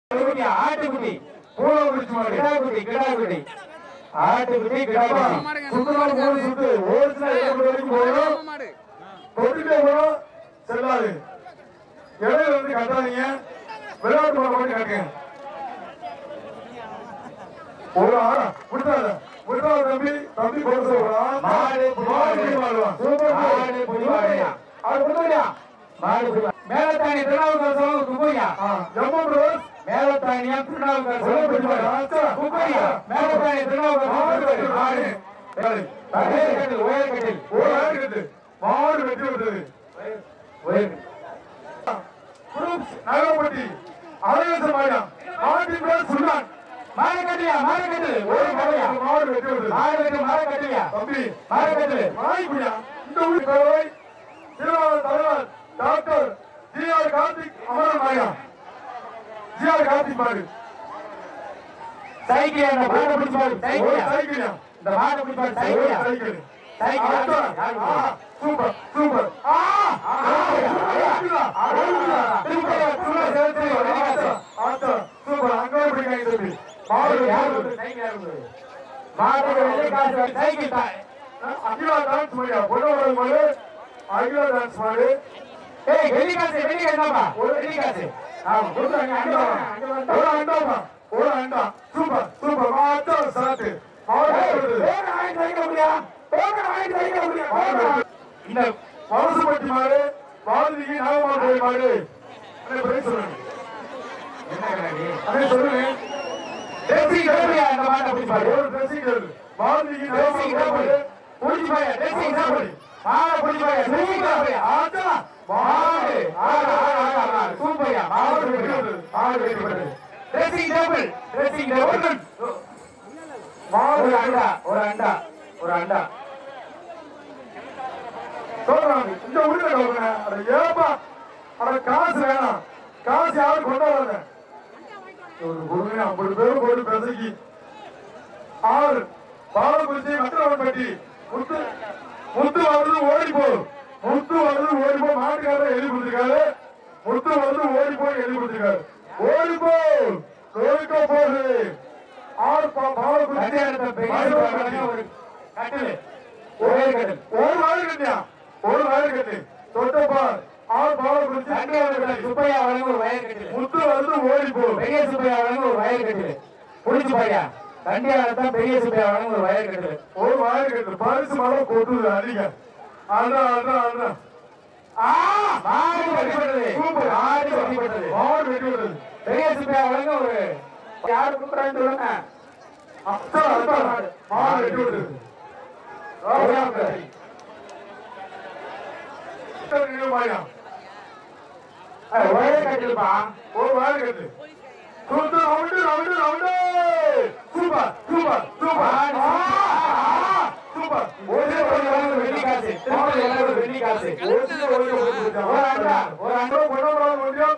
ஆட்டுக்குட்டி ஆட்டுக்குட்டி பூனை குடிச்சு மாடு கிடாக்குட்டி கிடாக்குட்டி ஆட்டுக்குட்டி கிடாக்குட்டி சுத்தமான மூணு சுத்து ஓடிச்சுனா ஏழு வரைக்கும் போகணும் மாடு தொட்டுட்டே போகணும் செல்லாது இடையில இருந்து கட்டாதீங்க விளையாட்டு போட மட்டும் கட்டுங்க ஒரு ஆளா விட்டாத விட்டாத தம்பி தம்பி போட சொல்றான் மாடு புடி மாடு. சூப்பர் மாடு புடி மாடு. அது விட்டாயா மாடு புடி- மேலத்தாணி திருநாவுக்கரசு குப்பையா எம்மன் ரோஸ் மேலத்தாணியா திருநாவுக்கரசு குப்பையா குப்பையா மேலத்தாணி திருநாவுக்கரசு மாடு உயர் கட்டில் உயர் கட்டில் ஒரு ஆடு கட்டு மாடு வெட்டி விட்டது உயர் குரூப்ஸ் நகரப்பட்டி அழகேசன் மாயா மாட்டின் பேர் சுல்தான் மாடு கட்டியா மாடு கட்டில் ஒரு கடையா மாடு வெட்டி விட்டது மாடு கட்டு மாடு கட்டியா தம்பி மாடு கட்டில் நாய்க்குடியா இந்த ஊர் பேரவை திருவாரூர் தலைவர் doctor G R Karthik Amaran மாயா ஜி ஆர் கார்த்திக் மாடு சைக்கிள் அந்த மாடு பிடிச்சு பாரு ஒரு சைக்கிள் சைக்கிளியா இந்த மாடு பிடிச்சு பாரு ஒரு சைக்கிள் சைக்கிள் சைக்கிள் ஆத்தா. யாரு ஆ, சூப்பர் சூப்பர் ஆ, ஆ, ஓடுதா, ஓடுதா. திருப்பதி திருப்பதி செலுத்தி ஒரு ஆத்தா, ஆத்தா, சூப்பர் அங்கே பிடிக்காங்க தம்பி மாடு யாரு யாரு சைக்கிள் யாரு மாட்டுக்கு வெள்ளை காசு சைக்கிள் தான் அகிலா டான்ஸ் மாடியா பொண்ணோட மாடு அகிலா டான்ஸ் மாடு ஏய் வெள்ளி காசு வெள்ளி காசு என்னப்பா ஒரு வெள்ளி காசு ஆமா கொடுத்தாங்க அங்க வாங்க, அங்க வாங்க. ஒரு அண்டாமா ஒரு அண்டா சூப்பர் சூப்பர் மாட்டா சாத்து மாடு ஏய், வருது. போங்க, வாங்கிட்டு வைக்க முடியா போங்க, வாங்கிட்டு வைக்க முடியா மாடு போங்க. வருது. இந்த வலசுப்பட்டி மாடு வால்மீகி நாகமால் கோயில் மாடு அண்ணே, பேர் சொல்லுங்க என்ன கண்ணாடி? அண்ணே சொல்லுங்க dressing table அந்த மாட்டை பிடிச்சு பாரு. ஒரு dressing table. Valmiki dressing நாகமால் table. கோயில் பிடிச்சு பாரு, dressing table. மாடை பிடிச்சு பாரு, dressing table. ஆத்தா மாடு, ஆடு, ஆடு, ஆடு, ஆடு. சூப்பர்யா, மாடு மாடு வெட்டி சூப்பர்யா. வருது. மாடு வெட்டி வருது. dressing table, dressing table. மாடு ஒரு வெட்டி அண்டா ஒரு அண்டா ஒரு அண்டா சொல்றாங்க இந்த உள்ள கவர்ன அட ஏப்பா அட காசு வேணாம் காசு யாரும் கொண்டு வராங்க ஒரு பொருள் ஐம்பது பேரும் போட்டு பேசிக்கி ஆறு பாலகுறிச்சி மத்திரவன்பட்டி முத்து முத்து வருது ஓடி போ முத்து வருது ஓடி போ மாட்டுக்காரர் எழுதி கொடுத்திருக்காரு முத்து வருது ஓடி போய் எழுதி கொடுத்திருக்காரு ஓடி போ ஓடிக்கோ போகுது ஆறு பா- பாலகுறிச்சி கல்யாணத்தை பெரிய மதுரவன்பட்டி. ஒரு கட்டிலு ஒரே கட்டில் ஒரு வாழை கட்டியா ஒரு வாழை கட்டி தொட்டப்பார் ஆறு பாலை குறிச்சு கண்டியாளத்துல சுப்பையா வழங்க ஒரு வயல் கட்டிலு முத்து வந்து ஓடி போ பெரிய சுப்பையா வழங்க ஒரு வயல் கட்டிலு புடிச்சு பாரியா கண்டியாளத்தான் பெரிய சுப்பையா வழங்க ஒரு வயல் கட்டிலு ஒரு வாழை கட்டு பரிசு மரம் கொட்டுது அதிக அதான் அதான் அதான் ஆ மாடு வெட்டிப்பட்டது சூப்பர். மாடு வெட்டிப்பட்டது மாடு வெட்டி விடுறது பெரிய சுப்பையா வழங்க ஒரு யாரு கூப்பிடுறான்னு சொல்லுங்க அதான் அதான் மாடு வெட்டி விடுறது ராஜாபுரி. இத்தனை நிமிடம் ஆயா. ஏய், ஒரே கட்டிலுப்பா ஒரு வாழை கட்டு சுத்து round round round super super super மாடு ஆ, ஆ, சூப்பர் ஒரு வழங்க வெள்ளி காசு திருப்பதி வழங்க வெள்ளி காசு ஒரு அண்டா ஒரு அண்டா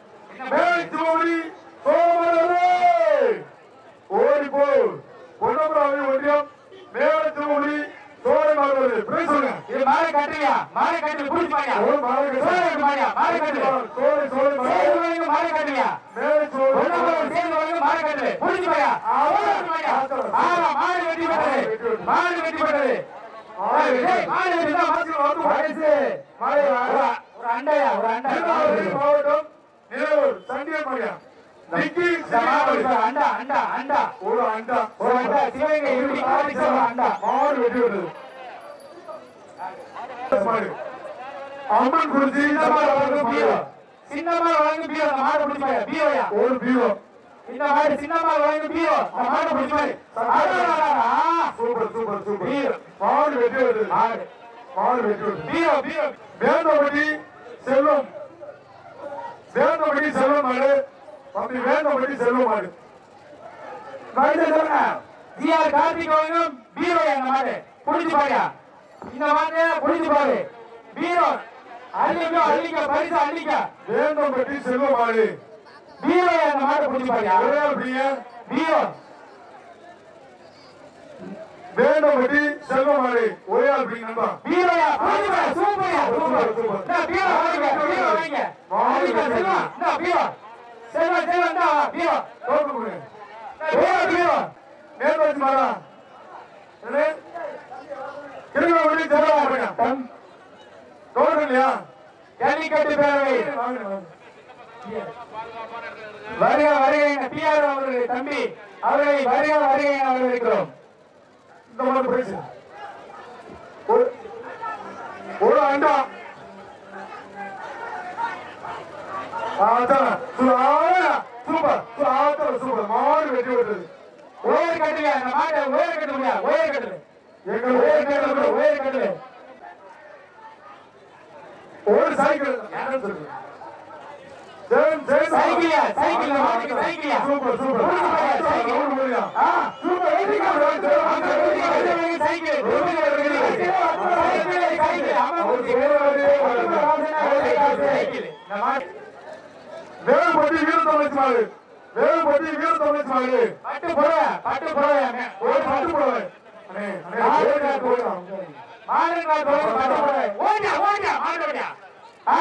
ஓடிப்போ பொன்னமராவதி ஒன்றியம் மேல திருமொழி சோழமாவது சொல்லுங்க இது மாடு கட்டுறியா மாடு கட்டு புடிச்சு பாரியா ஒரு மாடு கட்டு. சோழ பாரியா மாடு கட்டு சோழ சோழ சேர்ந்து வழங்க மாடு கட்டுறியா மேல சோழ பொன்னமரம் சேர்ந்து வழங்க மாடு கட்டு புடிச்சு பாரியா புடிச்சு பாரியா ஆமா மாடு வெட்டி போட்டது மாடு வெட்டி போட்டது ஏய், ஏய், மாடு வெட்டி தான் வயசு மாடு ஒரு- ஒரு அண்டையா ஒரு அண்டா திருநாகரி மாவட்டம் நிலவூர் சண்டியர் மரியா நிக்கி இந்த மாடு ஒரு அண்டா அண்டா அண்டா ஒரு அண்டா ஒரு அண்டா சிவகங்கை இப்படி காட்டி சொல்ற அண்டா மாடு வெட்டி விடுறது மாடு அம்மன் குறிச்சி சின்ன மாடு வழங்க பீரோ சின்ன மாடு வழங்க பீரோ அந்த மாடு பிடிச்சு பாரியா பீரோயா ஒரு பீரோ இந்த மாடு சின்ன மாடு வழங்க பீரோ அந்த மாடு பிடிச்சு பாரு அடடடடா. சூப்பர் சூப்பர் சூப்பர் பீரோ மாடு வெட்டி விடுறது மாடு மாடு வெட்டி விடுறது பீரோ பீரோ வேந்தபடி செல்வம் வேந்தபடி செல்வம் மாடு தம்பி வேந்தபடி செல்வம் மாடு மருந்து சொல்லுங்க ஜிஆர் கார்த்திக் வழங்கும் பீரோ அந்த மாடு புடிச்சு பாரியா இந்த மாடு புடிச்சு பாரு பீரோ அள்ளிக்க அள்ளிக்க பரிசு அள்ளிக்க வேந்தபடி செல்வம் மாடு பீரோ அந்த மாடு புடிச்சு பாரியா ஒரே அப்படியே பீரோ வேந்தபடி செல்வம் மாடு ஒரே அப்படி நண்பா பீரோயா புடிச்சு பாரு சூப்பர்யா சூப்பர், சூப்பர் சூப்பர். இந்த பீரோ வாங்க பீரோ வாங்க அள்ளிக்க செல்வா இந்த பீரோ செல்வா செல்வா இந்தா வீரோ தோக்கு கொடுங்க வீரோ வீரோ நேர்ல வச்சு மாறா என்ன திரும்ப முடிவு தெரியல பாருங்க தம் தோக்கு இல்லையா ஜல்லிக்கட்டு பேரவை வாங்க வாங்க வருக வருக என பிஆர் அவர்களுடைய தம்பி அவர்களை வருக வருக என வரவேற்கிறோம் இந்த மாதிரி பேசு ஒரு ஒரு அண்டா ஆத்தா சூப்பர் ஆத்தா சூப்பர் மாடு வெட்டி விட்டது உயர் கட்டுல அந்த மாட்டை உயர் கட்டு முடியா உயர் கட்டுல எங்கள் உயர் கட்டுல உயர் கட்டுல ஒரு சைக்கிள் யாரும் சொல்லுங்க ஜெயம் ஜெயம் சைக்கிளியா சைக்கிள் மாட்டுக்கு சைக்கிளியா சூப்பர் சூப்பர் சைக்கிள். நூறு முடியா ஆ சூப்பர் வெற்றி அந்த வெற்றி கட்டுறவங்க சைக்கிள் சைக்கிள் சைக்கிள் அம்மா குட்டி சைக்கிள் இந்த மாட்டு வேலுப்பட்டி வீர தமிழ்ச்சி மாடு வேலுப்பட்டி வீர தமிழ்ச்சி மாடு பட்டு புடவை பட்டு புடவை ஒரு பட்டு புடவை அண்ணே அண்ணே ஒரு காட்டு போடலாம் மாடுங்கள் புடவை பட்டு புடவை ஓடியா ஓடியா மாடு ஓடியா ஆ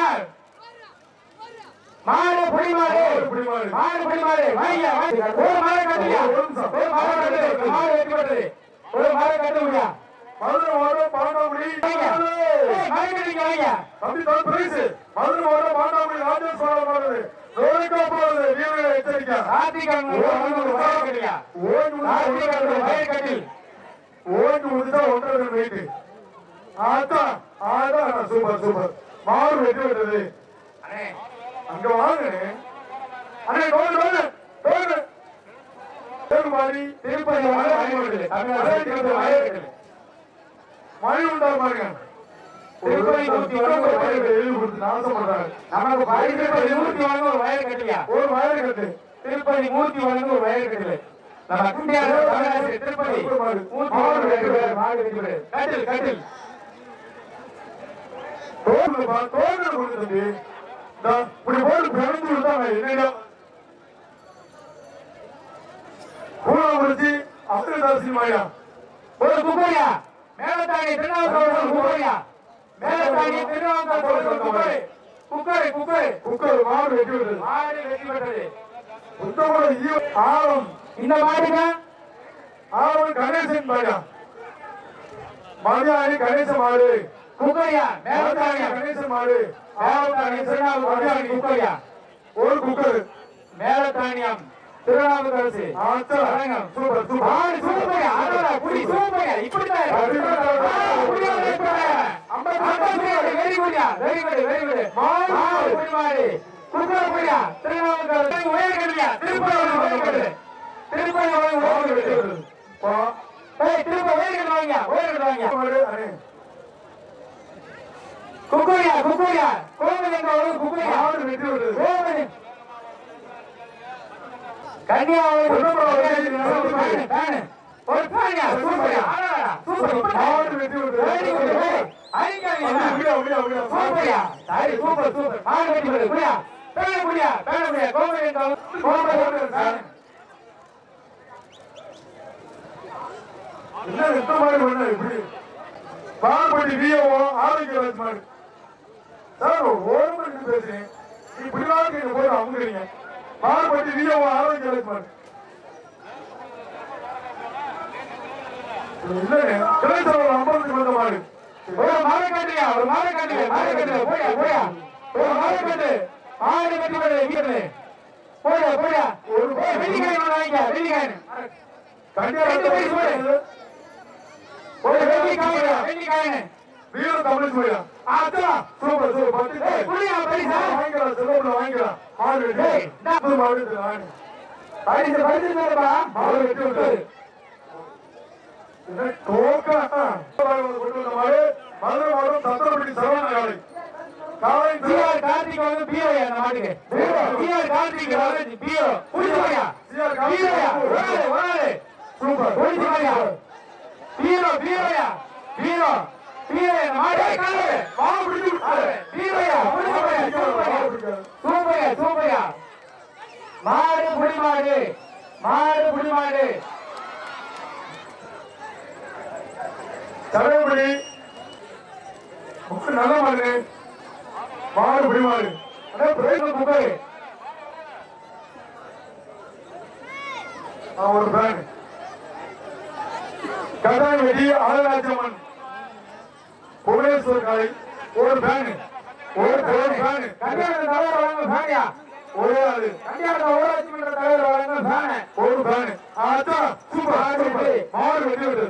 மாடு புடி மாடு மாடு புடி மாடு. மாடு புடி மாடு வாங்க வாங்க ஒரு மாடு கட்டுறியா ஒரு நிமிஷம். ஒரு மாடு கட்டு மாடு வெட்டி போட்டது ஒரு மாடு கட்ட முடியா மதுரை மாவட்டம் பாண்டாங்குடி வாங்க ஏய், மாடு கட்டுங்க வாங்க தம்பி தான் பிரைஸ் மதுரை மாவட்டம் பாண்டாங்குடி ராஜேஸ்வரம் மாடு நோய்க்கா போறது வீரர்களை எச்சரிக்கை கார்த்திகன் ஒரு வயல் கட்டியா ஓய்வு கார்த்திகன் ஒரு வயல் கட்டில் ஓய்வு முடிச்சா ஒன்றரை வெயிட் ஆத்தா ஆதா சூப்பர் சூப்பர் மாடு வெட்டி விட்டது அண்ணே அங்க வாங்க அண்ணே டோல் டோல் டோல் டோல் மாதிரி திருப்பதி வந்து வயல் கட்டில் தமிழ்நாடு திருப்பதி வயல் கட்டில் மழை உண்டா பாருங்க திருப்பதி நூத்தி ஒன்று ஒரு வயல் கட்டில். எழுதி கொடுத்து நாசம் பண்றாங்க நமக்கு படி- திருப்பதி மூர்த்தி வழங்க ஒரு வயல் கட்டியா ஒரு வயல் கட்டு திருப்பதி மூர்த்தி வழங்க ஒரு வயல் கட்டில் நம்ம குண்டியார் தமிழ்நாடு திருப்பதி மூர்த்தி வழங்க ரெண்டு பேர் மாடு வெட்டி போடு. கட்டில் கட்டில் தோல் பா தோல் கொடுத்து தம்பி இந்த இப்படி போட்டு பிறந்து விட்டாங்க என்னடா பூரா முடிச்சு அப்துல்தாசி மாயா ஒரு குப்பையா மேலத்தாணி திருநாவுக்கரசர் குப்பையா மேலத்தாணி திருநாவுக்கரசர் குப்பை குக்கரை குக்கரை குக்கர் மாடு வெட்டி விட்டது மாடு வெட்டி பெற்றது புத்தகோட ஈவ ஆழம் இந்த மாடுங்க ஆழம் கணேசன் மாயா மதியாணி கணேச மாடு குக்கரையா மதியாணி மேலத்தாணி கணேச மாடு மேலத்தாணி திருநாவுக்கரசர் குப்பையா ஒரு குக்கர் மேலத்தாணியம் திருநாவுக்கரசு ஆச்சா சூப்பர் சூப்பர் மாடு சூப்பையா அதோட குடி சூப்பையா இப்படிதான் வெரி குடியா வெரி குட் வெரி குட் மாடு குடி மாடு குக்கர குடியா திருநாவுக்கரசு உயர் கட்டியா திருப்பதி உயர் கட்டு திருப்பதி உயர் கட்டு பா ஏய் திருப்ப உயர் கட்டு வாங்க உயர் கட்டு வாங்க மாடு அண்ணே குக்குரியா குக்குரியா கோவில் என்ற ஒரு குக்குரியா மாடு வெட்டி விட்டது கோவில் கன்னியாகுமரி பேனு ஒரு பேனியா சூப்பரியா சூப்பர் மாடு வெட்டி விட்டது வெரி குட் வெரி அடிக்காதீங்க அப்படியா அப்படியா அப்படியா சூப்பரியா சரி சூப்பர் சூப்பர் மாடு வெட்டி போடு குடியா பேன குடியா பேன குடியா கோவில் என்ற கோவில் பேனு என்ன எத்த மாதிரி பண்ண இப்படி பால்பட்டி விஓ ஆரோக்கியராஜ் மாதிரி சார் ஒரு ஓரமா இருந்து பேசுறேன் இப்படிலாம் நீங்க போய் அமுங்குறீங்க பால்பட்டி விஓ ஆரோக்கியராஜ் மாதிரி இல்லைங்க கிளைச்சல் ஐம்பதுக்கு வந்த மாதிரி ஒரு மலை கட்டுறியா ஒரு மலை கட்டு மலை கட்டு போயா போயா ஒரு மலை கட்டு மாடு வெட்டி போடு வீட்டுல போயா போயா ஒரு வெள்ளிக்காய் வாங்கிக்க வெள்ளிக்காய் ரெண்டு பைசா போடு. ஒரு வெள்ளிக்காய் வெள்ளிக்காய் வீர தமிழ் மொழியா ஆத்தா சூப்பர் சூப்பர் பத்து ஏய் புரியா பைசா வாங்கிக்கலாம் செல்வப்புல வாங்கிக்கலாம் மாடு வெட்டி ஏய், இந்தா. புது மாடு வெட்டி வாங்க பைசா பைசா மேலப்பா மாடு வெட்டி விட்டது என்ன டோக்கா கொண்டு வந்த மாடு மதுரை மாவட்டம் சத்திரப்பட்டி சரவண காலை காலை சிஆர் கார்த்திக் வந்து பிஓயா அந்த மாட்டுக்கு சிஆர் கார்த்திக் வந்து பிஓ புடிச்சு போயா சிஆர் பிஓயா கார்த்திக் ஓடாது ஓடாது சூப்பர் புடிச்சு போயா பீரோ பீரோயா பீரோ பீரோ இந்த மாடு காலு மாடு பிடிச்சு விட்டாரு. பீரோயா புடிச்சு போயா சூப்பர்யா மாடு பிடிக்காது. சூப்பர்யா சூப்பர்யா மாடு புடி மாடு மாடு புடி மாடு தலைவடி நல்ல மாடு மாடு பிடி மாடு அடே பிரேக் குக்கர் அவன் ஒரு ஃபேன் கதாய் வெடி ஆதராஜம்மன் புவனேஸ்வர் காலை ஒரு ஃபேன் ஒரு ஒரு ஃபேன் கல்யாண தலைவர் வழங்கும் ஃபேனியா ஒரே ஆளு கல்யாண ஊராட்சி மன்ற தலைவர் வழங்கும் ஃபேனு ஒரு ஃபேன் அதான் சூப்பர் சூப்பர் மாடு வெட்டி விட்டது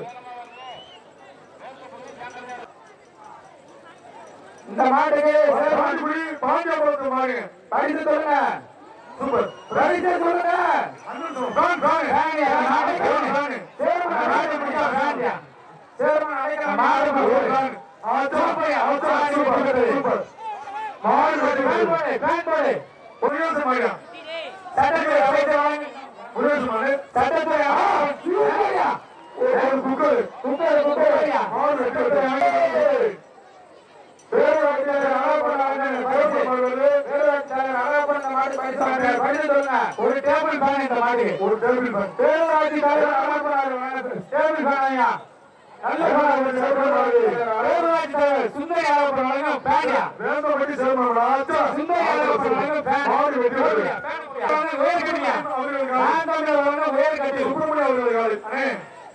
இந்த மாட்டுக்கு சிறப்பு பாண்டிக்குடி பாண்டியபுரத்து மாடு பரிசு சொல்லுங்க சூப்பர் பரிசு சொல்லுங்க அண்ணன் சொல். ஃபேன் ஃபேன் ஃபேனியா, மாட்டுக்கு ஒரு ஃபேன் சேர்மன் மாடு பிடிச்சா ஃபேனியா. சேர்மன் அழைக்கிற மாடு ஒரு பிடிச்சா ஃபேன் அதான் அதான் சூப்பர் சூப்பர் மாடு வெட்டி ஃபேன் விட்டது போடு, ஃபேன் போடு. புவனேஸ்வர் மாடு சட்டத்துறை அமைச்சர் வழங்கு புவனேஸ்வர் மாடு சட்டத்துறை அமைச்சர் சூப்பர்யா. ஒரு குக்கர் குக்கர், குக்கர்யா. மாடு வெட்டி விட்டது பேரவாடி அழகப்படாத பரிசு மாடு பேரூராட்சியாளர் அழகப்பன் இந்த மாட்டு பரிசு வாங்குறார். பரிசு சொல்லுங்க. ஒரு டேபிள் ஃபேன் இந்த மாட்டுக்கு ஒரு டேபிள் ஃபேன் பேரூராட்சி தலைவர் அழகப்பனார் வழங்கும் டேபிள் ஃபேன் ஐயா. நல்ல ஃபேன் பேரூராட்சி தலைவர் சுந்தரி அழகப்பன் வழங்கும் ஃபேன்யா. வேந்தப்பட்டி சேர்மன் ஆச்சா சுந்தரி அழகப்பன் வழங்கும் ஃபேன். மாடு வெட்டி விட்டது ஃபேன் குடியா. வழங்கும் உயர் கட்டியா. அவர்களுக்கு நான் தமிழர் வழங்கும் உயர் கட்டி. சுப்பிரமணிய அவர்களுக்கு அண்ணே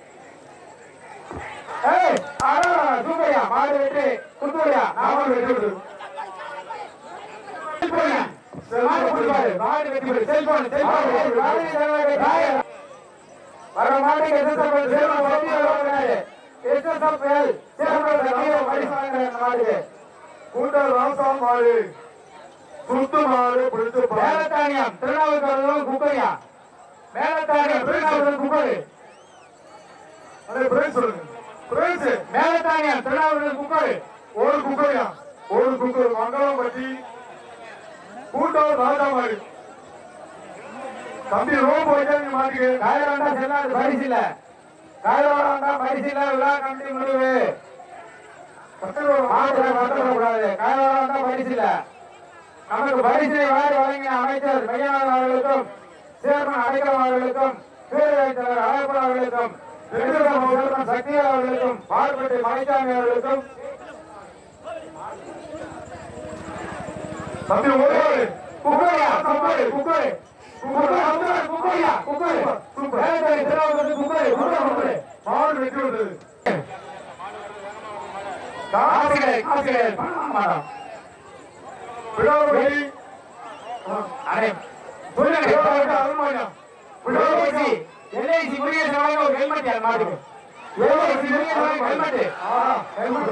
ஏய், அடா, சூப்பர்யா. மாடு வெட்டி குத்துறியா. மாடு வெட்டி விட்டது செல்போன்யா. மாடு பிடிப்பாரு. மாடு வெட்டி விடு. Cellphone, cellphone. மாடு தலைவர் வர மாட்டுக்கு SSFL சேர்மன் சத்தியம் வழங்குறாரு. SSFL சேர்மன் சத்தியம் பரிசு வாங்குறாரு இந்த மாட்டுக்கு. கூட்ட ராசா மாடு சுத்து மாடு பிடித்து பாரு மேலத்தானியம் திருநாவுக்கரசரும் குக்கரியா மேலத்தானியம் திருநாவுக்கரசர் குக்கரு அண்ணே பிரைஸ் சொல்லுங்க பிரைஸ் மேலத்தானியம் திருநாவுக்கரசர் குக்கரு ஒரு குக்கரையா ஒரு குக்கர் மங்களம்பட்டி கூட்டம் ராஜா மாடு தம்பி ரோம் வைக்காதீங்க மாட்டுக்கு காயலாண்டா செல்லாது பரிசு இல்ல காயலாண்டா பரிசு இல்ல விழா கமிட்டி முடிவு மாட்டுல மாற்றப்படக்கூடாது காயலாண்டா பரிசு இல்ல நமக்கு பரிசை வாரி வழங்கிய அமைச்சர் மையானவர் அவர்களுக்கும் சேர்மன் அடைக்கலம் அவர்களுக்கும் பேரவைத் தலைவர் அழகப்பன் அவர்களுக்கும் திருச்சிராப்பள்ளி சேர்மன் சக்திவேல் அவர்களுக்கும் பார்ப்பட்டி மணிசாமி அவர்களுக்கும் தம்பி ஒரே ஆளு. குக்கரியா குக்கரு குக்கரு குக்கரு குக்கரியா cooker super. Melathani Thirunavukkarasar cooker cooker cooker மாடு வெட்டி விட்டது காசு கிடையாது காசு கிடையாது பணம் வாங்க மாட்டோம் விழாவடி அடே சொல்லுங்க விழாவடி அருமாயா எல்ஐசி எல்ஐசி முருகேசன் வழங்க ஒரு ஹெல்மெட் யார் மாட்டுக்கு எல்ஐசி முருகேசன் வழங்க ஹெல்மெட் ஆஹா ஹெல்மெட்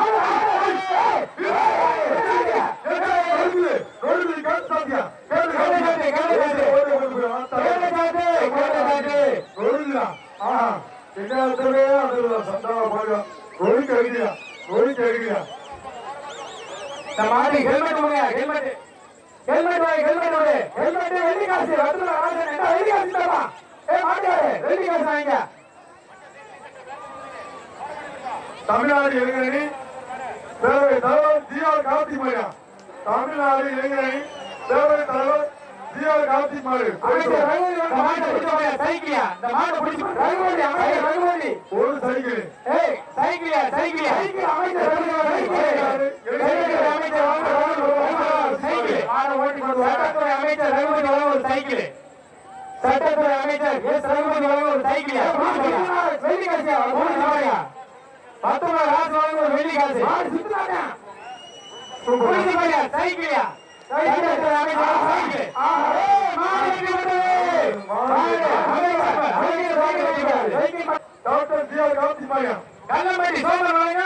நடுக்குது நடுக்குது கேட்டு சாத்தியா கேட்டு கேட்டு சாத்து, கேட்டு சாத்து. ஓடி ஓடி போய் ஆத்தா. நொறுங்குதா? ஆஹா. எங்காலத்திலே அதுல சந்தான பாருங்க. நொறுக்கு அடிக்குதா? நொறுக்கு அடிக்குதா? இந்த மாட்டு ஹெல்மெட் கொடுங்க ஹெல்மெட் ஹெல்மெட் வாங்கி ஹெல்மெட் விடு ஹெல்மெட் வெள்ளி காசு வத்துல காசு என்ன வெள்ளி காசு தரமா ஏ மாட்டாரு வெள்ளி காசு வாங்க தமிழ்நாடு இளைஞரணி பேரவை தலைவர் ஜி ஆர் கார்த்திக் மாரியா தமிழ்நாடு இளைஞரணி பேரவை தலைவர் ஜி ஆர் கார்த்திக் மாரி அமைச்சர் ரகுபதி வந்து மாட்டை பிடிச்சு போயா சைக்கிளியா இந்த மாட்டை பிடிச்சு ரகுபதி அமைச்சர் ரகுபதி ஒரு சைக்கிள் ஏய் சைக்கிளியா சைக்கிளியா சைக்கிள் அமைச்சர் ரகுபதி சைக்கிள் சைக்கிள் அமைச்சர் வாங்க வாங்க சைக்கிள் மாடை ஓட்டி கொண்டு வா. சட்டத்துறை அமைச்சர் ரகுபதி வழங்க ஒரு சைக்கிள் சட்டத்துறை அமைச்சர் எஸ் ரகுபதி வழங்க ஒரு சைக்கிளியா வெள்ளி காசியா மூணு சவாரியா பத்தொன்பது காசு வழங்க ஒரு வெள்ளி காசு மாடு சுத்துறாங்க புரிஞ்சு போயா சைக்கிளியா சட்டத்துறை அமைச்சர் சைக்கிள் ஏய், மாடு வெட்டி விட்டது. மாடு அமைச்சர் அமைச்சர் சைக்கிள் வெட்டி விட்டது. Cycle doctor G R Karthik மாரியா கல்லம்பட்டி சோமன் வழங்க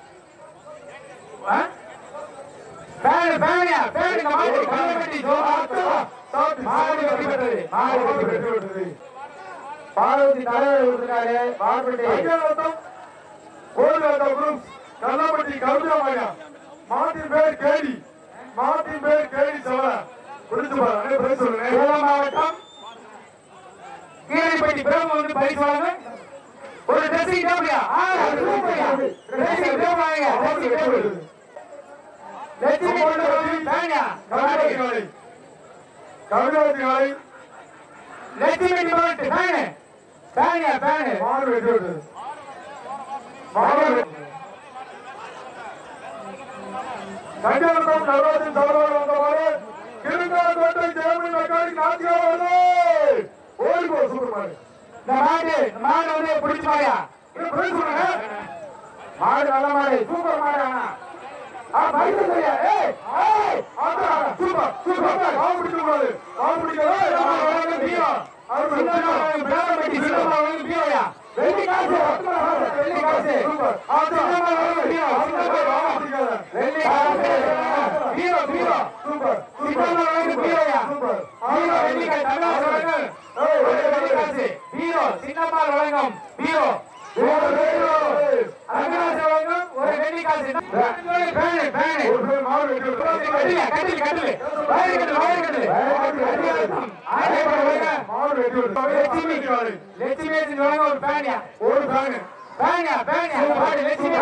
பேனு பேனியா பேனு மாடு கல்லம்பட்டி சோமன் மாடு வெட்டி பெற்றது மாடு வெட்டி பெற்றது பார்வதி தலைவர் கொடுத்திருக்காரு பார்வதி ஐயாயிரம் கோயிலாட்டா குரூப் கல்லாப்பட்டி கவிதா மாரியா மாட்டின் பேர் கேடி மாட்டின் பேர் கேடி சவர புரிஞ்சு பாரு அண்ணே பேர் சொல்லுங்க சேலம் மாவட்டம் கீழப்பட்டி பிரம்ம வந்து பரிசு வழங்க ஒரு ட்ரெஸ்ஸிங் டேபிளியா ஆ சூப்பர்யா ட்ரெஸ்ஸிங் டேபிள் வாங்க ட்ரெஸ்ஸிங் டேபிள் லட்சுமி மண்டபம் பேனியா கவிதாவதி காலை கவிதாவதி காலை லட்சுமி டிபார்ட் பேனு பேனியா பேனு மாடு வெட்டி விட்டது மாடு வெட்டி- கல்யாணம் நடராஜன் தலைவர் வந்த மாடு கிருங்காக்கோட்டை ஜெயமணி மெக்கானிக் நாட்டியா வருது ஓடி போ சூப்பர் மாடு இந்த மாடு இந்த மாடு வந்து பிடிச்சு பாரியா இது பிடிச்சு சொல்லுங்க மாடு நல்ல மாடு சூப்பர் மாடு ஆனா ஆ பைக்கு சரியா ஏய் ஏய் ஆத்தா சூப்பர் சூப்பர் கால் பிடிக்க கூடாது கால் பிடிக்காத சின்னம்மா வழங்கு பீரோ சின்னம்மா வழங்கு பிராமட்டி சின்னம்மா வழங்கு பீரோயா வெள்ளி காசு வெள்ளி காசு சூப்பர் சின்னம்மா வழங்கு பீரோ சின்னம்மா கால் வழங்கு பிடிக்காத வெள்ளி காசு பீரோ பீரோ சூப்பர் சின்னம்மா வழங்கு பீரோயா சூப்பர் பீரோ வெள்ளி காசு தமிழ்நாடு வழங்கு ஏய் ஒரு வெள்ளி காசு பீரோ சின்னம்மா வழங்கும் பீரோ அவினாசி வழங்கும் ஒரு வெள்ளி காசு பேனு பேனு ஒரு பேர் மாடு வெட்டி கட்டில கட்டில கட்டில வயிறு கட்டில வயிறு கட்டில ஆயிரம் வழங்க மாடு வெட்டி லட்சுமி லட்சுமி வச்சு வழங்க ஒரு பேனியா ஒரு ஃபேன் பேனியா பேனியா மாடு லட்சுமி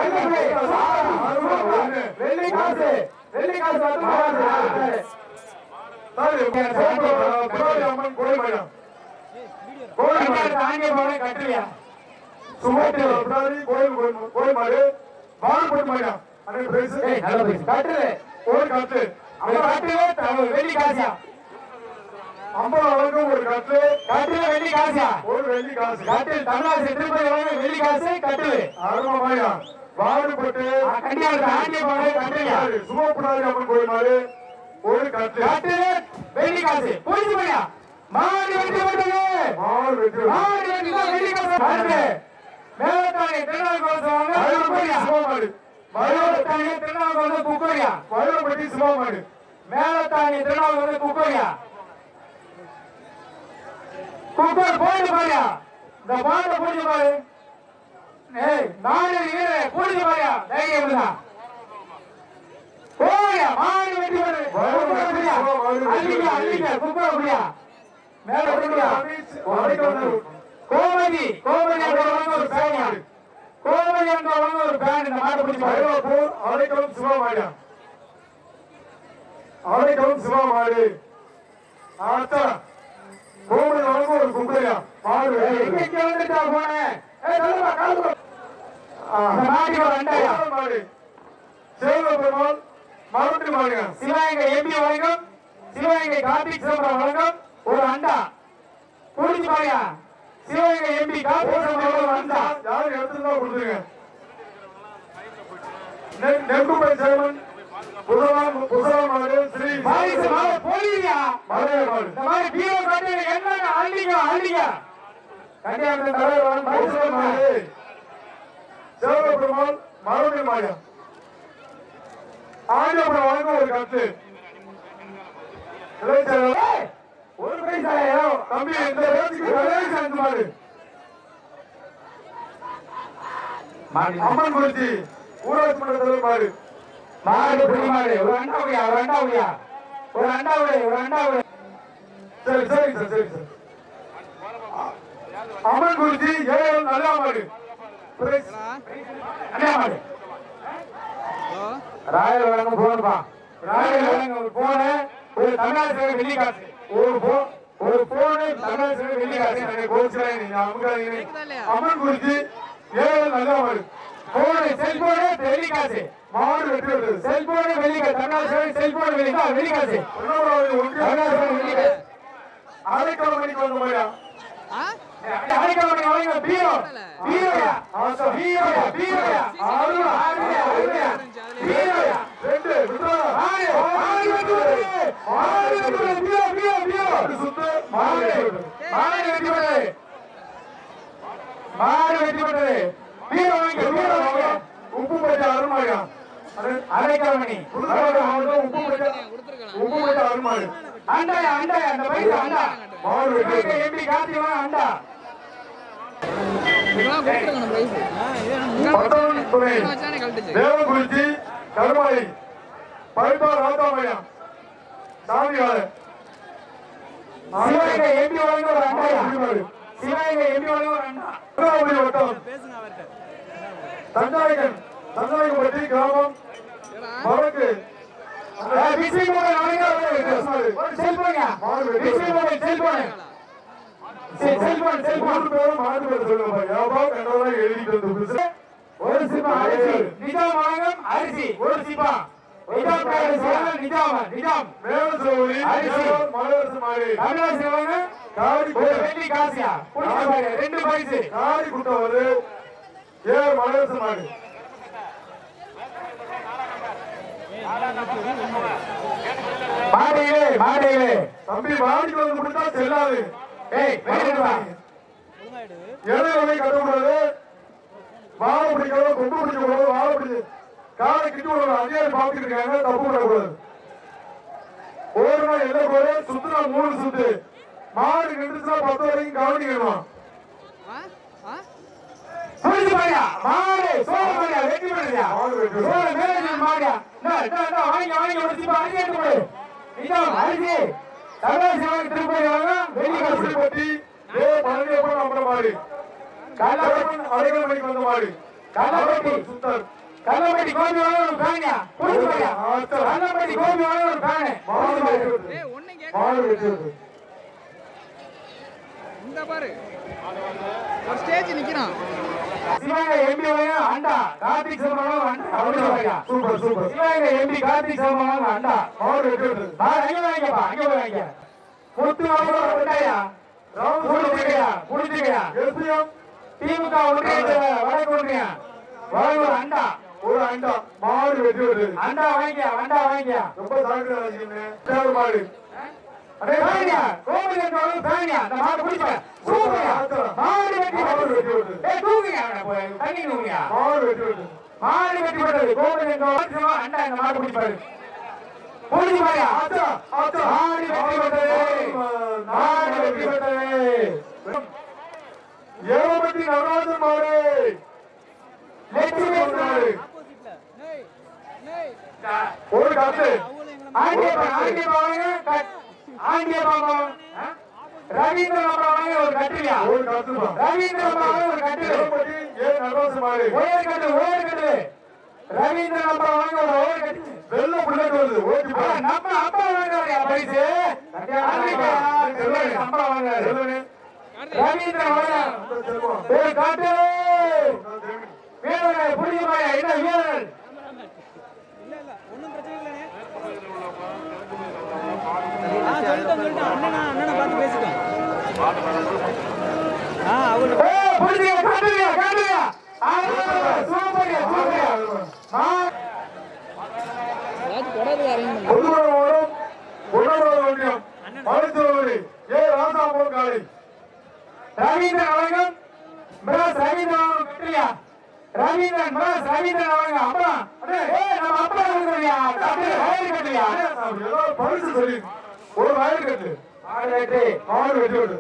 வெள்ளி காசு வெள்ளி காசு வந்து சாரி புராணி அம்மன் கோயில் மையம் கோயில் மையம் ஆங்கில போன கட்டலையா சுமத்தி புராணி கோயில் கோயில் மாடு மாடு மையம் அன்னைக்கு பிரைஸ் ஏய் நல்ல பேசு கட்டல ஒரு கட்டு அந்த கட்டல வெள்ளி காசியா ஐம்பது அளவுக்கு ஒரு கட்டு கட்டல வெள்ளி காசியா ஒரு வெள்ளி காசு கட்டில் தமிழ்நாடு திருப்பதி வழங்க வெள்ளி காசு கட்டல் அருமை மையம் வாடுபட்டு கண்டிப்பாக ஆங்கில போன கட்டலையா சுமப்புடாரி அம்மன் கோயில் மாடு ஒரு கட்டு கட்டல வெள்ளி காசு புரிஞ்சு போயா மாடு வெட்டி விட்டது மாடு வெட்டி மாடு வெட்டி தான் வெள்ளி காசு பாருங்க மேலத்தானே திருநாள் கோசம் மயிலப்பட்டி சிவமாடு மேலத்தானே திருநாள் கோசம் குக்கோரியா மயிலப்பட்டி சிவமாடு மேலத்தானே திருநாள் கோசம் குக்கோரியா குக்கர் போயிட்டு பாரியா இந்த பாண்டை புடிச்சு பாரு ஏய் மாடு வீர புடிச்சு பாரியா தைரியம் இருந்தா போயா மாடு வெட்டி பாரு அள்ளிக்க அள்ளிக்க குக்கர் அப்படியா மேல அப்படியா கோமதி கோமதி என்ற வழங்க ஒரு பேனியா கோமதி என்ற வழங்க ஒரு பேன் இந்த மாடு பிடிச்சு பாரு மயிலாப்பூர் அடைக்கலம் சிவமாடியா அடைக்கலம் சிவமாடு ஆத்தா கோமதி வழங்க ஒரு கும்பலையா மாடு வெட்டி எங்க வந்துட்டா போனேன் ஏய் சொல்லுமா காலத்துல இந்த மாடி ஒரு அண்டையா மாடு சேவல பெருமாள் மறுபடி மாடுங்க சிவகங்கை எம்பி வழங்கும் சிவகங்கை கார்த்திக் சிதம்பரம் வழங்கும் ஒரு அண்டா புடிச்சு பாரியா சிவகங்கை எம்பி கார்த்திக் சிதம்பரம் ஒரு அண்டா யாரும் எடுத்துருந்தா கொடுத்துருங்க நெ- நெருக்குப்பை சேவன் புதலாம் புதலாம் மாடு ஸ்ரீ பாரிசு மாலை போலியா மலைய மாடு இந்த மாதிரி பீரோ காட்டு என்னங்க அள்ளிங்க அள்ளிங்க கண்டிப்பாக தலைவர் வரும் பாரிசு புதலாம் மாலை. மாடு சேவல பெருமாள் மறுபடி மாடு ஆஞ்சபுரம் வழங்க ஒரு கட்டு இளைஞர்கள் ஏய், ஒரு பைசாலையோ தம்பி இந்த ரேஞ்சுக்கு கடைசி அஞ்சு மாடு அம்மன் குறிச்சி ஊராட்சி மன்ற தலைவர் மாடு மாடு புடி மாடு ஒரு அண்டா உடையா ஒரு அண்டா உடையா ஒரு அண்டா உடைய ஒரு அண்டா உடைய சரி சரி சார் சரி சார் அம்மன் குறிச்சி ஏழு நல்லா மாடு பிரைஸ் அண்ணா மாடு ராயல் வழங்க போனப்பா ராயல் வழங்க ஒரு போனு ஒரு தமிழ்நாடு சேவை வெள்ளி காசு ஒரு போ ஒரு போனு தமிழ்நாடு சேவை வெள்ளி காசு எனக்கு கோச்சுக்கிறேன் நீங்க அமுக்காதீங்க அம்மன் குறிச்சி ஏழு நல்லா மாடு போனு செல்போனு வெள்ளி காசு மாடு வெட்டி வருது செல்போனு வெள்ளி காசு தமிழ்நாடு சேவை செல்போனு வெள்ளி காசு வெள்ளி காசு ஒன்றாவது ஒன்றிய தமிழ்நாடு சேவை வெள்ளி காசு அரைக்கால் மணிக்கு வந்த மாதிரியா அரைக்கவனை வழங்க பீரோ பீரோயா ஆசா பீரோயா பீரோயா ஆறுயா ஆறுயா ஆறுயா பீரோயா ரெண்டு விட்டுறாதா மாடு மாடு வெட்டி விட்டது மாடு வெட்டி விட்டது பீரோ பீரோ பீரோ மாடு சுத்து மாடு வெட்டி வருது மாடு வெட்டி விட்டது மாடு வெட்டி விட்டது பீரோ வாங்க பீரோ வாங்க உப்பு பட்டி அருமாடியா அரைக்கவனி புதுக்கோட்டை மாவட்டம் உப்பு பட்டி உப்பு பட்டி அருமாடு அண்டாயா அண்டாயா அந்த பைசா அண்டா மாடு வெட்டி வருது எப்படி காத்தியமா அண்டா இதெல்லாம் கொடுத்துருங்க நம்ம லைஃப் பட்டவன் துணை வச்சானே கழட்டுச்சு தேவகுறிச்சி கருமாளி பைபார் ராத்தாமையா சாமியாள சிவகங்கை எம்பி வழங்க ஒரு அண்டாயா சிவகங்கை எம்பி வழங்க ஒரு அண்டா திருவண்ணாமலை வட்டம் தஞ்சாயகன் தஞ்சாயகப்பட்டி கிராமம் வடக்கு பிசி மொபைல் வழங்க ஒரு செல்போன்யா PC mobile cellphone cellphone cellphone மூணு பேரும் மாடு பேர் சொல்லுங்க வியாபாரம் கண்டவரை எழுதிட்டு வந்து ஒரு சிப்பா அரிசி நிஜம் வழங்கும் அரிசி ஒரு சிப்பா நிஜாம் காலை சிவகங்கை நிஜாம் நிஜாம் மேலசோழி அரிசி. மலையரசு மாடு தமிழக சிவகங்கை காடி ஒரு வெள்ளி காசியா புடிச்சு பாரு ரெண்டு பரிசு காடி குட்டவர் ஏ மலையரசு மாடு மாடையிலே மாடையிலே தம்பி மாடிக்கு வந்து கொடுத்தா செல்லாது ஏய் வெளியிட்டு வா இடையில போய் கட்டக்கூடாது வாழை பிடிக்காத கொம்பு பிடிக்க கூடாது வாழை பிடிச்சு காலை கிட்டி விடணும் அதிகாரி பார்த்துட்டு இருக்காங்க தப்பு பண்ணக்கூடாது ஒரு நாள் என்ன போல சுத்துனா மூணு சுத்து மாடு நின்றுச்சுன்னா பத்து வரைக்கும் கவனிக்கணும் புடிச்சு பாரியா மாடு சோழ மாடியா வெட்டி பண்ணுறியா மாடு வெட்டி சோழ மேலேஜ் மாடியா இந்தா, இந்தா, இந்தா, வாங்கி வாங்கி முடிச்சு இப்ப அரிசி எடுத்து போடு நிஜாம் அரிசி தமிழக சிவகங்கை திருப்பதி வாங்க வெள்ளி காசு பட்டி ஏ பழனியப்பன் நம்ம மாடு கள்ளப்பட்டி அடைகள் மணிக்கு வந்த மாடு கள்ளப்பட்டி சுத்தர் கள்ளப்பட்டி கோபி வாங்க ஒரு ஃபேனியா புடிச்சு பாரியா கள்ளப்பட்டி கோபி வாங்க ஒரு ஃபேனு மாடு புடிச்சு பாரு வெட்டுவது. ஏய் ஒண்ணு கேட்க மாடு வெட்டுவது. இந்த பாரு ஒரு ஸ்டேஜ் நிக்கிறான் சிவகங்கை எம்பி வாங்க அண்டா கார்த்திக் சம்பளம் அண்டா அப்படி பாரியா super super Sivaganga MP Karthik சம்பளம் அண்டா மாடு வெட்டுவது. வா, அங்க வாங்கிக்கப்பா அங்க போய் வாங்கிக்க முத்து வாங்க விட்டாயா புடிச்சுக்கையா புடிச்சுக்கையா எஸ்பிஎம் திமுக ஒன்றியத்துல வடக்கு ஒன்றியம் வடக்கு அண்டா ஒரு அண்டா மாடு வெட்டுவது. அண்டா வாங்கிக்க அண்டா வாங்கிக்க ரொம்ப சாகுதா இருக்கீங்க. சேவல் மாடு அடே வாங்கியா கோவில் என்றாலும் வாங்கியா அந்த மாடு பிடிச்ச சூப்பர்யா மாடு வெட்டி மாடு போட்டது வெட்டுவது. ஏய் தூக்குங்க அவனை போய் தண்ணி தூக்குங்க மாடு வெட்டுவது. மாடு வெட்டி போட்டது கோவில் என்றாலும் அண்டா இந்த மாடு பிடிப்பாரு புடிச்சு பாரியா ஆச்சா, ஆச்சா. மாடு வெட்டி போட்டது மாடு வெட்டி போட்டது ஏவப்பட்டி நடராஜன் மாடு லட்சுமி மாடு. நேய் நேய் ஒரு கத்து ஆண்டியப்பா ஆண்டியப்பா வாங்க கட்- ஆண்டியப்பா வாங்க. ஆ? ரவீந்திர அப்பா வாங்க ஒரு கட்டிலியா ஒரு கத்துப்பா ரவீந்திர அப்பா வாங்க ஒரு கட்டிலு ஏவப்பட்டி ஏ நடராஜன் மாடு ஒயர் கட்டு ஒயர் கட்டு ரவீந்திர அப்பா வாங்க ஒரு ஒயர் கட்டு வெள்ள புள்ளட் வருது ஓட்டி ஆ, பா நம்ம அப்பா வாங்குறாரு பரிசு ஆண்டியப்பா, செல்வன் அப்பா வாங்குறாரு செல்வனே ரவீந்திர வாங்க செல்வம் ஒரு கட்டு வீரர்கள் புடிச்சு பாரு என்ன வீரர்கள் இல்ல இல்ல ஒண்ணும் பிரச்சனை இல்லனே ஆ சொல்லிட்டேன் சொல்லிட்டேன் அண்ணனா அண்ணனை பார்த்து பேசிட்டேன் ஆ அவரு ஏய், புடிச்சுக்க, காட்டுங்க, காட்டுங்க. ஆ, சூப்பர்யா, சூப்பர்யா. ஆ, ராஜ் கொடாது அரேஞ்ச் பொதுமரம் ஓடும் பொன்னமரம் ஒன்றியம் மலைச்சோழி ஏ ராசாபுரம் காலை ரவீந்திரன் வழங்கும் மிராஸ் ரவீந்திரன் அவர்கள் கட்டுறியா ரவீந்திரன் மிராஸ் ரவீந்திரன் வழங்கும் அப்பா ஏய், நம்ம அப்பா வழங்குறியா வயல் கட்டுறியா ஏதோ பரிசு சொல்லி ஒரு வயல் கட்டு மாடு வெற்றி மாடு வெட்டி விடு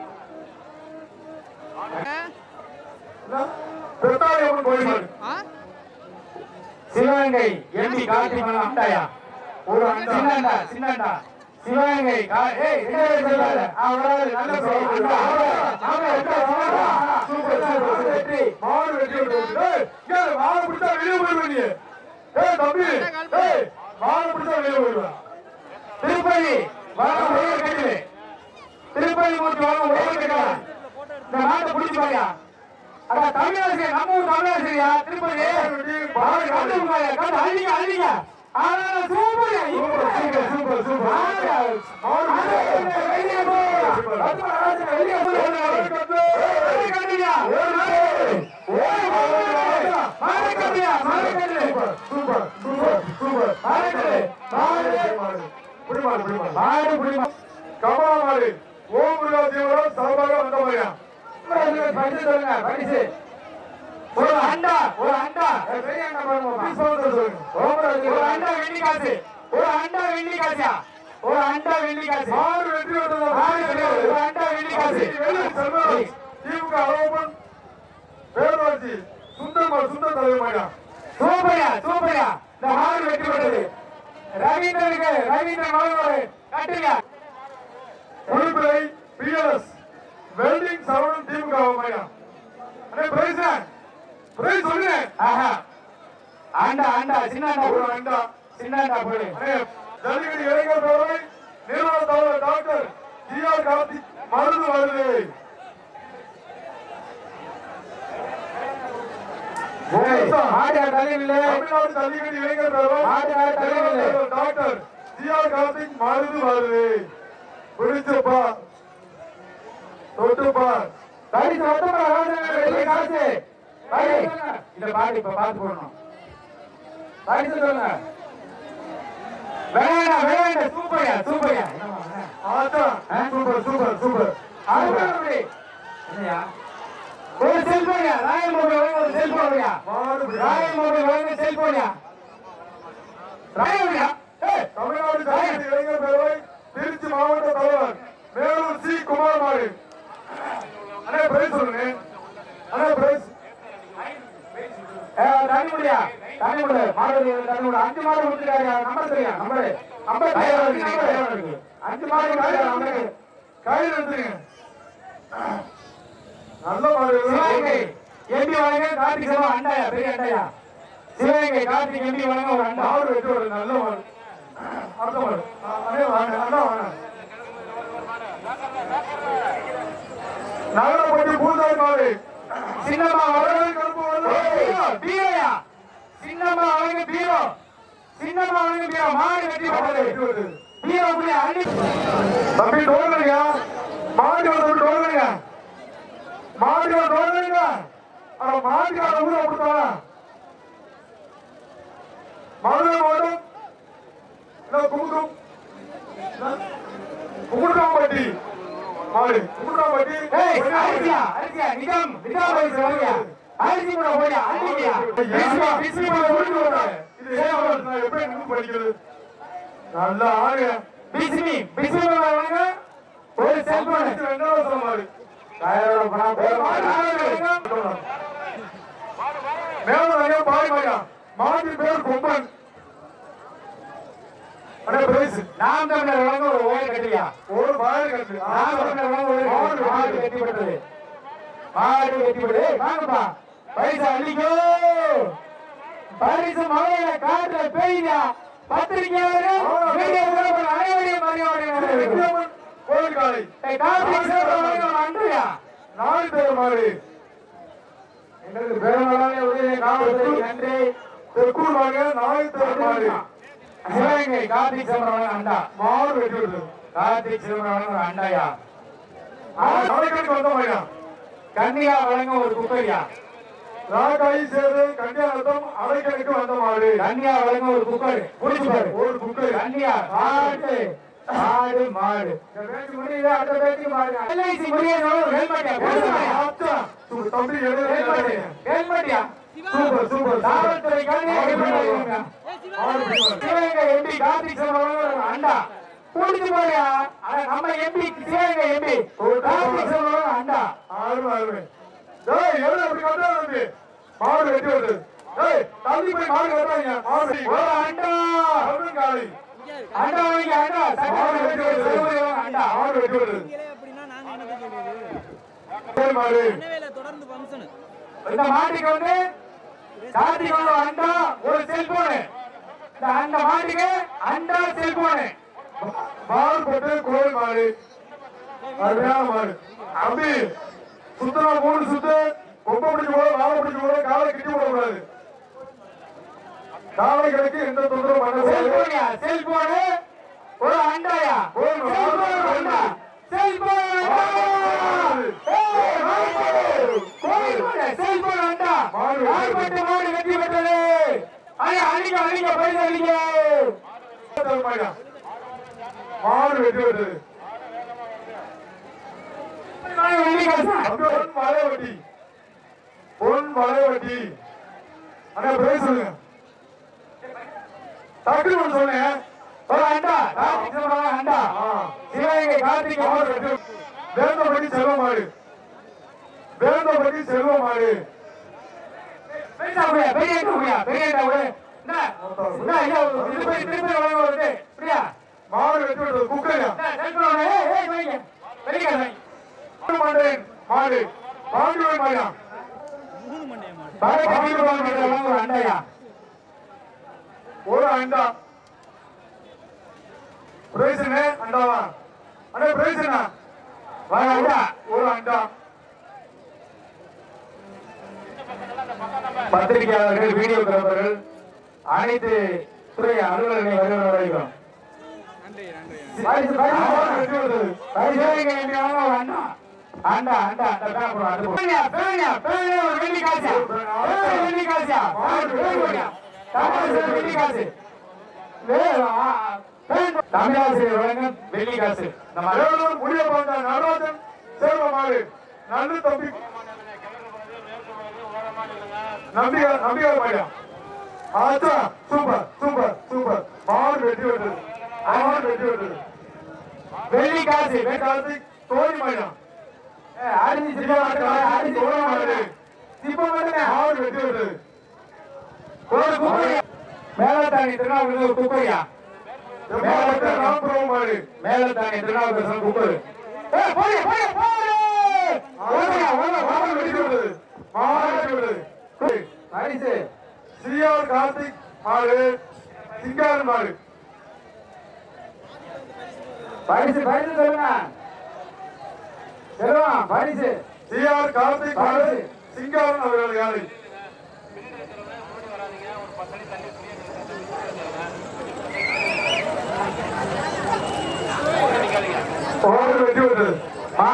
பெத்தாளியம்மன் கோயில் மாடு ஆ சிவகங்கை எம்பி கார்த்திக் அண்டாயா ஒரு அண்டா சின்னண்டா சின்னண்டா சிவகங்கை கா- ஏய் ரெண்டு பேரும் சொல்லாத. ஆ, ஒரு ஆளு நல்ல பேர். அண்டா, ஆமா, ரெண்டு பேரும் சொல்லாத. சூப்பர் சூப்பர் வெற்றி மாடு வெட்டி விடு ஏய் இங்க மாடு பிடிச்சா வெளியே போயிடுவ நீ ஏய் தம்பி ஏய் மாடு பிடிச்சா வெளியே போயிடுவ திருப்பதி வரும் உயர் கட்டிலு திருப்பதி மூர்த்தி வரும் உயர் கட்டிலா இந்த நாட்டை பிடிச்சு பாரியா அட தமிழாசிரியர் நம்ம ஊர் தமிழாசிரியா திருப்பதி பாரு, கண்டு பாரு, கண்டு அழிங்க அழிங்க ஆனா சூப்பர்யா சூப்பர் சூப்பர் சூப்பர் சூப்பர் ஆயா, மாடு ஆயா, பிடிச்சா வெளியே போ. பத்து மணி நேரத்துக்கு வெளியே போ. மாடு கட்டுறியா? ஒரு மாடு. ஒரு மாடு. மாடு கட்டுறியா? மாடு கட்டு. சூப்பர் சூப்பர் சூப்பர் மாடு கட்டு. மாடு. மாடு புடி மாடு புடி மாடு மாடு புடி மாடு. கமலா மாடு ஓம் முருகா தேவராஜ் சார்பாக வந்த மாதிரியா பரிசு சொல்லுங்க பரிசு ஒரு அண்டா ஒரு அண்டா பெரிய அண்டா பாருங்க ஸ்பான்சர் சொல்லுங்க ஒரு அண்டா வெள்ளி காசு ஒரு அண்டா வெள்ளி காசா ஒரு அண்டா வெள்ளி காசு மாடு வெற்றி பெற்றதா மாடு வெற்றி, ஒரு அண்டா வெள்ளி காசு செல்வராஜ் திமுக அலோபன் பேரவாசி சுந்தர் மா- சுந்தர் தலைவர் மாடியா சூப்பர்யா சூப்பர்யா இந்த மாடு வெற்றி பெற்றது ரவீந்திரனுக்கு ரவீந்திரன் மகனோடு கட்டுங்க குளிப்பிள்ளை பிஎஸ் வெல்டிங் சரவணன் திமுக மாடியா அண்ணே பிரைஸ் பிரைஸ் சொல்லுங்க ஆஹா ஆண்டா ஆண்டா சின்ன அண்டா ஒரு போடு. அண்டா சின்ன அண்டா போடு அண்ணே ஜல்லிக்கட்டு இளைஞர் பேரவை நிறுவன தலைவர் டாக்டர் ஜி ஆர் கார்த்திக் மருந்து வருது மாடு தள்ளி இல்லை தமிழ்நாடு ஜல்லிக்கட்டு இளைஞர் பேரவை மாடு தள்ளி இல்லை டாக்டர் ஜிஆர் கார்த்திக் மாறுது வருது பிடிச்சுப்பா தொட்டுப்பா பரிசு மொத்தமா வெளியே காசு பரிசு சொல்லுங்க. இந்த பாட்டு இப்ப பார்த்து போடணும் பரிசு சொல்லுங்க வேணாம் வேணாம் சூப்பர்யா சூப்பர்யா ஆச்சா சூப்பர் சூப்பர் சூப்பர் என்னையா ஒரு செல்போன்யா ராயல் மொபைல் வாங்க ஒரு செல்போன்யா மாடு ராயல் மொபைல் வாங்க செல்போன்யா ராயல்யா ஏய் தமிழ்நாடு ஜல்லிக்கட்டு இளைஞர் பேரவை திருச்சி மாவட்ட தலைவர் மேலூர் சி குமார் மாடு அண்ணே பிரைஸ் சொல்லுங்க அண்ணே பிரைஸ் ஏய், தண்ணி முடியா தண்ணி முடி மாடு தண்ணி முடி அஞ்சு மாடு கொடுத்துருக்காங்க நம்பர் தெரியா நம்பர் நம்பர் இருக்கு அஞ்சு மாடு கொடுத்துருக்காங்க நம்பர் கையில் எடுத்துருங்க நல்ல மாடு சிவகங்கை எம்பி வழங்க கார்த்திக் சிவா அண்டாயா பெரிய அண்டாயா சிவகங்கை கார்த்திக் எம்பி வழங்க ஒரு அண்டா மாடு வெட்டி வருது நல்ல மாடு அடுத்த மாடு அண்ணே வாங்க அண்ணா வாங்க நகரப்பட்டி பூசாரி மாடு சின்னம்மா வழங்க கருப்பு வருது பீரோயா சின்னம்மா வழங்க பீரோ சின்னம்மா வழங்க பீரோ மாடு வெட்டி மாடு போட்டது வெட்டி வருது பீரோ புள்ளி அள்ளி தம்பி டோலுங்க மாடு வந்து டோலுங்க மாடு டோலுங்க அட மாட்டுக்கார ஊரை கொடுத்தாங்க மதுரை மாவட்டம் என்ன குமுகம் குமுகாம்பட்டி மாடு குமுகாம்பட்டி ஏய் அரிசியா அரிசியா நிஜம் நிஜம் அரிசி வழங்க அரிசி கூட போயா அள்ளியா பிஸ்மி பிஸ்மி கூட ஓடி வர இது ஏன் அவரு நான் எப்படி நின்று படிக்கிறது நல்ல ஆளுங்க பிஸ்மி பிஸ்மி வழங்க ஒரு செல்போன் ரெண்டாவது சொல்ல மாடு டயரோட பணம் மேல நிறைய பாடி மாயா மாட்டு பேர் கொம்பன் அடே பிரைஸ் நாம் தமிழர் வழங்க ஒரு ஓய் கட்டியா ஒரு பாயல் கட்டு நாம் தமிழர் வழங்க ஒரு மாடு மாடு வெட்டி போட்டது மாடு வெட்டி போட்டு வாங்கப்பா பைசா அள்ளிக்கோ பரிசு மலையில காட்டுல பெய்யா பத்திரிகையாளர்கள் வீடியோ உறவுகள் அனைவரையும் மரியாதை விக்ரமன் கோயில் காலை கார்த்திக் சிவராமன் வழங்க ஒரு அன்றையா நாலு பேர் மாடு எங்களுக்கு பெருமளவில் உதவி காவல்துறை நன்றி தெற்கூர் வாங்க நாலு பேர் மாடு சிவகங்கை கார்த்திக் சிவராமன் அண்டா மாடு வெட்டி விடுது கார்த்திக் சிவராமன் ஒரு அண்டாயா நாளைக்கு வந்த மாயா கன்னியா வழங்க ஒரு குக்கரியா ராகாயி சேரு கன்னியாகுளம் அரைக்கணிக்கு வந்த மாடு கன்னியா வழங்க ஒரு குக்கர் புடிச்சு பாரு ஒரு புக்கு கன்னியா மாடு மாடு மாடு இந்த பேச்சு முடியுது அடுத்த பேச்சுக்கு பாருங்க எல்ஐசி முடியாது ஹெல்மெட்டியா ஆச்சா சூப்பர் தம்பி எழுது ஹெல்மெட் ஹெல்மெட்டியா சூப்பர் சூப்பர் காவல்துறை கன்னியா ஹெல்மெட் மாடு வெட்டி வருது. சிவகங்கை எம்பி கார்த்திக் சிவராமன் அண்டா புடிச்சு பாருயா ஆனா நம்ம எம்பி சிவகங்கை எம்பி கார்த்திக் சிவராமன் அண்டா ஆறுமை ஆறுமை டேய் எவ்வளவு அப்படி கட்டா தம்பி மாடு வெட்டி வருது டேய் தள்ளி போய் மாடு வெட்டாதீங்க மாடு வெட்டி ஒரு அண்டா வருது காளி அண்டா வாங்கி அண்டா மாடு வெட்டி வருது சக்கரை அண்டா மாடு வெட்டி வருது நீங்களே அப்படின்னா நாங்க என்ன சொல்றது பேர் மாடு அண்ணவேல தொடர்ந்து ஃபங்க்ஷன் இந்த மாட்டுக்கு வந்து கார்த்திக் வந்து அண்டா ஒரு செல்போனு இந்த அந்த மாட்டுக்கு அண்டா செல்போனு மாடு போட்டு கோயில் மாடு அருமையான மாடு அம்பி சுத்தனா மூணு சுத்து கொம்ப பிடிக்க கூட வாழை பிடிக்க கூட காலை கிட்டி போடக்கூடாது காலை கிடக்கு எந்த தொந்தரவும் பண்ண கூடாது செல்போனியா செல்போனு ஒரு அண்டாயா போதும். செல்போன் அண்டா செல்போன் அண்டா ஏய், மாடு. கோயில் மாடு, செல்போன் அண்டா மாடு. யாழ்ப்பாட்டு மாடு வெற்றி பெற்றது ஐயா அழிங்க அழிங்க பரிசு அழிங்க மாடியா. மாடு வெட்டி வருது அழிங்க சார் அங்க பொன் மலை வட்டி பொன் மலை வட்டி அண்ணா பேர் சொல்லுங்க டக்குனு ஒண்ணு சொல்லுங்க ஒரு அண்டா கார்த்திக் சிவராமன் அண்டா ஆ. சிவகங்கை கார்த்திக் மாடு வெட்டி வேந்தபடி செல்வ மாடு வேந்தபடி செல்வ மாடு பெரிய அப்படியா பெரிய அண்டா அப்படியா பெரிய அண்டா விடு என்ன என்ன ஐயா திருப்பதி திருப்பதி வழங்க வருது அப்படியா மாடு வெட்டி விடுறது குக்கரையா செல்போன் ஏய் ஏய் வைங்க வெளியே வைங்க மாண்டேன் மாடு பாண்டியோய் மாடியா மூணு மண்டைய மாடு பாரதி தீர்மானம் பண்றவங்க ஒரு அண்டையா ஒரு அண்டா பிரைஸ் என்ன அண்டாவா அண்ணா பிரைஸ் என்ன வர அண்டா ஒரு அண்டா பத்திரிகையாளர்கள் வீடியோகிராபர்கள் அனைத்து துறை அலுவலர்களை வருகிற வரைக்கும் நன்றி நன்றி பரிசு பரிசு பரிசு வைக்க வேண்டியவங்க அண்ணா அண்டா அண்டா அந்த பேப்பர் அது பேனியா பேனியா பேனியா ஒரு வெள்ளி காசா ஏய், வெள்ளி காசா தமிழாசிரியர் வெள்ளி காசு தமிழாசிரியர் வழங்க வெள்ளி காசு நம்ம வேலூர் முடிய பார்த்த நடராஜன் செல்வமாறு நல்ல தம்பி நம்பிக்கை நம்பிக்கை பையா ஆச்சா சூப்பர் சூப்பர் சூப்பர் மாடு வெட்டி விட்டது மாடு வெட்டி விட்டது வெள்ளி காசு வெட்டி கார்த்திக் தோழி மையம் அரிசி சிப்பம் அரிசி ஓட மாட்டேன் சிப்பம் மட்டும் மாடு வெட்டி விட்டது ஒரு குப்பையா மேலத்தாணி திருநாவுக்கரசர் குப்பையா எம்மாவட்ட ராம்புரம் மாடு மேலத்தாணி திருநாவுக்கரசர் குப்பை ஏய், போடு, போடு, போடு! ஓடுங்க, ஓடுங்க, மாடு ஓடுங்க, வெட்டி விட்டது மாடு வெட்டி விட்டது பரிசு சிஆர் கார்த்திக் மாடு சிங்காரன் மாடு பரிசு பரிசு சொல்லுங்க செல்வம் பரிசு சிஆர் கார்த்திக் மாடு சிங்காரன் அவர்கள் யாரு மாடு வெட்டி விட்டது மா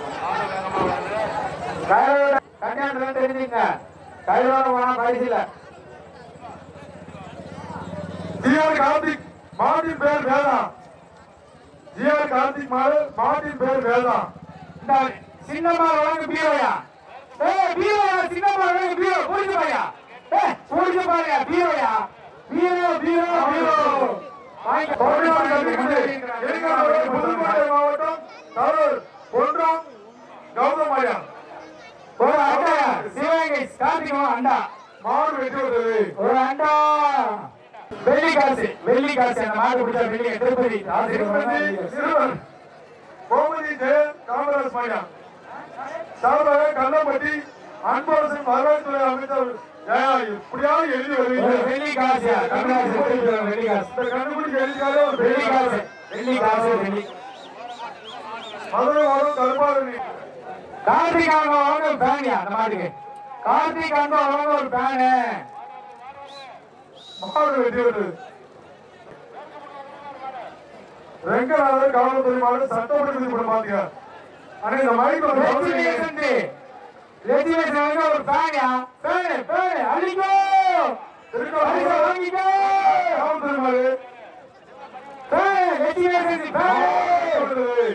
கையோட கல்யாணத்துல தெரிஞ்சுங்க கையோட போனா பரிசு இல்ல ஜிஆர் கார்த்திக் மாட்டின் பேர் வேதா ஜிஆர் கார்த்திக் மாடு மாட்டின் பேர் வேதா இந்த சின்னம்மா வழங்கு பீரோயா ஏய் பீரோயா சின்னம்மா வழங்கு பீரோ புரிஞ்சு பாயா ஏய் புரிஞ்சு பாருங்க பீரோயா பீரோ பீரோ பீரோ வாங்க தமிழ்நாடு கல்விக்குழு எரிகாடு புதுக்கோட்டை மாவட்டம் கரூர் ஒன்றாம் கௌதம் ஐயா ஒரு அண்டா சிவகங்கை கார்த்திகம் அண்டா மாடு வெட்டி விட்டது ஒரு அண்டா வெள்ளி காசு வெள்ளி காசு அந்த மாடு பிடிச்சா வெள்ளி திருப்பதி திருப்பதி ஆசிரியர் சிறுவன் கோமதி ஜெயன் காமராஜ் மையா சார்பாக கள்ளப்பட்டி அன்பரசன் வரலாற்றுறை அமைச்சர் ஜெயா இப்படியாவது எழுதி ஒரு வருவீங்க வெள்ளி காசு தமிழ்நாடு திருப்பதி வெள்ளி காசு இந்த கண்டுபிடிக்க எழுதிக்காலே ஒரு வெள்ளி பெரிய காசு காசு வெள்ளி காசு வெள்ளி மதுரை வரும் கருப்பாளனி கார்த்திக் அங்க வாங்க ஒரு ஃபேனியா அந்த மாட்டுக்கு கார்த்திக் அங்க வாங்க ஒரு ஃபேனு மாடு வெட்டி விட்டது ரெங்கநாதர் காவல்துறை மாவட்ட சட்டப்படி விதிப்பட பாத்தீங்க ஆனா இந்த மைக் ஒரு லட்சுமி லட்சுமி ஒரு ஃபேனியா ஃபேனு ஃபேனு அடிக்கோ பரிசை வாங்கிக்கோ காவல்துறை மாடு ஃபேனு லட்சுமி ஃபேனு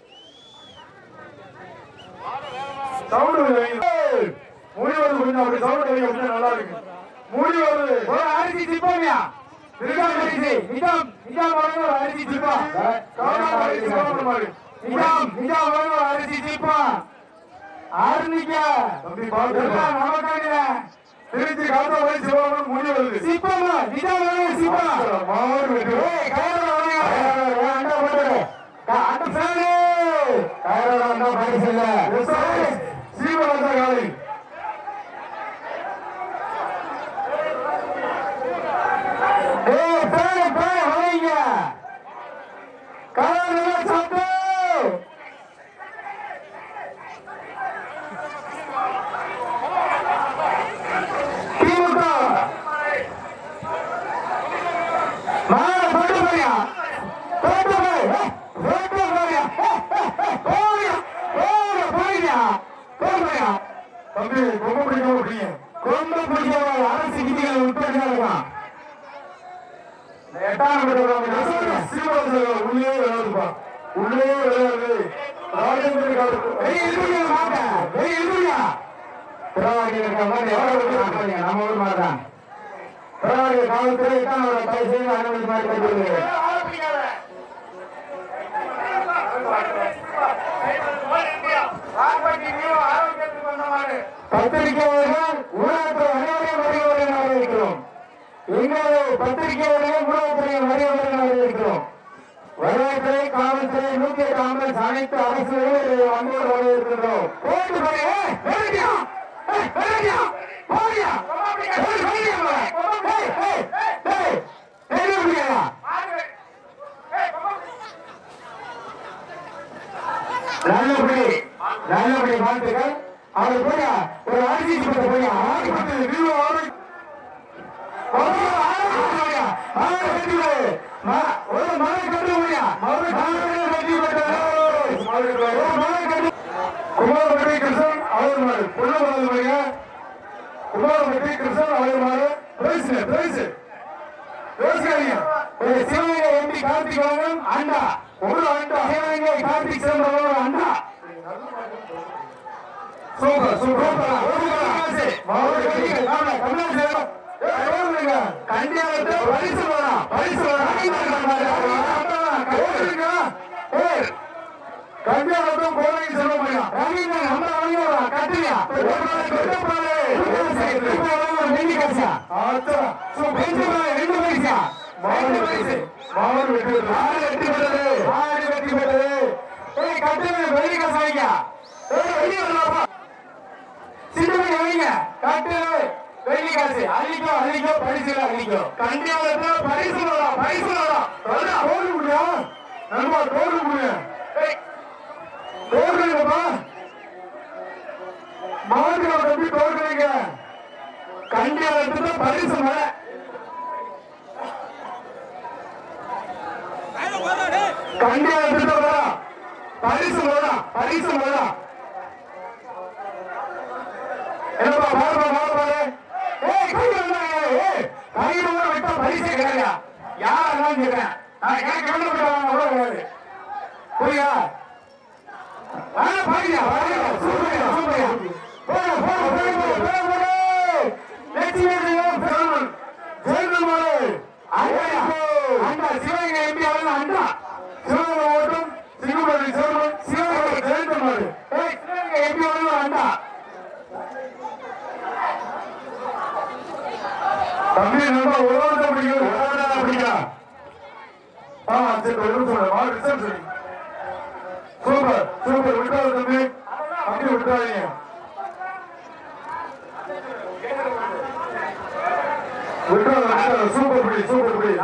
சவுண்ட் முடிவது கொஞ்சம் அப்படி சவுண்ட் வைங்க கொஞ்சம் நல்லா இருக்கு முடி வருது ஒரு அரிசி சிப்பமியா நிஜாம் அரிசி நிஜாம் நிஜாம் வழங்க ஒரு அரிசி சிப்பா காவல்துறை சிவகாமி மாடு நிஜாம் நிஜாம் வழங்க ஒரு அரிசி சிப்பா ஆரம்பிக்க தம்பி பாத்து நமக்காக திருச்சி காவல்துறை சிவகாமி முடி வருது சிப்பமா நிஜாம் வழங்க சிப்பா மாடு வெட்டி விட்டது. ஏய் கயரோட வழங்க அண்டா போட்டு அண்டா ஃபேனு கயரோட அண்டா பரிசு இல்ல எஸ்ஆர்எஸ் சீவராஜா காலை ஏய் ஃபேனு ஃபேனு வாங்கிங்க கயரோட சத்து திமுக மாற போட்டு போறியா போட்டு போய் போட்டு போறியா போறியா போறியா போறியா போறியா தம்பி ரொம்ப பிடிக்காம பிடிங்க கொண்டு பிடிச்ச அரசு விதிகள் உட்பட்டு இருக்கான் எட்டாம் நம்பர் சீவராஜா உள்ளே விளையாடுப்பா உள்ளே விளையாடு ராஜேந்திர காலத்து வெளியே இருக்க மாட்டேன் வெளியே இருக்க பிறவாடி இருக்க மாதிரி எவ்வளவு நம்ம ஊர் மாதிரி தான் பிறவாடி காவல்துறை தான் அவரை தயவு செய்து அனுமதி மாதிரி கட்டிருக்கு பத்திரிகையாளர்கள் ஊடகத்துறை அனைவரையும் வருகிறவர்கள் வரவேற்கிறோம் எங்களது பத்திரிகையாளர்கள் ஊடகத்துறையின் வருகிறவர்கள் வரவேற்கிறோம் வருவாய்த்துறை காவல்துறை நூத்தி எட்டு ஆம்புலன்ஸ் அனைத்து அரசு அன்போடு வரவேற்கின்றோம் போட்டு போய் ஏய், வேலையா? ஏய், வேலையா? போறியா? ஏய், வேலையா போற? ஏய், ஏய், ஏய், வெளிய போறியா? நல்லபடி நல்லபடி வாழ்த்துக்கள் அவர் போய் ஒரு அரிசி பத்த போய் ஆடிப்பட்டு வீடு ஆடி ஒரு மலை கட்டு முடியா வெற்றி பெற்றது குமாரபட்டி கிருஷ்ணன் அவர் மாடு புள்ள வளர்ந்து பாருங்க குமாரபட்டி கிருஷ்ணன் அவர் மாடு பிரைஸ் பிரைஸ் பேசுறீங்க ஒரு சிவகங்கை எம்பி கார்த்திக் வழங்கும் அண்டா ஒரு ஆண்டா சிவகங்கை கார்த்திக் சேர்ந்தவர் அண்டா சூப்பர் சூப்பர் கண்டியாவது பரிசு வேணும் பரிசு கண்டியாகட்டும் கோவைக்கு செல்ல முடியும் ரவீந்திரன் நம்ம வழங்குவோம் கட்டியா நெல்லி காசா ஆச்சா ரெண்டு பை- ரெண்டு பைசா ரெண்டு பைசா மாவன் வெற்றி பெற்றது. ஆறு வெற்றி பெற்றது ஆறு வெற்றி பெற்றது ஏய் கட்டுங்க வெள்ளி காசு வைங்க ஏய் வெளிய வரலாமா சின்னமணி வைங்க கட்டு வெள்ளி காசு அள்ளிக்கோ அள்ளிக்கோ பரிசு அள்ளிக்கோ கண்டியாவது பரிசு வரலாம் பரிசு வரலாம் வரலாம் தோடு முடியா நண்பா தோடு முடியா ஏய் தோடுங்கப்பா மாடுகளை தம்பி தோடுறீங்க கண்டியாவது பரிசு மழை கண்டியாவது வரலாம் பரிசு வரலாம் பரிசு வரலாம் என்னப்பா பாருப்பா பாருப்பாரு ஏய் கை வந்தாங்க ஏய் கை வந்தா விட்டா பரிசே கிடையாது யார் இருந்தாலும் கேட்கிறேன் நான் எனக்கு கண்டு விட்டு கூட கிடையாது புரியா ஆ பாருங்க பாருங்க சூப்பரியா சூப்பரியா போட போட போட போட போட லட்சுமி தேவன் பெருமன் ஜெயந்தன் மாலை அண்டா அண்டா சிவகங்கை எம்பி அவர்கள் அண்டா சிவகங்கை ஓட்டம் சிங்கப்பள்ளி சேர்மன் சிவகங்கை ஜெயந்த மாடு ஏய் சிவகங்கை எம்பி அவர்கள் அண்டா தம்பி நண்பா ஒரு வருஷம் பிடிக்கும் ஒரு வருஷம் பிடிக்கலாம் ஆ சரி ஒரு நிமிஷம் மாடு ரிசல்ட் சொல்லி சூப்பர் சூப்பர் விட்டாரு தம்பி அப்படி விட்டாதீங்க விட்டாரு விட்டாரு சூப்பர் பிடி சூப்பர் பிடி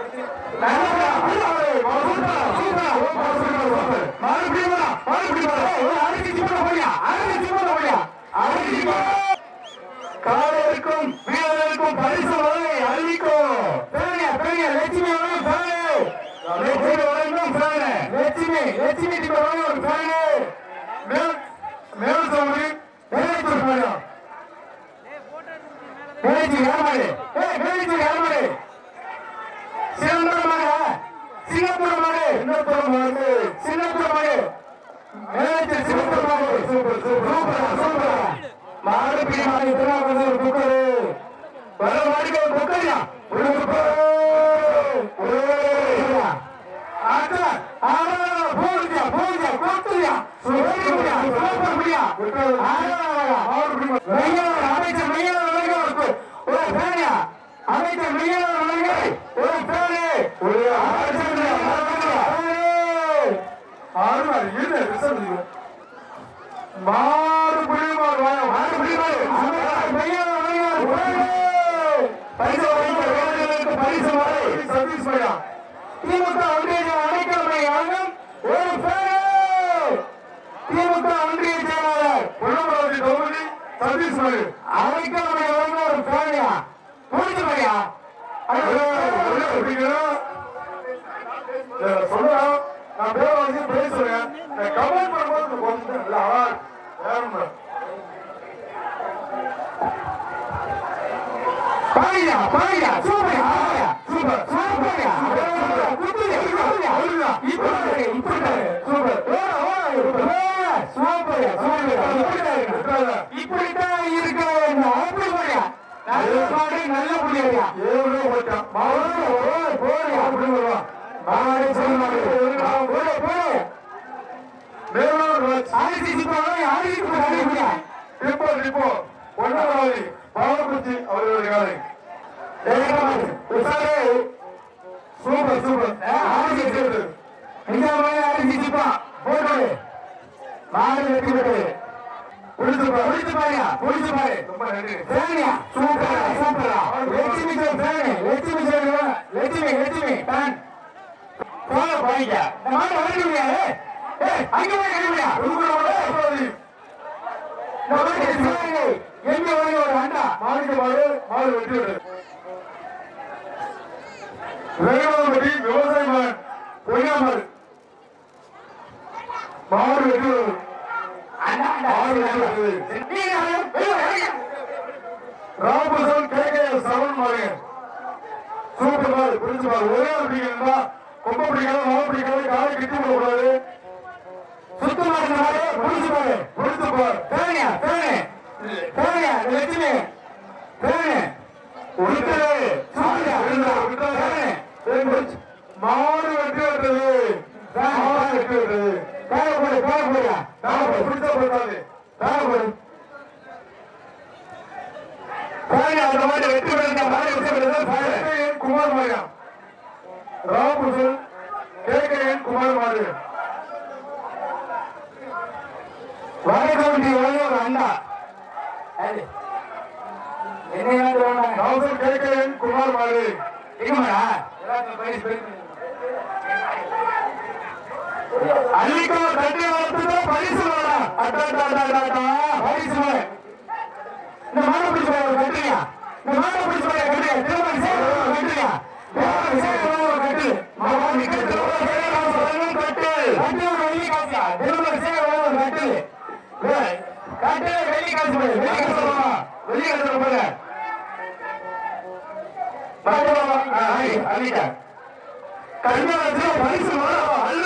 காலருக்கும் வீரருக்கும் பரிசு வரை அள்ளிக்கோ பேரணியா பேரணியா லட்சுமி வழங்கும் பேரணி லட்சுமி வழங்கும் பேரணி லட்சுமி லட்சுமி டிப்ப வழங்கும் பேரணி மேல் மேல் சௌரி மேலேச்சூர் பேரணி மேலேச்சூர் ஏமாடு ஏய் மேலேச்சூர் ஏமாடு சிதம்பரம் மாடு சிங்கப்பூர் மாடு சின்னப்புறம் மாடு சிங்கப்பூர் மாடு மேலேச்சூர் சிங்கப்பூர் மாடு சூப்பர் சூப்பர் சூப்பரா சூப்பரா மாடு பிடி மாடு இத்தனை வந்து ஒரு குக்கரு வர மாடுக்கு ஒரு குக்கரியா ஒரு குக்கர் ஆட்டா ஆடா போடுதியா போடுதியா கொத்துதியா சூப்பரியா சூப்பரியா மெய்யாளர் அமைச்சர் மெய்யாளர் வழங்க ஒரு ஒரு பேனியா அமைச்சர் மெய்யாளர் வழங்க ஒரு பேனு ஒரு அமைச்சர் ஆறு இது ரிசல்ட் மாடு புடி மாடு வாங்க மாடு பிடி மாடு மெய்யாளர் வழங்க ஒரு பேனு பரிசு வழங்க வீரர்களுக்கு பரிசு வழங்க சதீஷ் பையா திமுக ஒன்றிய அடைக்கலமை வழங்கும் ஒரு பேரு திமுக ஒன்றிய செயலாளர் பொன்னமராவதி தொகுதி சதீஷ் பையா அடைக்கலமை வழங்கும் ஒரு பேரையா புரிஞ்சு பையா சொல்றேன் நான் பேர் வாங்கி பேசுறேன் கமெண்ட் பண்ணும்போது கொஞ்சம் இல்ல வேணும் பாரியா பாரியா சூப்பரியா சூப்பர் சூப்பரியா குத்துறியா குத்துறியா இப்படி இப்படி சூப்பர் ஓட ஓட சூப்பரியா சூப்பரியா இப்படித்தான் இருக்க வேண்டும் அப்படி போறியா நல்ல பாடு நல்ல புள்ளியா ஏழு போட்டான் போடு போடு அப்படி வருவான் மாடு சொல்லுவாங்க போடு போடு மேலூர் ராஜ் அரிசி சிப்பாங்க அரிசி சிப்பாங்க இப்போ இப்போ பொன்னமராவதி பாவக்குச்சி அவர்களுடைய காலை உசாரே சூப்பர் சூப்பர் அரிசி சிப்பு இந்த மாதிரி அரிசி சிப்பா போடு மாடு வெட்டி விட்டு பிடிச்சு பாரு புடிச்சு பாருங்க புடிச்சு பாரு ரொம்ப நன்றி ஃபேனியா சூப்பரா சூப்பரா Lakshmi sir fan Lakshmi sir Lakshmi Lakshmi fan போன போயிங்க இந்த மாடு வளர்க்க முடியாது ஏய் அங்க போய் கழிவுயா பொன்னமராவதி இந்த மாடு சிவகங்கை எங்க வழி ஒரு அண்டா மாணிக்க மாடு மாடு வெட்டி விடு வேளாண்மதி விவசாய மகன் பொய்யா மாடு மாடு வெட்டி விடு அண்டா அண்டா மாடு வெட்டி விடுது ராமபுரம் கே கே சரவண் மாடுங்க சூப்பர் மாடு பிடிச்சு பாரு ஒரே ஆள் பிடிக்கணும்னா கொம்ப பிடிக்காத மாவு பிடிக்காத காலை கிட்டி விடக்கூடாது சுத்தமா இருந்த மாடு புடிச்சு பாரு பிடிச்சு பாரு தேவையா தேவை தேவையா இந்த லட்சுமி தேவை விட்டு சூப்பரா இருந்தா, விட்டா. ஏய், பிடிச்சு. மாடு வெட்டி விட்டது மாடு வெட்டி விட்டது தேவை போடு தேவை போடுயா நான் பிடிச்சா போட்டாது தேவை போடு தேவையா அந்த மாடு வெற்றி பெறுங்க மாடு வெற்றி பெறுங்க தேவை கேகேஎன் குமார் மாரியா ராமபுரம் கேகேஎன் குமார் மாடு வடகவுண்டி வழி ஒரு அண்டா அது. என்ன ஏதாவது வேண்டாங்க ராமபுரம் கேகேஎன் குமார் மாடு இருக்குமாடா எல்லாத்துக்கும் பரிசு பெருக்கு. அள்ளிக்கோ தட்டி வளர்த்துதோ பரிசு வேணும் அட்டா அட்டா அட்டா அட்டா அட்டா பரிசு வேணும் இந்த மாடை பிடிச்சு போய் கட்டுறியா இந்த மாடை பிடிச்சு போய் கட்டுறியா திருமணம் சேவை கட்டுறியா திருமணம் சேவை கட்டு மாமா நிக்கிறது திருமணம் சேவை கட்டு கட்டு ஒரு வெள்ளி காசியா திருமணம் சேவை கட்டு ஏய், கட்டு வெள்ளி காசு போய் வெள்ளி காசு போடுமா வெள்ளி காசு போடுங்க கல்யாணத்துல பரிசு வரும் அல்ல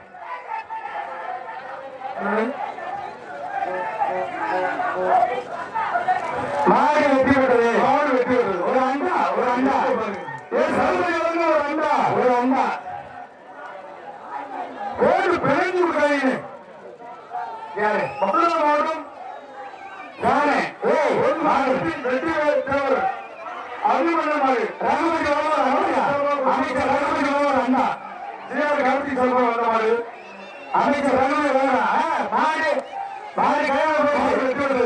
மாடு வெட்டி விட்டது மாடு வெட்டி விட்டது ஒரு அண்டா ஒரு அண்டா ஏ சௌந்தரிய வந்து ஒரு அண்டா ஒரு அண்டா கோடு பிழைஞ்சு விடுறாங்க யாரு மதுரை மாவட்டம் யாரு ஏய் ஒரு மாடு வெட்டி வெட்டி தேவர் அபிமன்ய மாடு ரகுபதி வரும் ஒரு அண்டா அமைச்சர் ரகுபதி வரும் ஒரு அண்டா ஜிஆர் கார்த்திக் செல்வம் வந்த மாடு அமைச்சர் ரகுபதி வரும் மாடு மாடு கல்யாணம் மாடு போயிடுச்சு வெட்டி விட்டது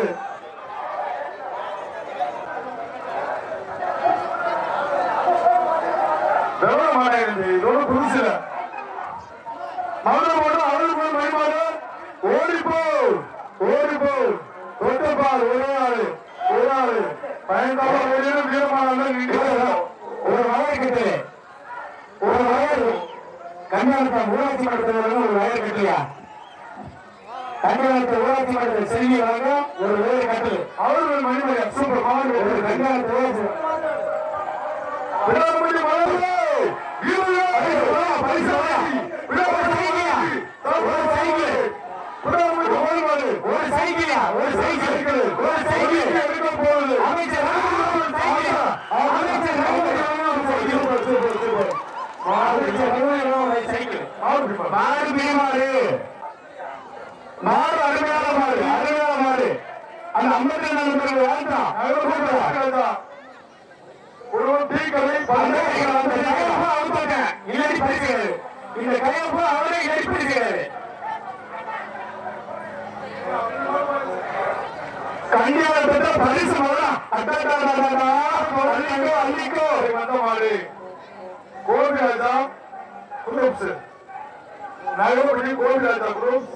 வெள்ளை மாடு இருந்து இதோட புதுசுல மதுரை மாவட்டம் அருள்குடி மணிமாடு ஓடிப்போ ஓடிப்போ தொட்டப்பால் ஒரே ஆளு ஒரே ஆளு பயன்தாம ஓடின வீரமான நின்று ஒரு வயல் கட்டு ஒரு வயல் கன்னியாகுமரி ஊராட்சி மன்றத்தில் ஒரு வயல் கட்டுறியா கன்னியாகுமரி ஊராட்சி மன்றத்தில் செல்வி வாங்க ஒரு வயல் கட்டு அவர்கள் மணிமணி சூப்பர் மாடு ஒரு கன்னியாகுமரி ஊராட்சி விடாமணி மலர்ந்து வீரர்கள் பரிசு வாங்க. ஒரு சைக்கிளா? ஒரு சைக்கிள் விடாமணி மலர்வாடு ஒரு சைக்கிளா ஒரு சைக்கிள் ஒரு சைக்கிள் எடுக்க போகுது அமைச்சர் ரகுபதி ஒரு சைக்கிள் அமைச்சர் ரகுபதி ஒரு சைக்கிள் சூப்பர் சூப்பர் சூப்பர் அமைச்சர் ரகுபதி ஒரு சைக்கிள் மாடு மாடு பிடிமாடு மாடு அருமையான மாடு அருமையான மாடு அந்த ஐம்பத்தி நாலு பேர் வாழ்ந்தான் ஒரு டீ கடை அந்த கையப்பா அவுத்தாங்க இல்லாடி பரிசுகிறது இந்த கையப்பா அவரே இல்லாடி பரிசுகிறது கண்டிப்பாக பெற்ற பரிசு வரலாம் அட்டா அள்ளிக்கோ அள்ளிக்கோ வந்த மாடு கோபி ராஜா குரூப்ஸ் நகரப்படி கோபி ராஜா குரூப்ஸ்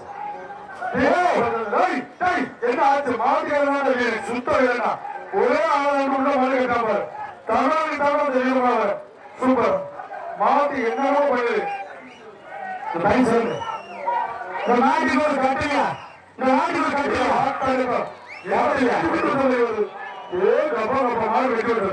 என்ன ஆச்சு மாட்டுக்காரனால சுத்தம் இல்லைன்னா ஒரே ஆளாண்டு உள்ள மாடு கேட்டாம தமிழ்நாடு தமிழ் தெரியுமாவ சூப்பர் மாட்டு என்னமோ பண்ணுது பரிசு வந்து இந்த நாட்டுக்கு ஒரு கட்டுறியா இந்த நாட்டுக்கு ஒரு கட்டுறியா ஆட்டாளிப்பா யாரு எட்டு விட்டு சொல்லி வருது ஏ கப்பா கப்பா மாடு வெட்டி விடுறது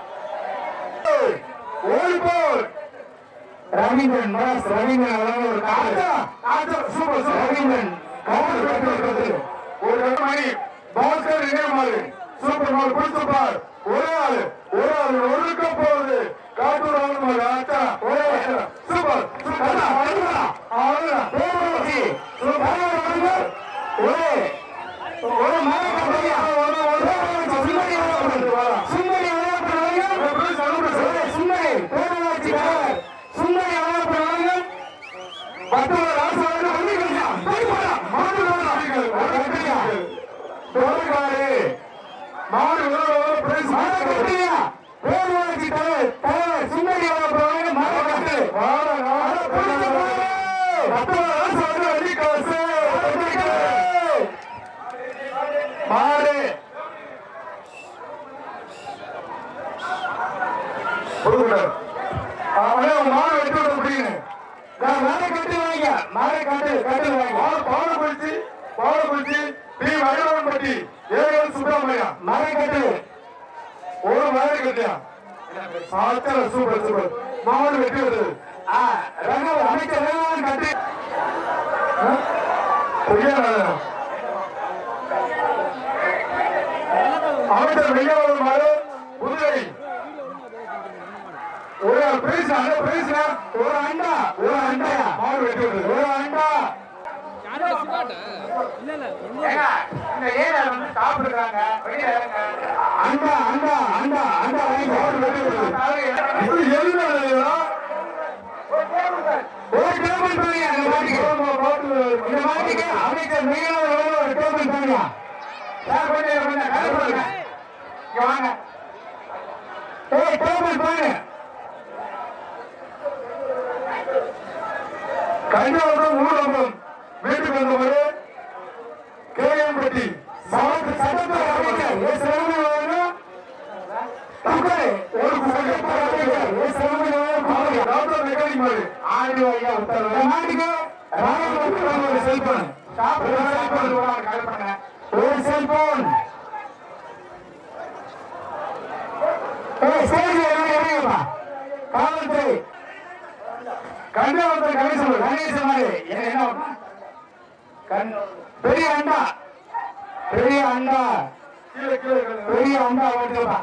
ஓடிப்போல் ரவீந்திரன் மராஸ் ரவீந்திரன் அவர்கள் ஒரு காட்டு சூப்பர் சூப்பர் ரவீந்திரன் கவுண்ட் கட்டு வைக்கிறது ஒரு ரெண்டு மணி பாஸ்கர் இதே மாதிரி சூப்பர் மால் பிடிச்சு பார் ஒரே ஆளு ஒரு ஆளு ஒழுக்க போகுது காட்டூர் ஆளு மாதிரி ஆச்சா ஒரே ஆளு. சூப்பர் சூப்பர் அவ்வளவுதான். பேரூராட்சி தலைவர் ஒரு ஒரு மாவட்ட ஒரு ஒரு சுந்தரி விளையாட்டு சுந்தரி விளையாட்டு ஒரு சுந்தரி பேரூராட்சி தலைவர் சுந்தரி விளையாட்டு பத்து ராசு வந்து வந்து வெட்டி ஏகல் சுப்பிரமணியம் மரக்கட்டு ஒரு மயிறு கட்டியா சாத்திர சூப்பர் சூப்பர் மாடு வெட்டி வருது ஆ, ரகு அமைச்சர் ரகுவன் கட்டு அமைச்சர் வெங்கவரம் மாடு புதுவை ஒரு பிரைஸ் அந்த பிரைஸ் ஒரு அண்டா ஒரு அண்டாயா மாடு வெட்டி வருது ஒரு அண்டா ஏங்க, இந்த ஏரியா வந்து சாப்பிடுறாங்க வெளியே இறங்க. அண்டா அண்டா அண்டா அண்டா வாங்கி மாடு வெட்டி வருது இது எதுனா ஒரு டேபிள் பாருங்க அந்த மாட்டுக்கு இந்த மாட்டுக்கு அமைச்சர் மிகவும் ஒரு டேபிள் பாருங்க சார் கொஞ்சம் கொஞ்சம் கதை சொல்லுங்க இங்க வாங்க ஏய் டேபிள் பாருங்க கன்னியாகுமரி ஊரகம் வீட்டுக்கு வந்தவர் கேஎம்பட்டி மாவட்ட சட்டத்துறை அமைச்சர் எஸ் ராமநாதன் உட்காரு. ஒரு சட்டத்துறை அமைச்சர் எஸ் ராமநாதன் டாக்டர் மெக்கானிக் மாடு ஆண்டு ஐயா உத்தரவு இந்த மாட்டுக்கு ராமநாதன் ஒரு செல்போன் ஒரு செல்போன் கால் பண்ணுங்க ஒரு செல்போன் ஏய் ஸ்டேஜ் இறங்குப்பா காவல்துறை கன்னியாகுமரி கணேசன் கணேசன் மாதிரி எனக்கு என்ன ஒண்ணு? கண் பெரிய அண்டா பெரிய அண்டா கீழே கீழே கீழே. பெரிய அண்டா ஓட்டுப்பா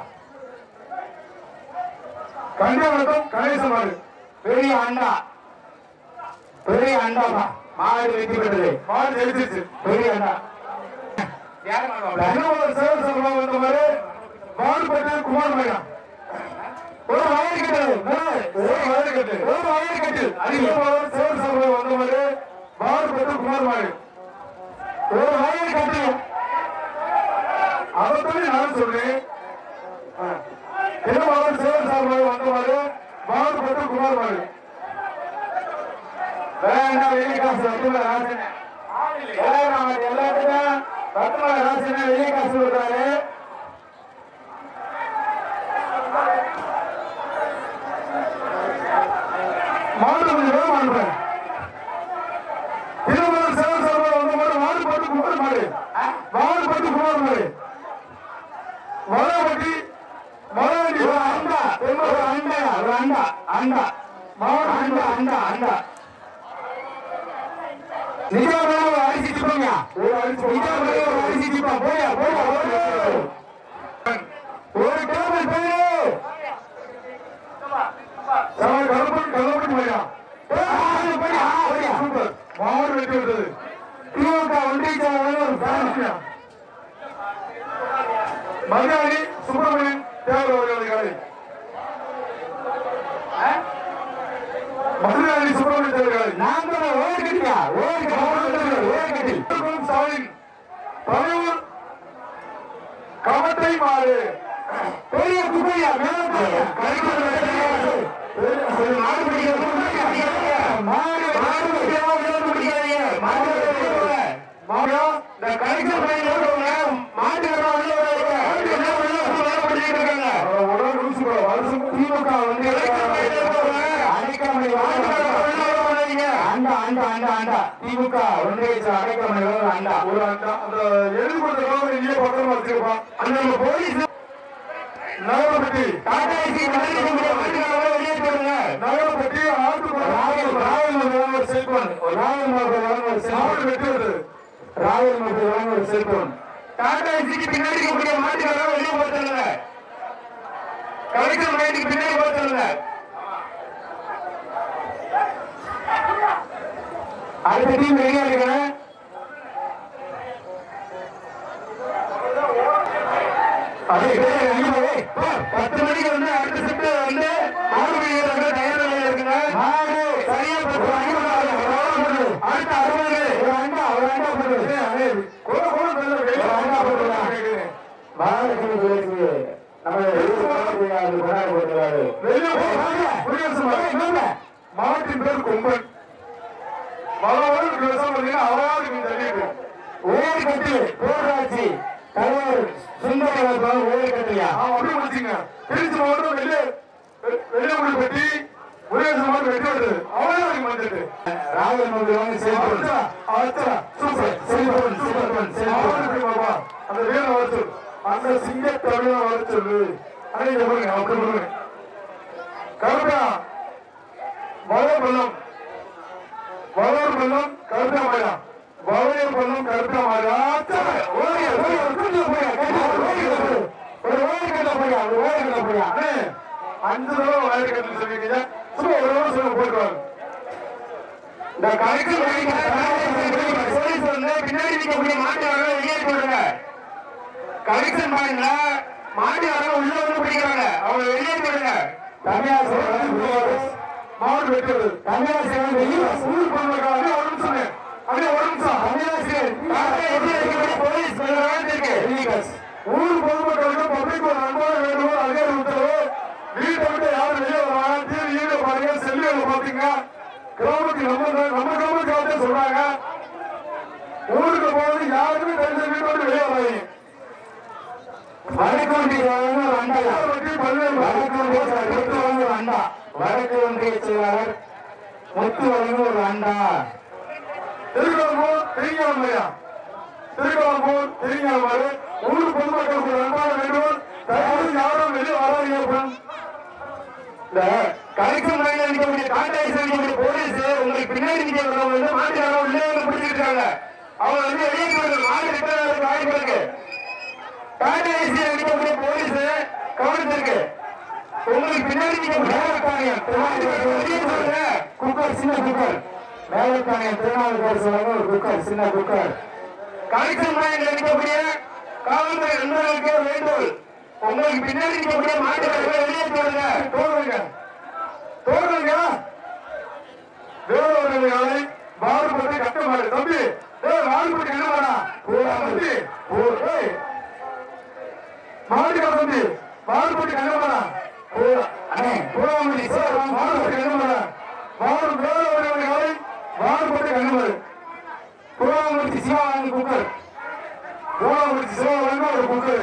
கன்னியாகுமரி கணேசன் மாடு பெரிய அண்டா பெரிய அண்டாப்பா மாடு வெட்டி பெற்றது மாடு ஜெயிச்சிருச்சு பெரிய அண்டா யாரு மாடுவாப்ல? கன்னியாகுமரி சேவல் சபா வந்தவர் மாடுபட்டு குமார் மகன் ஒரு வயல் கட்டு ஒரு வயது கட்டு ஒரு வயல் கட்டு அதிகமாக சேவல் சபா வந்தவர் மாடுபட்டு குமார் மகன் ஒரு வயல் கட்டு அதைத்தானே நான் சொல்றேன் திருமாவளவன் சேவல் சார்பாக வந்தவாறு மாறுபட்டு குமார் மாறு வேண்டாம் வெளிய காசு வட்டுமலை ராசன் எல்லாரும் எல்லாத்துக்கும் வட்டுமலை ராசன் வெளிய காசு கொடுத்தாரு மாடு கொஞ்சம் வேகமா அனுப்புறேன் திருமாவளவன் சேவல் சார்பாக வந்தவாறு மாறுபட்டு குமார் மாறு மாறுபட்டு குமார் மாறு வளவட்டி மலவண்டி ஒரு அண்டா ஒரு அண்டா ஒரு அண்டா அண்டா மாடு அண்டா அண்டா அண்டா நிஜாமலே ஒரு அரிசி சிப்பங்க ஒரு அடிச்சு நிஜாமலே ஒரு அரிசி சிப்பா போயா போயா போயா ஒரு டேபிள் பேரு கலப்பட்டு கலப்பட்டு போயா ஆறு படி ஆறு சூப்பர் மாடு வெட்டி விட்டது திமுக ஒன்றிய செயலாளர் ஒரு ஃபேன். மரியாதை சுப்பிரமணியன் தேவர் அவர்களது காலை மதுரை சுப்பிரமணிய தேவர் காலை நான் தான் ஓடு கட்டியா ஓடு கட்டி ஓடு கட்டி திருக்குளம் ஸ்டாலின் பழையூர் கவட்டை மாறு பெரிய குப்பையா மேல போயா கறிக்கொண்டு ஒரு மாடு பிடிக்கிறது மாடு மாடு பிடிக்கிறது பிடிக்காதீங்க மாடு பிடிக்காதீங்க மாயா இந்த கறிக்கொண்டு பையன் ஓடுவாங்க மாட்டு கடை உள்ள வராங்க என்ன உள்ள உள்ள பிடிச்சிட்டு இருக்காங்க உடல் ரூசு வருஷம் திமுக வந்து அடைக்காமணி அண்டா அண்டா அண்டா அண்டா திமுக ஒன்றிய அடைக்காமணி அண்டா ஒரு அந்த அந்த எழுதி கொடுத்த கவலை நீயே பத்திரமா வச்சிருப்பான் அந்த நம்ம போலீஸ் நகரப்பட்டி டாடா ஏசி வெளியே போடுங்க நகரப்பட்டி ராயல் ஆட்டு ராயல் மகள் ஒரு செல்போன் ராயல் மகள் ஒரு செல்போன் மாடு வெட்டி விட்டது ராயல் மகள் ஒரு செல்போன் டாடா ஏசிக்கு பின்னாடி இருக்கக்கூடிய மாட்டுக்காரங்க வெளியே போட்டுருங்க கலெக்டர் மையத்துக்கு பின்னாடி போட்டுருங்க அடுத்த டீம் ரெடியா இருக்கணும் அதே பேர் அங்கே போய், போ, பத்து மணிக்கு வந்து அடுத்த செட்டு வந்து மாடு பிடிக்கிறது தயார் நிலையில இருக்குங்க மாடு சரியா பத்து மணிக்கு வந்து அது அறுபது போடு. அடுத்த அறுபது ஒரு அண்டா ஒரு அண்டா போடு கூட கூட நல்ல வெளியே ஒரு அண்டா போட்டுடலாம் கேக்குறேன். மாடு சொல்லுக்கு நம்ம அது கொண்டாடி போட்டுறாரு வெளியே போ. குடியரசு மாடு. மாட்டின் பேர் கொம்பன் மலவரும் விவசாயம் பண்ணீங்கன்னா அவராது நீங்க தள்ளிட்டு ஓடி கட்டு பேராட்சி தலைவர் சுந்தர ஓடி கட்டியா அவன் அப்படியே முடிச்சுங்க திருச்சி மாவட்டம் வெளியே வெ- வெளியே முடி பெட்டி குடியரசு மாவட்டம் வெட்டி விடுறது அவரே நீங்க வந்துட்டு ராகுல் மோடி வாங்க செல்போன் அச்சா, அச்சா, சூப்பர், செல்போன் செல்போன் செல்போன் அவரு இப்படி பாப்பா. அந்த முதல் பள்ளம் கருப்பா மாறு ஆச்சா ஓடி ஓடி கொஞ்சம் போய் ஒரு ஓடி கட்ட போய் ஒரு ஓடி கட்ட போய் அண்ணே அஞ்சு தடவை வயர் கட்டு சொல்லிருக்கீங்க சும்மா ஒரு தடவை சொல்ல போயிட்டு இந்த கணக்கு போலீஸ் வந்து பின்னாடி இருக்கக்கூடிய மாட்டுக்காரங்க வெளியே போடுங்க கலெக்ஷன் பாருங்க மாட்டுக்காரங்க உள்ள வந்து பிடிக்கிறாங்க அவங்க வெளியே போடுங்க மாவட்ட வெட்டுறது தமிழாசிரியர் வெளியே ஊர் பண்ணுவாங்க ஒரு நிமிஷம் அப்படியே ஒரு நிமிஷம் தமிழாசிரியர் போலீஸ் இருக்கு ஊர் பொதுமக்களுக்கு பப்ளிக் ஒரு அன்பான வேண்டுகோள் அதிகாரி உத்தரவு வீட்டை விட்டு யாரும் வெளியே வராங்க டிவி வீடியோ பாருங்க செல்லுகளை பாத்தீங்க கிராமத்துக்கு நம்ம நம்ம கிராமத்துக்கு காத்தே சொல்றாங்க ஊருக்கு போறது யாருமே தெரிஞ்ச வீட்டை விட்டு வெளியே வராங்க வடக்கு ஒன்றிய செயலாளர் அண்டா வடக்கு ஒன்றிய செயலாளர் ஒரு அண்டா வடக்கு ஒன்றிய செயலாளர் முத்து வழங்கும் ஒரு அண்டா திருக்கோளம்பூர் திருஞானமலையா திருக்கோளம்பூர் திருஞானமலை ஊர் பொதுமக்களுக்கு ஒரு அன்பான வேண்டுகோள் தயவு யாரும் வெளியே வராதீங்க இந்த கலெக்ஷன் லைன்ல இருக்கக்கூடிய டாடா ஏசி இருக்கக்கூடிய போலீஸ் உங்களுக்கு பின்னாடி நிக்கிறவங்க வந்து மாட்டுக்காரங்க உள்ளே வந்து பிடிச்சிட்டு இருக்காங்க அவங்க வந்து வெளியே போயிடுங்க மாடு ரிப்பேர் ஆகிறதுக்கு வாய்ப்பு இருக்கு டாடா ஏசி இருக்கக்கூடிய போலீஸ் கவனிச்சிருக்கு உங்களுக்கு பின்னாடி நிற்கக்கூடிய குக்கர் சின்ன குக்கர் மேலக்காணியம் திருநாவுக்கரசு வழங்க ஒரு குக்கர் சின்ன குக்கர் கலெக்ஷன் லைன்ல இருக்கக்கூடிய காவல்துறை நண்பர்களுக்கு வேண்டுகோள் உங்களுக்கு பின்னாடி இருக்கக்கூடிய மாட்டுக்காரர்கள் வெளியே போடுங்க தோறுங்க தோறுங்க வேறொரு வேலை மாறுபட்டு கட்ட மாறு தம்பி ஏய் மாறுபட்டு என்ன மாறா போடா தம்பி ஓ ஏய் மாடுகா தம்பி மாறுபட்டு கண்ண மாறா போடா அண்ணே போடாமடி சார் மாறுபட்டு கண்ண மாறா மாறு வேறொரு வேலை மாறுபட்டு கண்ண மாறு புறாமூர்த்தி சிவானந்த் குக்கர் போடாமடி சிவா ஒரு குக்கர்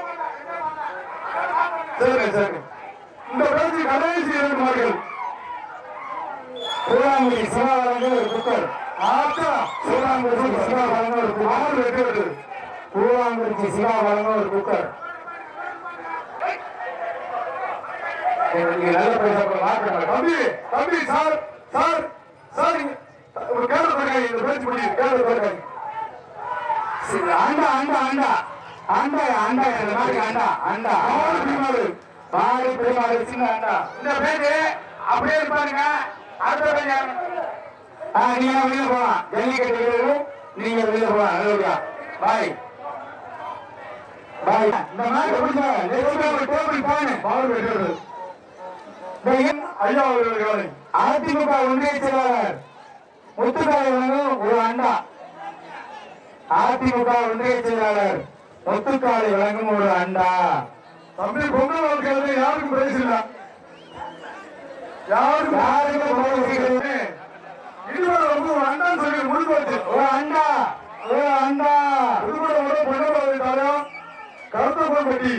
சரி சரி இந்த பேச்சு கடைசி இரண்டு மாடுகள் புறாமூர்த்தி சிவா வழங்க ஒரு குக்கர் ஆச்சா புறாமூர்த்தி சிவா வழங்க ஒரு குக்கர் ஆறு வெற்றி வெட்டு புறாமூர்த்தி சிவா வழங்க ஒரு குக்கர் நீங்க நல்ல பைசா மாற்ற தம்பி தம்பி சார் சார் சார் இங்க ஒரு கேரள இருக்காங்க இந்த பேச்சு முடியுது கேரள இருக்காங்க அண்டா அண்டா அண்டா அண்டா அண்டா இந்த மாதிரி அண்டா அண்டா ஆறு பிரிமாறு மாடு பெருமாடு சின்ன அண்டா இந்த பேச்சு அப்படியே இருப்பாருங்க அடுத்த பையன் ஆ, நீங்க வெளியே போலாம் ஜல்லிக்கட்டு வீரர்கள் நீங்க வெளியே போலாம் நல்லபடியா பாய் பாய் இந்த மாதிரி பிடிச்ச டேபிள் பானு மாறு வெற்றி வெட்டு இந்த ஐயா அவர்கள் காலை அதிமுக ஒன்றிய செயலாளர் முத்துக்காலை வழங்கும் ஒரு அண்டா அதிமுக ஒன்றிய செயலாளர் முத்துக்காலை வழங்கும் ஒரு அண்டா தம்பி பொங்கல் வாழ்க்கையில யாருக்கும் பிரைஸ் இல்ல யாருக்கும் யாருக்கும் prize இல்ல. இதுவரை வந்து ஒரு அண்ணன் சொல்லி முடிஞ்சு வச்சு ஒரு அண்டா ஒரு அண்டா புதுக்கோட ஒரு பொன்னபாவை தாரம் கருத்தப்பன் பட்டி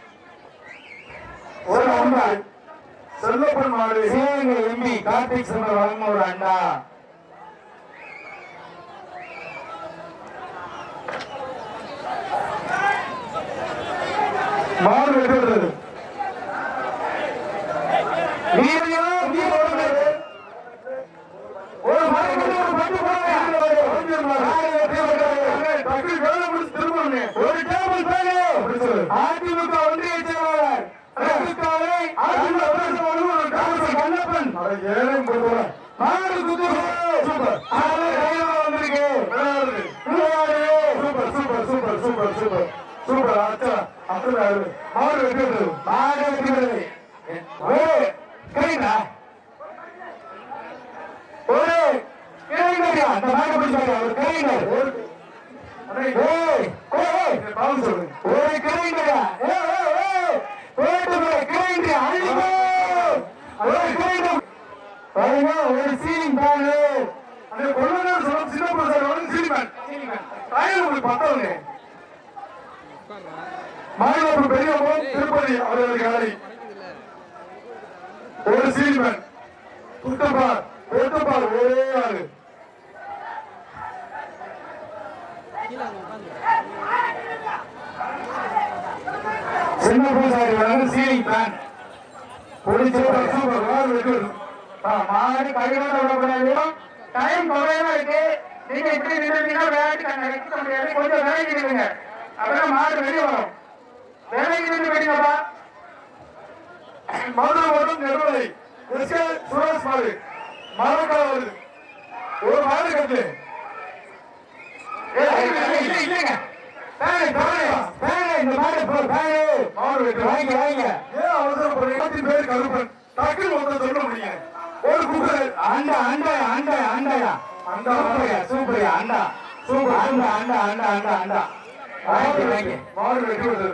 ஒரு அண்டா செல்லப்பன் மாடு சிவகங்கை எம்பி கார்த்திக் சுந்தர் வழங்கும் ஒரு அண்டா மாடு வெட்டுறது வீரையோ வீரோடு ஒரு மரக்கட்டு ஒரு பட்டு டக்கு வேலை முடிச்சு திரும்பணுங்க ஒரு டேபிள் பேனு அப்படி சொல்லு அதிமுக ஒன்றிய செயலாளர் முத்துக்காலை அதிமுக பேசுற ஒரு ஒரு காசு கண்ணப்பன் அட ஏழை போடுவோம் மாடு குதிரை சூப்பர் ஆளு கையில வந்திருக்கு விளையாடுது விளையாடு. Super super super super super super அச்சா அத்தனை மாடு வெட்டுறது மாடு வெட்டுகிறது ஒரு கைடா ஒரு கைடா அந்த மாடு பிடிச்சாரு ஒரு கைடர் ஒரு அடே ஏய் ஏய் பாவம் சொல்லு ஒரு கிரைண்டரா ஏய் ஏய் ஏய் போட்டு போய் கிரைண்டர் அழிவு ஒரு கிரைண்டர் பாருங்க ஒரு சீலிங் பேனு அடே கொள்ளனார் சொல்ல சின்ன பிரசாத் வந்து சீனிமேன் டைம் உங்களுக்கு பத்தவங்க மாநிலம் பெரியவங்க திருப்பதி அவர்களுக்கு ஆடி ஒரு சீனிமேன் புத்தப்பார் புத்தப்பார் ஒரே ஆளு சின்ன பூசாரி வந்து சீலிங் பேன் பிடிச்சு சூப்பர் சூப்பர் மாடு வெட்டுறது மாடு கையோட விடக்கூடாது டைம் குறைவா இருக்கு நீங்க இப்படி நின்றுட்டீங்கன்னா விளையாட்டு கண்ணை வைக்க முடியாது கொஞ்சம் விலகி நில்லுங்க அப்பதான் மாடு வெளியே வரும் விலகி நின்று வெடிங்கப்பா மதுரை வரும் நெடுவலை எஸ் கே சுரேஷ் மாடு மரக்கால வருது ஒரு மாடு கட்டு ஏய், இல்ல, இல்ல, இல்ல, இல்லைங்க பேனு, பேனு, பேனு, இந்த மாடு போ, பேனு. மாடு வெட்டு வாங்க வாங்க ஏன் அவசரப்படுறீங்க பத்து பேர் கருப்பன் டக்குன்னு ஒருத்தர் சொல்ல முடியுங்க ஒரு குக்கர் அண்டா அண்டா அண்டா அண்டாயா அண்டா. சூப்பர்யா சூப்பர்யா அண்டா சூப்பர் அண்டா அண்டா அண்டா அண்டா அண்டா வாங்கி வாங்கி மாடு வெட்டி விட்டது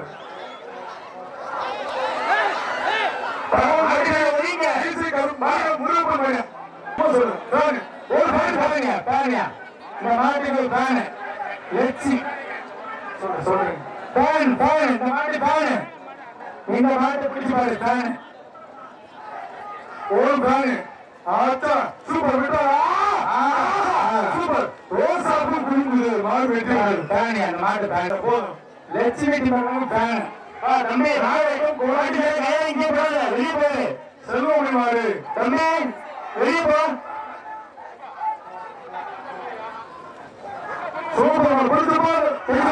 ஈஸி கருப்பு மாடு முருகப்பன் பையன் சும்மா சொல்லு நான் ஒரு பேன் பாருங்க பேனியா இந்த மாட்டுக்கு ஒரு பேனு லட்சி சொல்லு சொல்லுங்க பேன் பேன் இந்த மாட்டு பேனு இந்த மாட்டை பிடிச்சு பாரு பேனு ஒரு பிராணி ஆச்சா சூப்பர் விட்டா சூப்பர் ரோசாப்பு குடுங்குது மாடு வெட்டி விட்டது பேனு அந்த மாட்டு பேன் போதும் லட்சுமி பண்ணணும் பேனு தம்பி நாளைக்கும் கோடி இங்கே போகாத வெளியே போயிரு செல்வமணி மாடு தம்பி வெளியே போ சூப்பர் மாடு பிடிச்சு போடு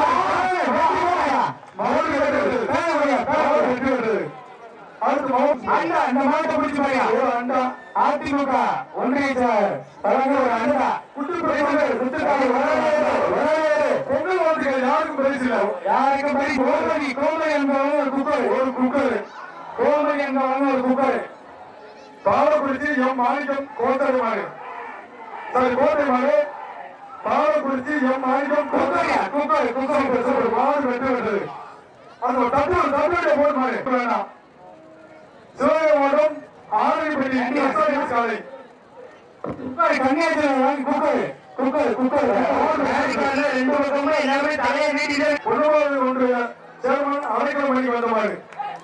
மாடு மாடு வெட்டி விட்டது பேனு வையா, பேனு மாடு வையா. வெட்டி விட்டது அடுத்து மாவு அண்டா இந்த மாட்டை பிடிச்சு பாருங்க ஒரு அண்டா அதிமுக ஒன்றிய செயலர் தலைவர் ஒரு அண்டா குட்டி பிரச்சனை குத்துக்காரி வரவேறு, வரவேறு. பொங்கல் வாழ்த்துக்கள் யாருக்கும் பிரைஸ் இல்ல யாருக்கும் பரி கோமதி கோமதி என்பவன் ஒரு குக்கர் ஒரு குக்கர் கோமதி என்பவன் ஒரு குக்கர் பாலக்குறிச்சி எம் மாணிக்கம் கோத்தரை மாடு சாரி கோட்டை மாடு பாலக்குறிச்சி எம் மாணிக்கம் கோத்தரை குக்கர் குக்கர் குக்கர் ஒரு மாடு வெட்டி விட்டது அந்த தப்பு தப்பு போட்டு மாடு வேணாம் சிவகங்கை மாவட்டம் ஆரணிப்பட்டி கிருஷ்ணகிரி சாலை குக்கர் கன்னியாகுமரி வாங்கி குக்கர் குக்கர் குக்கர் ரெண்டு பக்கமும் எல்லாமே தலையை நீட்டிட்டு பொன்னவாறு ஒன்றிய சேர்மன் அரைக்கல் மணிக்கு வந்த மாடு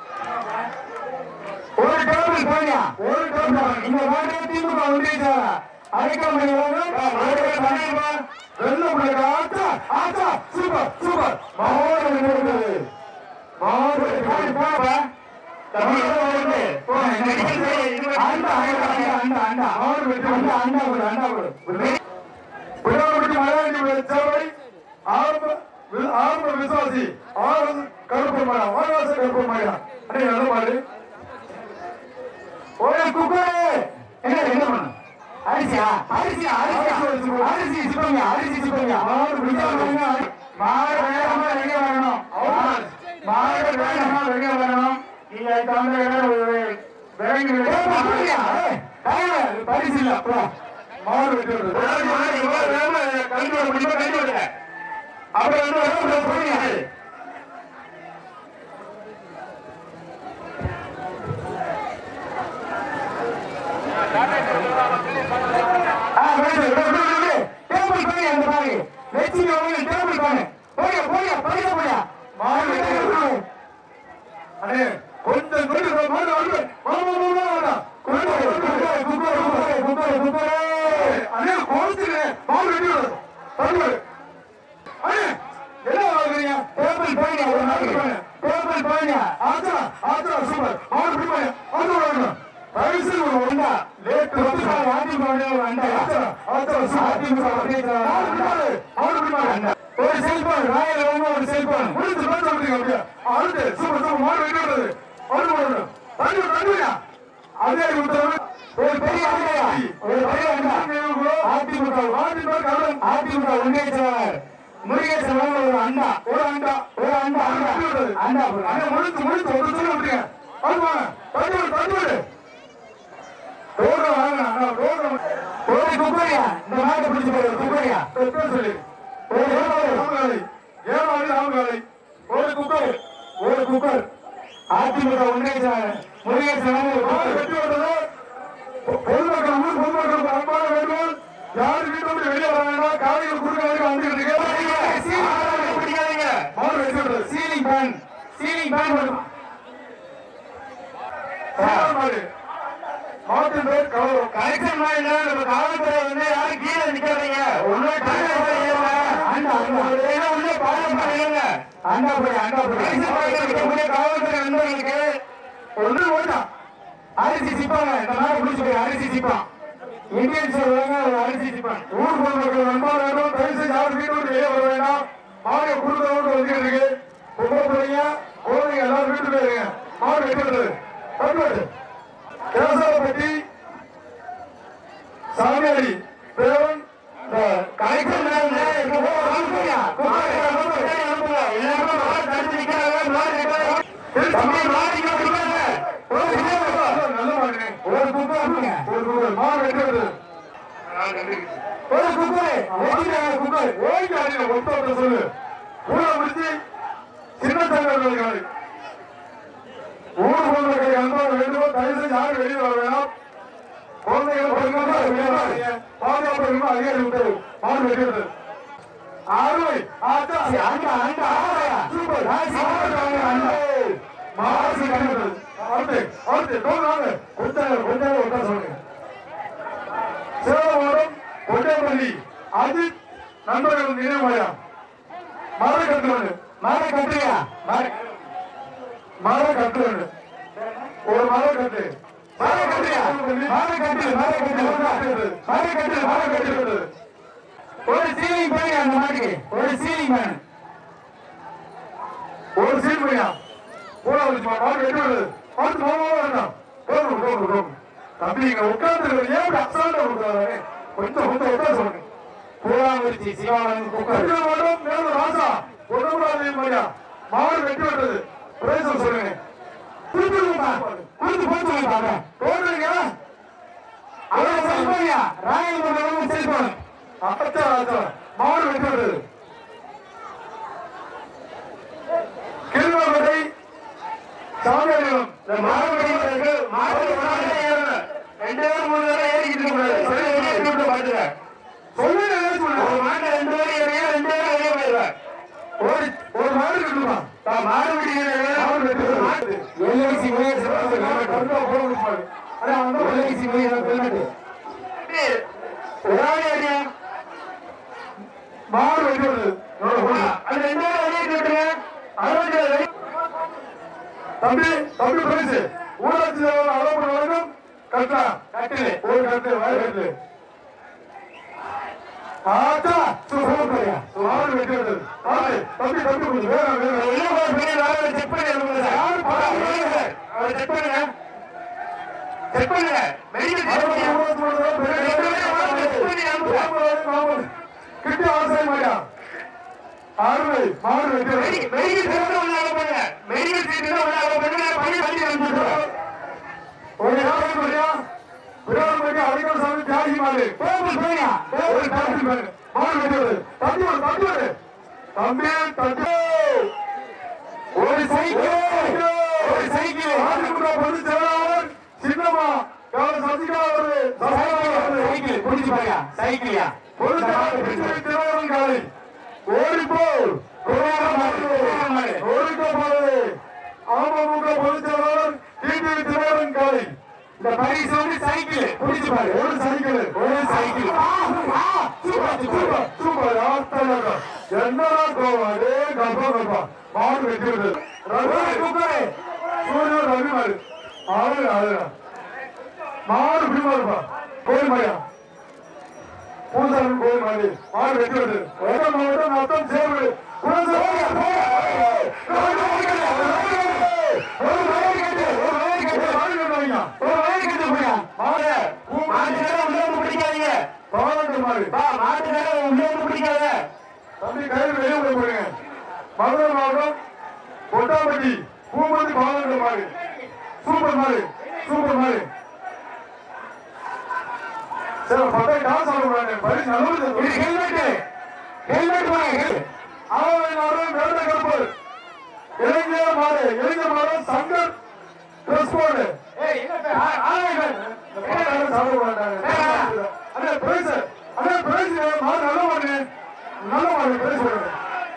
ஒரு டேபிள் போனியா ஒரு டேபிள் இந்த மாட்டை திமுக ஒன்றிய செயலர் அழைக்க முடியாது வெள்ள பிள்ளைங்க ஆச்சா ஆச்சா சூப்பர் சூப்பர் மாடு வெட்டி விட்டது மாடு வெட்டி விட்டது. விடாமட்டி மலையாளி சேவை ஆரம்ப வி- ஆரம்ப விசுவாசி ஆறு கருப்பு மாடா வானவாச கருப்பு மாடா அண்ணே நல்ல மாடு ஒரு குக்கர் என்ன என்ன பண்ணும் அரிசியா அரிசியா அரிசி அரிசி சிப்பங்க அரிசி சிப்பங்க மாடு பிடிக்காம மாடு வேகமா வெளியே வரணும் மாடு வேகமா வெளியே வரணும் நீங்க அதுக்கு வந்து விலங்கி பரிசு இல்ல அப்புறம் மாடு வெட்டி விட்டது அப்புறம் வந்து போறீங்க ஆ, வேண்டு, வேண்டு, வேண்டு, வேண்டு. டேபிள் பண்ணி அந்த பாரு. லட்சுமி அவங்க டேபிள் பண்ணு. போயா, போயா, பரிசு போயா. மாடு வெட்டி விட்டது. அண்ணே கொஞ்சம் கொஞ்சம் மாடு வந்து வா வா வா வா வா cooker, cooker, cooker, cooker, cooker, cooker. அண்ணே கோச்சுங்க மாடு வெட்டி விட்டது தள்ளு அண்ணே என்ன வாங்குறீங்க டேபிள் பண்ணி ஒரு நாளைக்கு. டேபிள் பண்ணி. ஆச்சா ஆச்சா சூப்பர் மாடு பிடி பண்ணு அது வாங்கணும் பரிசு ஒரு ஒன்றா லேட் குத்துக்கா, அதிமுக ஒரு அண்டா. ஆச்சா ஆச்சா சூப்பர் அதிமுக ஒன்றிய செயலாளர் மாடு பிடி அண்டா. பண்ணு மாடு பிடி பண்ணு ஒரு செல்போன் ராயல் வந்து ஒரு செல்போன் முடிஞ்சு பேச முடியுங்க அப்படியே அடுத்து சூப்பர் சூப்பர் மாடு வெட்டி விட்டது மாடு போடணும் தள்ளு தள்ளுயா அதே கொடுத்தவங்க ஒரு பெரிய அண்டையா ஒரு பெரிய அண்டா அதிமுக ஆதிபா கவனம் அதிமுக ஒன்றிய செயலாளர் முருகேசன் வந்து ஒரு அண்டா ஒரு அண்டா ஒரு அண்டா அண்டா அண்டா போடு. அண்ணே முடிச்சு முடிச்சு ஒரு சொல்லி விட்டுருங்க அது வாங்க தள்ளு தள்ளு ரோகம் வாங்க அண்ணா ரோகம் ஒரு குக்கரியா இந்த மாட்டை பிடிச்சு போய் குக்கரியா பேர் சொல்லி ஒரு குக்கர். ராமகாலை ஏமாளி ராமகாலை ஒரு குக்கர் ஒரு குக்கர் அதிமுக ஒன்றிய செயலாளர் முருகேசன் வந்து ஒரு மாடு குக்கர் வெட்டி விட்டது பொதுமக்கள் ஊர் பொதுமக்கள் அன்பான வேண்டுகோள் யார் வீட்டு விட்டு வெளியே வர வேண்டாம் காலையில் குறுக்க வரைக்கும் வந்துகிட்டு இருக்கு பிடிக்காதீங்க மாடு வெட்டி விட்டது சீலிங் ஃபேன் சீலிங் ஃபேன் போடும் சீமான் மாடு மாட்டின் பேர் கலவரம் கலெக்ஷன் மாதிரி நம்ம காவல்துறை வந்து யாரும் கீழே நிக்காதீங்க ஒண்ணு டாடா போய் ஏறுங்க. அண்டா அண்டா ஏன்னா உள்ள பாலம் பண்ணுங்க அண்டா போய் அண்டா போய் கலெக்ஷன் மாதிரி இருக்கக்கூடிய காவல்துறை நண்பர்களுக்கு ஒன்று ஓட்டா அரிசி சிப்பாங்க இந்த மாதிரி பிடிச்சி போய் அரிசி சிப்பான் இந்தியன் சொல்லுவாங்க அரிசி சிப்பன் ஊர் பொதுமக்கள் நண்பர் வேண்டும் தயவு செய்து யாரும் வீட்டு விட்டு வெளியே வர வேண்டாம் மாடு குடும்பத்தோடு வந்துட்டு இருக்கு பொம்பளை பிள்ளைங்க குழந்தைங்க எல்லாரும் வீட்டு போயிருங்க மாடு வெட்டுறது பண்பாடு கேசவப்பட்டி சாமியாடி தேவன் கலெக்டர் நல்ல மாடு ஒரு குப்பை அனுப்புங்க. ஒரு கும்பல் மாடு வெட்டுறது ஒரு குப்பை வெட்டிட்டாங்க குப்பை ஓய்வு அடியில ஒத்த சொல்லு கூட முடிச்சு சின்ன தலைவர்கள் ஊர் பொதுமக்கள் அன்பாக வேண்டும் தயவு செய்து யாரும் வெளியே வர வேண்டாம் குழந்தைகள் பெரும்பாலும் வெளியே வராதீங்க. பாதுகாப்பு இருந்தால் அதிகாரி உத்தரவு மாடு வெட்டுறது அருமை ஆச்சா அங்க அங்க ஆயா சூப்பர் ராசி ஆடுறாங்க, அண்ணா. மாசி கட்டுறது அடுத்து அடுத்து டோல் வாங்க கொஞ்சம் கொஞ்சம் ஒட்டா சொல்லுங்க சேலம் கொட்டைப்பள்ளி அஜித் நண்பர்கள் நினைவாயா மர கட்டுறது மர கட்டுறியா மர மர கட்டுறது ஒரு மர கட்டு மர கட்டுறியா மர கட்டு மர கட்டு மர கட்டு மர கட்டு ஒரு சீலிங் பண்ணி அந்த மாட்டுக்கு ஒரு சீலிங் பண்ணு ஒரு சீல் பையா போட வச்சு மாடு வெட்டி விடுது பார்த்து மாமா வேண்டாம் போகணும் போகணும் போகணும் தம்பி இங்க உட்கார்ந்து ஏன் அசால்ட்டா கொடுக்குறாரு கொஞ்சம் கொஞ்சம் உட்கார சொல்லுங்க பூராங்குறிச்சி சிவானந்த் குக்கர் வெற்றி மாடும் மேல ராசா உடம்புறாதே மாதிரியா மாடு வெட்டி விட்டது பிரேசம் சொல்லுங்க கொடுத்துருப்பா கொடுத்து போட்டு பாருங்க போடுறீங்க அவரை செல்போனியா ராயல் செல்போன் அச்சா அச்சா மாடு வெட்டி விட்டது கிருமலை சாமியாரிடம் மாடு மாடு ரெண்டு பேரும் மூணு பேரும் ஏறிக்கிட்டு இருக்க கூடாது சொல்லு ஒரு மாட்டை ரெண்டு பேரும் ஏறியா ரெண்டு பேரும் வெளியே போயிடுவேன் ஒரு ஒரு மாடு கட்டுமா மாடு பிடிக்கிறது மாடு வெட்டி விட்டது எல்ஐசி முயற்சி கருவா போட முடியாது அடே அந்த எல்ஐசி முயற்சி மாடு வெட்டி விட்டது அது ரெண்டு பேரும் வெளியே விட்டுருங்க அறுபத்தி ஏழு தம்பி தம்பி பிரைஸ் ஊராட்சி தலைவர் அளவு வழங்கும் கட்டா கட்டிலு ஒரு கட்டு வயல் கட்டு ஆச்சா சூப்பர் மாடு வெட்டி விட்டது ஆச்சு தம்பி தம்பி கொஞ்சம் வேற வேற உள்ள போய் பெரிய லாரியில செக் பண்ணி அனுப்புங்க சார். யார் பாருங்க சார். அவரை செக் பண்ணுங்க. செக் பண்ணுங்க. மெடிக்கல் செக் மாடு பண்ணுங்க. ஊராட்சி மன்றம் பெரிய செக் பண்ணி அனுப்புங்க. கிட்டி ஆசை மாடியா அருமை மாடு வெட்டி விட்டது மெடி- மெடிக்கல் செக் பண்ணி உள்ள அனுப்புங்க. மெடிக்கல் செக் பண்ணி உள்ள அனுப்புங்க. நான் பண்ணி பண்ணி அனுப்பிச்சுடுறேன். ஒரு யாரும் மாடியா விராட் மாடி அடிக்கல் சாமி தியாகி மாடு போகுது, போங்க. ஒரு தம்பி பாரு. மாடு வெட்டி விட்டது தம்பி ஒரு தம்பி ஒரு தம்பி தம்பி ஒரு சைக்கிள் ஒரு சைக்கிள் ஆதிமுக பொதுச் செயலாளர் சின்னம்மா கால சசிகலா அவர்கள் சசிகலா அவர்கள் சைக்கிள் புடிச்சு பாருங்க சைக்கிளியா பொதுச் செயலாளர் பிச்சை திருவாரூர் காலை ஓடிப்போ ஓடிக்கோப்பாடு அமமுக பொதுச் செயலாளர் டிடிவி திருவாரூர் காலை இந்த பரிசு வந்து சைக்கிள் புடிச்சு பாரு ஒரு சைக்கிள் ஒரு சைக்கிள் சூப்பர் சூப்பர் சூப்பர் ஆஸ்தலக என்னடா கோவம் அதே கப்பா கப்பா மாடு வெட்டி விட்டது ரவி குக்கரே சூரிய ரவி மாடு ஆளு ஆளு மாடு பிடிமா இருப்பா கோயில் மாடியா பூசாரி கோயில் மாடி மாடு வெட்டி விட்டது ஒரே மாவட்டம் மொத்தம் சேர்வு ஒரு வயல் கட்டு போயா மாட்டுக்கார உள்ள வந்து பிடிக்காதீங்க மாடு பா மாட்டுக்கார உள்ள வந்து பிடிக்காத தம்பி கையில் வெளியே விட போறீங்க மதுரை மாவட்டம் கொட்டாம்பட்டி பூமதி பாலந்த மாடு சூப்பர் மாடு சூப்பர் மாடு சரி பத்தா காசு சாப்பிடுறாங்க பரிசு இது நல்லது ஹெல்மெட் ஹெல்மெட் வாங்க ஆவணி நாடு வேலை கருப்பு இளைஞர் மாடு இளைஞர் மாடு சங்கர் ட்ரெஸ் கோடு ஏய் என்ன பேர் ஆளே பேர் சாப்பிட மாட்டாங்க அண்ணே பிரைஸ் அண்ணே பிரைஸ் மாடு நல்ல மாடு நல்ல மாடு பிரைஸ் கொடுங்க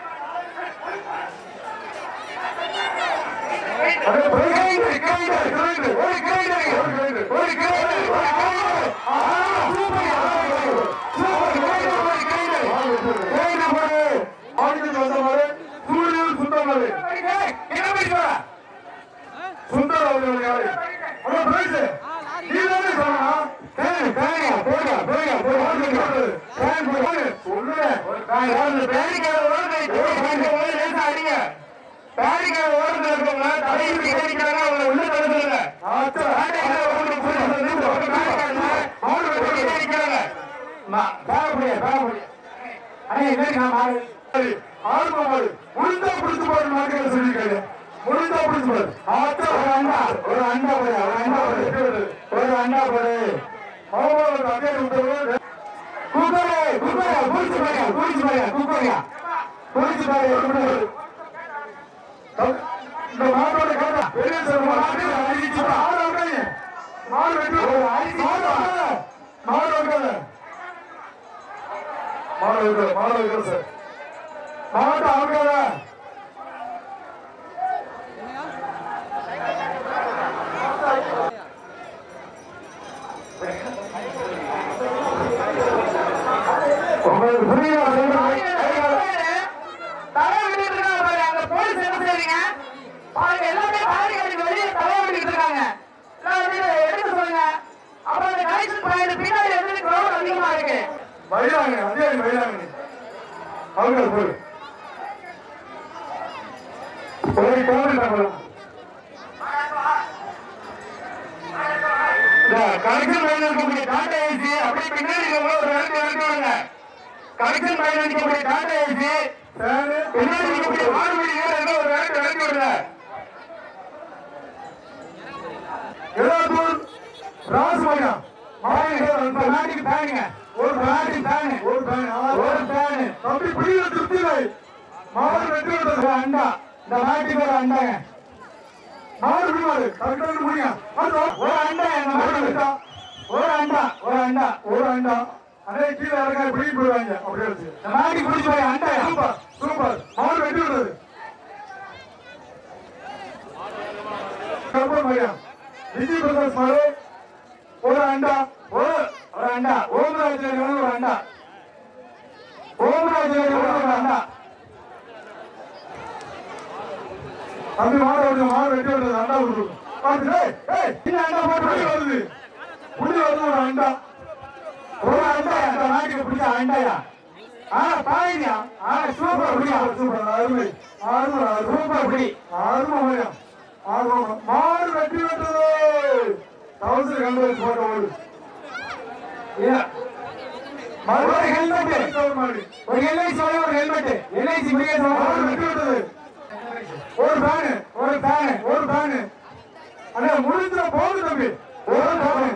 அண்ணே பிரைஸ் கிரைண்டர் கிரைண்டர் கிரைண்டர் ஒரு கிரைண்டர் ஒரு கிரைண்டர் ஒரு கிரைண்டர் ஒரு கிரைண்டர் ஆ சூப்பர் சூப்பர் கிரைண்டர் ஒரு கிரைண்டர் கிரைண்டர் போடு ஆடிக்கு வந்த மாடு சூரியன் சுத்த மாடு கிளம்பி போடா சுந்தர் அவர்கள் யாரு அண்ணே பிரைஸ் நீ தானே சொல்லணும் பேனியா போடா போடா போடா பேன் போடு சொல்லுறேன் ஒரு பேன் ஓடுது பேனிக்கார ஓடுது ஒரு பேன் ஓடுது லேசா அடிங்க பேனிக்கார ஓடுது இருக்கவங்க தலையில் கேட்கிறாங்க அவங்க உள்ள தடுத்துருங்க ஆச்சா பேனிக்கார ஓடுது போடுறது ஒரு பேனிக்காரங்க அவங்க வெட்டி கேட்கிறாங்க மா பேபடியா பேபடியா அண்ணே என்ன நான் மாறு ஆர்வ மாடு முடிந்தா பிடிச்சு பாரு மார்க்கெட்ல சொல்லிருக்காரு முடிந்தா பிடிச்சு பாரு ஆச்சா ஒரு அண்டா ஒரு அண்டா போடு ஒரு அண்டா போடு ஒரு அண்டா போடு மாமாவோட அங்கே விட்டு குக்கரே குக்கரே புடிச்சு பாருங்க புடிச்சு பாருங்க குக்கரியா புடிச்சு பாருங்க இந்த மாட்டோட கதை பெரிய சார் மாடு அடிச்சு மாடு அடிச்சு மாடு வெட்டி மாடு வைக்கல. மாடு வைக்கல மாடு வைக்கல மாடு வைக்கல சார் மாடு அவங்கல உங்களுக்கு புரியுதா சொல்றது தலை விட்டுட்டு இருக்காங்க பாரு அங்க போலீஸ் என்ன செய்றீங்க பாருங்க எல்லாமே பாருங்க அதுக்கு வெளியே தலை விட்டுட்டு இருக்காங்க எல்லாம் வந்து எடுக்க சொல்லுங்க அப்புறம் அந்த கனெக்ஷன் பாயிண்ட் பின்னாடி எதுக்கு கிரௌண்ட் அதிகமா இருக்கு மயிலாங்க அதிகாரி மயிலாங்க அவங்க போய் ஒரு டோல் பண்ணலாம் கனெக்ஷன் லைன் இருக்கக்கூடிய டாடா ஏசி அப்படியே பின்னாடி இருக்கவங்க ஒரு ரெண்டு ரெண்டு வாங்க கனெக்ஷன் லைன் இருக்கக்கூடிய டாடா ஏசி ஃபேனு பின்னாடி இருக்கக்கூடிய மாறுபடி ஏதோ ஒரு ரெண்டு ரெண்டு விடுங்க எல்லாத்தூர் ராசமயா ஒரு நாட்டுக்கு தானுங்க ஒரு நாட்டுக்கு தானு ஒரு ஃபேன் ஒரு தானு தம்பி பிடிக்கிற திருப்தி இல்லை மாடு வெட்டி விட்டது ஒரு அண்டா இந்த நாட்டுக்கு ஒரு அண்டாங்க மாடு பிடிவாரு கரெக்டாக முடியுங்க அது ஒரு அண்டா இந்த மாடு நாட்டுக்கு வெட்டா ஒரு அண்டா ஒரு அண்டா ஒரு அண்டா அண்ணே கீழே இறங்க பிடிக்கி போயிடுவாங்க அப்படியே வச்சு இந்த நாட்டுக்கு பிடிச்சி போய் அண்டாயா சூப்பர் சூப்பர் மாடு வெட்டி விட்டது கருப்பன் மையா விஜய் பிரகாஷ் மாடு ஒரு அண்டா ஒரு ஒரு அண்டா ஓமராஜ் ஒரு அண்டா ஓமராஜ் ஒரு அண்டா தம்பி மாடு விடுங்க மாடு வெட்டி விட்டது அண்டா விடுறது பார்த்து ஏய் ஏய் இந்த அண்டா போட்டு புலி வருது புலி வருது ஒரு அண்டா ஒரு அண்டா இந்த நாட்டுக்கு பிடிச்ச அண்டாயா ஆனா பாருங்க ஆனா சூப்பர் பிடியா சூப்பர் சூப்பர் அருமை அருமை அருமை சூப்பர் பிடி ஆர்வம் மையா ஆர்வம் மாடு வெட்டி விட்டது தௌசண்ட் கண்டு வச்சு போட்ட ஓடு ஒரு ஹெல்மெட் மாடு ஒரு எல்ஐசி ஒரு ஹெல்மெட் எல்ஐசி மிக மாடு வெட்டி விட்டது ஒரு ஃபேனு ஒரு ஃபேன் ஒரு ஃபேனு அண்ணா முடிஞ்சிட போகுது தம்பி ஒரு ஃபேனு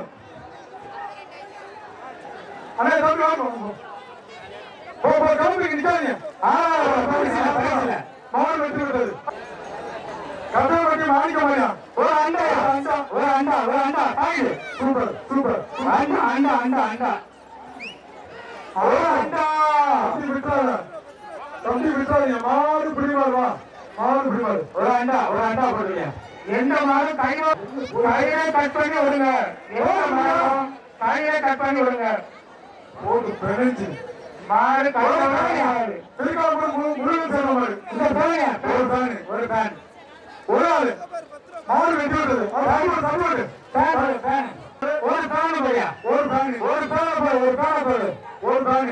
அண்ணா தம்பி வாங்க போ போ கிளம்பி நிக்காதீங்க ஆ பரிசுல பரிசுல மாடு வெட்டி விட்டது கதை வெட்டி மாணிக்க மாடியா ஒரு அண்டா ஒரு அண்டா ஒரு அண்டா பாயுது சூப்பர் சூப்பர் அண்டா அண்டா அண்டா அண்டா ஒரு அண்டா தம்பி விட்டுறாத தம்பி விட்டுறாதீங்க மாடு பிடிவாரு வா மாடு பிடிவாரு ஒரு அண்டா ஒரு அண்டா போடுங்க எந்த மாடும் கையில கையில கட் பண்ணி விடுங்க எந்த மாடும் கையில கட் பண்ணி விடுங்க போட்டு பிணைஞ்சு மாடு கையில விடாது. திருக்காப்புறம் முருகன் சேர்ந்த மாடு இந்த போங்க ஒரு ஃபேனு ஒரு ஃபேன் ஒரு ஆளு மாடு வெட்டி விட்டது தம்பி தம்பி ஃபேன் ஒரு ஃபேன் ஒரு ஃபேன் போயா ஒரு ஃபேனு ஒரு ஃபேன் போடு ஒரு ஃபேன் போடு ஒரு ஃபேனு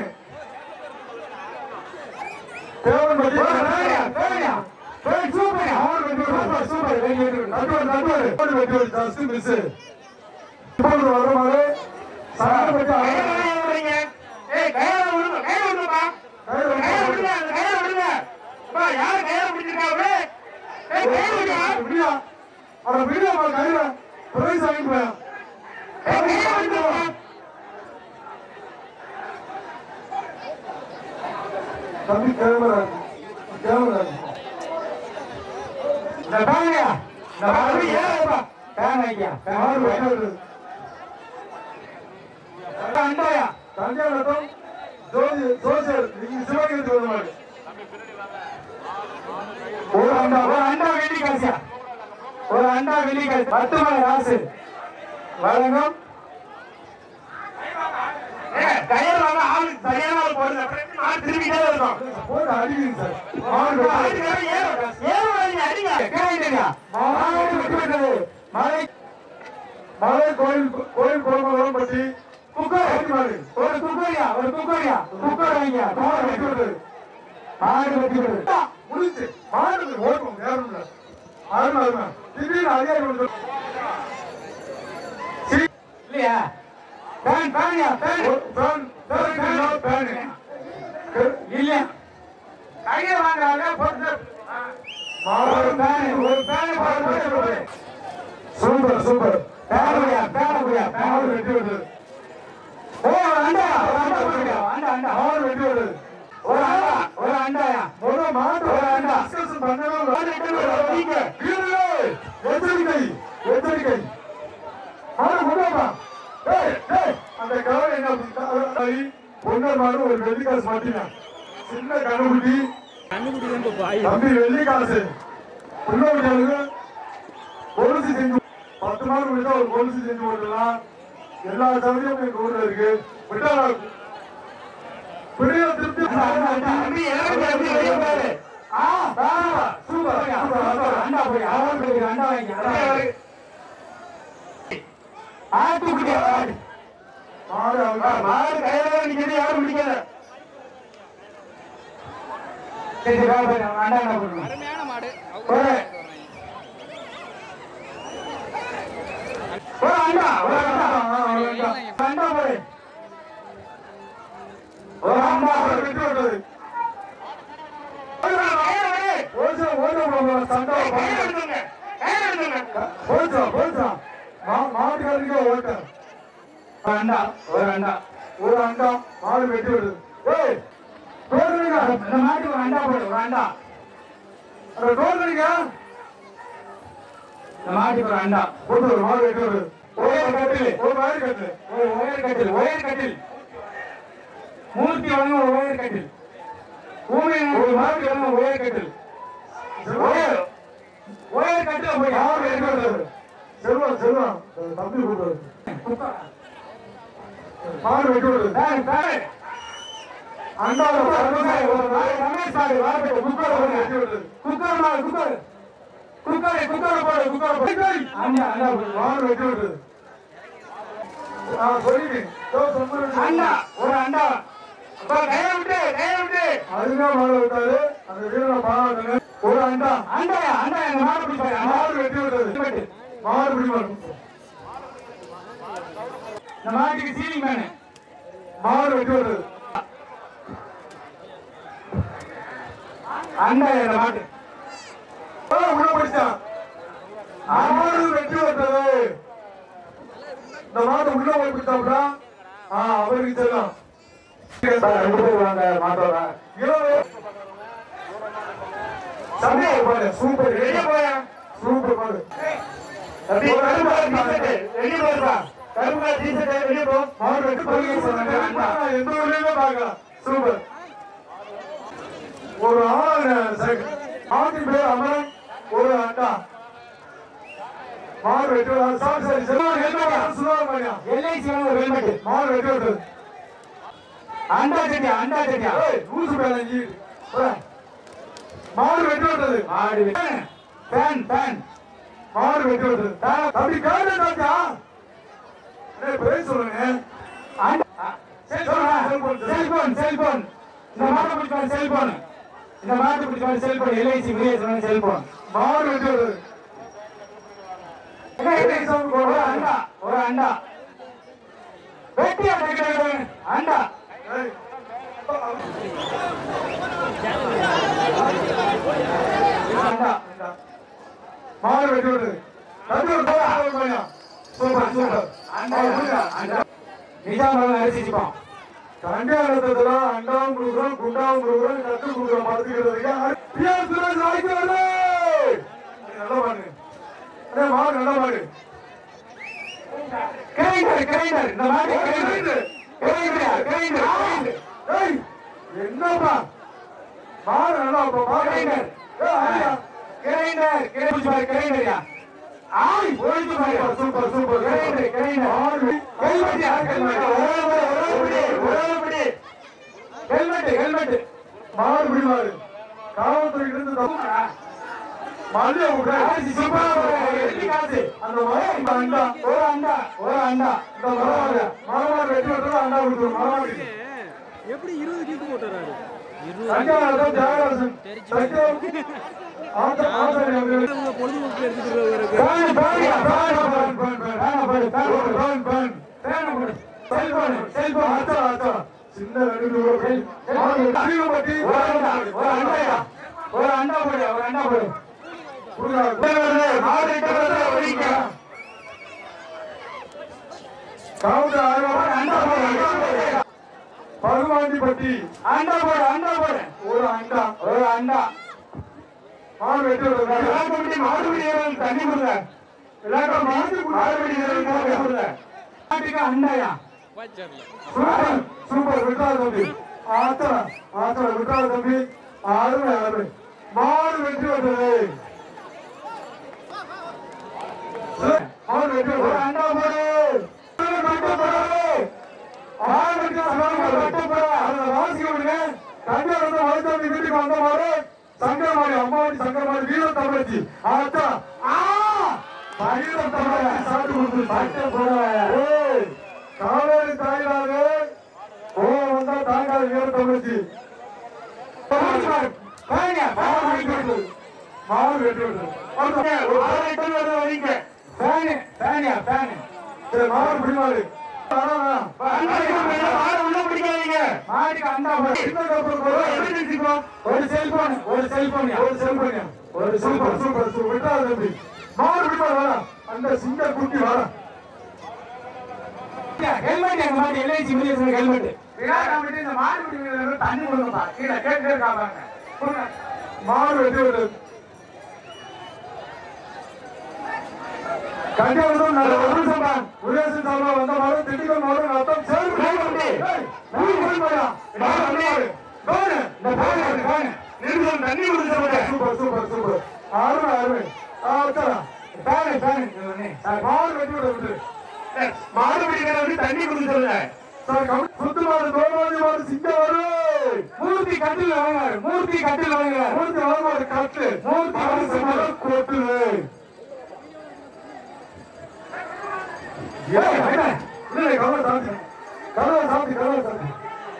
தேவன் பட்டி ஒரு ஃபேனியா ஃபேனியா ஃபேன் சூப்பர்யா மாடு வெட்டி விட்டது சூப்பர் சூப்பர் வெரி குட் நடுவர் நடுவர் மாடு வெட்டி விட்டது ஜஸ்ட் மிஸ் இப்பொழுது வர மாடு சட்டப்பட்டு கையில விடுங்க ஏய் கையில விடுங்க கையில விடுங்கப்பா கையில விடுங்க அந்த கையில விடுங்க அப்பா யார் கையில பிடிச்சிருக்காங்க ஏய் கையில விடுங்க விடியா அவரை விடியா அவன் கையில பிரைஸ் வாங்கிட்டு போயா ஏய் கையில விடுங்க தம்பி கேமரா கேமரா இந்த பாருங்க இந்த பாரு ஏப்பா ஃபேன் வைக்கியா மாடு ஃபேன் வெட்டி விட்டது அண்டாயா தஞ்சை நட்டம் ஜோதி ஜோசியர் நீங்க சிவகங்கை வந்த மாடு ஒரு அண்டா ஒரு அண்டா வெள்ளி காசியா ஒரு அண்டா வெள்ளி காசு பத்து மணி காசு வழங்கும் கயிறு வாங்க ஆளு சரியான ஆள் போடுங்க அப்புறம் எப்படி மாடு திரும்பிட்டே இருக்கும் போட்டு அடிக்கிறீங்க சார் மாடு வெட்டி ஆளுக்கு ஏறு, ஏறு வழிங்க, அடிங்க. கேளுங்க. மாடு வெட்டி விட்டது. மழை மலை கோயில் கோயில் குளமங்கலம் பட்டி குக்கர் ஓட்டி மாடு ஒரு குக்கரியா ஒரு குக்கரியா குக்கர் வைங்க மாடு வெட்டி விட்டது மாடு வெட்டி விடுது முடிஞ்சு மாடு ஓட்டும் நேரம் இல்ல அருமை அருமை திடீர்னு அதிகாரி வந்து சீ- இல்லையா பேன் பேன்யா பேன் ஒரு பேன் பேன் இல்ல, பேனு. இல்லையா கையை வாங்குறாங்க போட்டு மாடு ஒரு பேன் ஒரு பேன் போட்டு சூப்பர் சூப்பர் பேன் முடியா பேன் முடியா பேன் மாடு வெட்டி விட்டது ஓ அண்டா ஒரு அண்டா போடுங்க அண்டா அண்டா மாடு வெட்டி விட்டது ஒரு அண்டா ஒரு அண்டாயா முதல் மாட்டு ஒரு அண்டா. டிஸ்கஷன் பண்ணவே இல்லை. மாடு வெட்டி விடுறது நீங்க. வீரர்களே, எச்சரிக்கை எச்சரிக்கை மாடு கொண்டாப்பா ஏய் ஏய் அந்த கவலை என்ன பண்ணி பொங்கல் மாடு ஒரு வெள்ளிக்காசு மாட்டினா சின்ன கண்ணுக்குட்டி தம்பி வெள்ளிக்காசு பிள்ளைகளுக்கு கொலுசு செஞ்சு பத்து மாடு விட்டா ஒரு கொலுசு செஞ்சு போட்டுலாம் எல்லா சௌகரியமும் எங்க ஊர்ல இருக்கு விட்டா பெரிய திருப்தி அண்டா, அண்டா, தம்பி, இறங்கு, தம்பி, வெளிய பாரு. ஆ, ஆ, சூப்பர் சூப்பர் சூப்பர் அண்டா போய் அவன் போய் அண்டா வாங்கி அண்டா வாங்கி. ஆட்டுக்குட்டியா மாடு மாடு ஆ, அவங்க மாடு கையில நிக்கிறது யாரும் பிடிக்காத சரி சரி, வா, போய் நம்ம அண்டா அண்டா போடுவோம் அருமையான மாடு ஒரு ஒரு அண்டா ஒரு அண்டா ஒரு அண்டா. அண்டா போடு ஒரு அண்டா மாடு போடு. வெட்டி விட்டது ஒரு வயல் வயல். ஓடிச்சா ஓட போடுற சண்டை கையில எடுத்துங்க. கையில எடுத்துங்க. போச்சா போச்சா மாட்டுக்காரனுக்கே ஓட்ட ஒரு அண்டா ஒரு அண்டா ஒரு அண்டா மாடு வெட்டி விடுது ஏய் தோல்றீங்க இந்த மாட்டுக்கு ஒரு அண்டா போடு ஒரு அண்டா அந்த தோல்றீங்க இந்த மாட்டுக்கு ஒரு அண்டா போட்டு ஒரு மாடு வெட்டி விடுது ஒயர் கட்டில் ஒரு மாடு கட்டு ஒரு ஒயர் கட்டில் ஒயர் கட்டில் மூர்த்தி வழங்க ஒரு ஒயர் கட்டில் ஊமை ஒரு மாட்டுக்கு வழங்க ஒயர் கட்டில் ஒயர் ஒயர் கட்டில் போய் மாடு வெட்டி விடுது செல்வம் செல்வம் தம்பி கூப்பிடுறது மாடு வெட்டி விடுது சார் சார் அண்டா ரமேஷ் சார் வார்த்தை குக்கர் வெட்டி போடுங்க விடுது குக்கர் மா குக்கர் குக்கர் குக்கர் போடு குக்கர் போடு அண்டா அண்டா போடு மாடு வெட்டி விடுது நான் சொல்லிட்டேன் தோ சொன்னது அண்டா ஒரு அண்டா அப்பா கையை விட்டு கையை விட்டு அதுதான் மாடு விட்டாரு அந்த வீரனை பாராட்டுங்க ஒரு அண்டா அண்டாயா அண்டா எங்க மாடு பிடிப்பாரு மாடு வெட்டி விட்டது வெட்டு மாடு பிடி மாடு இந்த மாட்டுக்கு சீலிங் மேனு மாடு வெட்டி விட்டது அண்டா இந்த மாட்டு ஆ, உள்ள போயிடுச்சான் மாடு வெட்டி விட்டது இந்த மாடு உள்ள போய் பிடிச்சாப்டா ஆ அவருக்கு செல்லம் ரெண்டு பேர் வாங்க மாட்டோட இரவு சண்டை பாரு சூப்பர் வெளியே போயா சூப்பர் பாரு தம்பி கரும்பா டீஷர்ட் வெளியே போயிருப்பா கரும்பா டீஷர்ட் வெளியே போ மாடு வெட்டி போய் அண்டா எந்த ஊர்லயுமே பார்க்கலாம் சூப்பர் ஒரு ஆள் ஆட்டின் பேர் அமரன் ஒரு அண்டா மாடு வெட்டி விடுறது. சாரி சாரி செல்வம் என்ன சுதாரமானியா எல்ஐசி வாங்க ஒரு ஹெல்மெட் மாடு வெட்டி விட்டது அண்டா சட்டியா அண்டா சட்டியா ஏய் லூசு பேலஞ்சி மாடு வெட்டி விட்டது மாடு பேன் பேன் மாடு வெட்டி விட்டது அப்படி காடு தாச்சா பேர் சொல்லுங்க செல்போன் செல்போன் செல்போன் இந்த மாட்டு பிடிச்சாரு செல்போன் இந்த மாட்டு பிடிச்சாரு செல்போன் எல்ஐசி வெளியே சொன்ன செல்போன் மாடு வெட்டி விட்டது ஒரு அண்டா ஒரு அண்டா வெட்டியா அண்டா ஏய், அண்டா மாடு வெட்டி விட்டது தம்பி ஒரு போடா, ஒரு பையன். சூப்பர் சூப்பர் அண்டா அண்டா அண்டா நிஜாம் அரிசிச்சுப்போம் கண்டியானத்துல அண்டாவும் கொடுக்குறோம் குண்டாவும் கொடுக்குறோம் கட்டு கொடுக்குறோம் பார்த்துக்கிறதுக்கு பிஎஸ் சுரேஷ் வாய்க்கிறது நல்லா பாரு அடே மாடு நல்லா பாரு கிரைண்டர் கிரைண்டர் இந்த மாட்டு கிரைண்டர் கிரைண்டர் கிரைண்டர் ஏய் என்னப்பா மாடு நல்லா அப்ப மாடு கிரைண்டர் ஏய், ஐயா. கிரைண்டர் கிரைண்டர் கிரைண்டர்யா ஆய் போயிட்டு பாரு சூப்பர் சூப்பர் கிரைண்டர் கிரைண்டர் மாடு ஹெல்மெட்யா ஹெல்மெட் ஒரே ஒரு ஒரே ஒரு பிடி ஒரே ஒரு பிடி ஹெல்மெட் ஹெல்மெட் மாடு பிடி மாடு காவல்துறை இருந்து மல்லிகை அரிசி சிப்பா ஒரு எட்டு காசு அந்த மாதிரி அண்டா ஒரு அண்டா ஒரு அண்டா இந்த மரமாடு மரமாடு வெட்டி விட்டுறது அண்டா கொடுத்துரும் மரமாடு எப்படி இருபது கிக்கு போட்டுறாரு சங்கராஜன் தியாகராஜன் சங்கரம் ஆத்த ஆசாரி அவர்கள் பொழுதுபோக்கு எடுத்துட்டு fan fan fan fan fan fan fan fan cellphone cellphone அத்தா அத்தா சின்ன ரெண்டு அதிகப்பட்டி ஒரு அண்டா ஒரு அண்டாயா ஒரு அண்டா போடு ஒரு அண்டா போடு மாடு கிட்ட வருது ஒதுங்க காவல் ஒரு அண்டா போடு அண்டா போடு பருமாண்டிப்பட்டி அண்டா போடு அண்டா போடு ஒரு அண்டா ஒரு அண்டா மாடு வெட்டி விடுறது விளையாட்டு மாடுபிடி வீரர்கள் தண்ணி கொடுங்க விளையாட்டு மாடு மாடுபிடி வீரர்கள் தண்ணி கொடுங்க மாட்டுக்கு அண்டாயா சூப்பர் சூப்பர் விட்டாத தம்பி ஆத்தா ஆத்தா விட்டாத தம்பி அருமை அருமை மாடு வெற்றி விட்டது மாடு வெற்றி ஒரு விட்டது அண்டா போடு மாடு வெற்றி விட்டது. அதை வாசிக்க விடுங்க தங்கர் வந்து வளர்த்தவங்க வீட்டுக்கு வந்த மாடு சங்கரமாடி அம்மாவாடி சங்கரமாடி வீர தமிழச்சி ஆத்தா ஆ வீர தமிழச்சி சாப்பிட்டு கொடுத்துருச்சு ஏய், காவேரி தாயிலாக கோவம் வந்தா தாங்காத வீர தமிழச்சி பாருங்க பாருங்க வெட்டி விட்டது. மாடு வெற்றி விட்டது ஒரு ஆறு லிட்டர் வருது ஒதுங்க ஃபேனு ஃபேனியா ஃபேனு சரி மாடு பிடிமாடு மாடு உள்ள பிடிக்காதீங்க மாட்டுக்கு அண்டா போடு எமர்ஜென்சி போ ஒரு செல்போன் ஒரு செல்போன் ஒரு செல்போன் ஒரு சூப்பர் சூப்பர் சூப்பர் விட்டாத தம்பி மாடு பிடிமாடு வாடா அந்த சிங்க குட்டி வாடா ஹெல்மெட் எங்க மாட்டு LIC million helmet Virat committee இந்த மாடு பிடி வீரர்கள் தண்ணி கொடுங்கப்பா கீழே கேட்டு இருக்காங்க கொடுங்க மாடு வெட்டி விட்டது கண்டிப்பா நல்ல ஒரு நிமிஷம் தான் உதயசன் சார்பா வந்த மாடு திண்டிக்கல் மாடு அர்த்தம் சேர்ந்து ஏய், தம்பி. ஏய், மூணு போய் மாடா மாடு தம்பி. கவனு. இந்த போன் போன் நிறுத்தம் தண்ணி கொடுத்து சொல்லுங்க சூப்பர் சூப்பர் சூப்பர் அருமை அருமை ஆ உட்காரா ஃபேனு ஃபேனு மாடு வெட்டி விட விட்டு மாடு பிடி வீரர்கள் தண்ணி கொடுத்து சொல்லுங்க சார் கம- சுத்து மாடு தோல்வாதி மாடு சிங்க வரு மூர்த்தி கட்டில் வாங்குறாரு மூர்த்தி கட்டில் வாங்குறாரு மூர்த்தி வர மாடு காட்டு மூர்த்தி மாடு சிங்க கொட்டுது ஏய், என்ன? இல்லை, கதவை சாத்தி. கதவை சாத்தி, கதவை சாத்தி.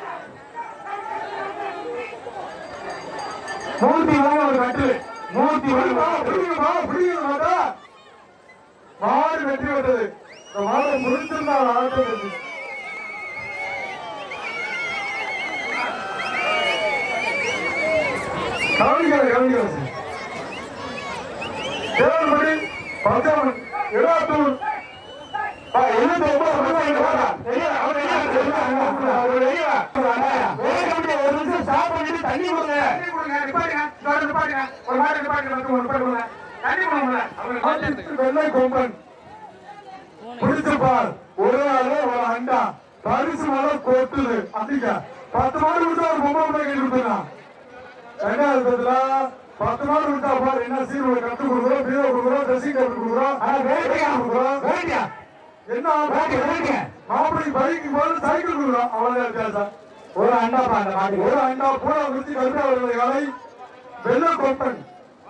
மூர்த்தி வாங்க ஒரு கட்டில் மூர்த்தி பிடிங்க, வாங்க பிடிங்க, மாடு, பிடிங்க, மாடா. மாடு வெற்றி விட்டது இந்த மாடை முடிச்சிருந்தா ஆட்டம் வெற்றி. கவனிக்கிறேன் கவனிக்கிறேன் சார். தேவன்படி பஞ்சாபன் இடாத்தூர் எழுபத்தி ஒன்பது வருஷம் இங்க வாடா. வெளியே வா, அவர் வெளியே வா, வெளியே வா, அவர் வெளியே வா. ஒரு அண்ணாயா, ஒரே கம்பெனி ஒரு நிமிஷம் ஸ்டாப் பண்ணிட்டு தண்ணி கொடுங்க. தண்ணி கொடுங்க, நிப்பாட்டுங்க. இந்த ஒரு நிப்பாட்டுங்க. ஒரு மாடு நிப்பாட்டுங்க, வந்து ஒரு நிப்பாட்டு கொடுங்க. தண்ணி கொடுங்க. அவங்களுக்கு வெள்ளை கொம்பன் பிடிச்சிருப்பார் ஒரு ஆளு ஒரு அண்டா பரிசு மலை கொட்டுது அதிக பத்து மாடு கொடுத்தா ஒரு பொம்மை கூட கட்டி கொடுத்துருக்கான் ரெண்டாவது பத்துல பத்து மாடு கொடுத்தா பாரு என்ன சீருடை கட்டு கொடுக்குறோம் பீரோ கொடுக்குறோம் ட்ரெஸ்ஸிங் டேபிள் கொடுக்குறோம் ஆ, வேட்டியா? கொடுக்குறோம் வேட்டியா? என்ன வேட்டி, வேட்டிங்க. மாப்பிள்ளை பைக்கு போது சைக்கிள் கொடுக்குறோம் அவ்வளவுதான் வித்தியாசம் ஒரு அண்டாப்பா அந்த மாட்டுக்கு. ஒரு அண்டா பூரா குத்தி கருப்பா வருவது காலை வெள்ள கொம்பன்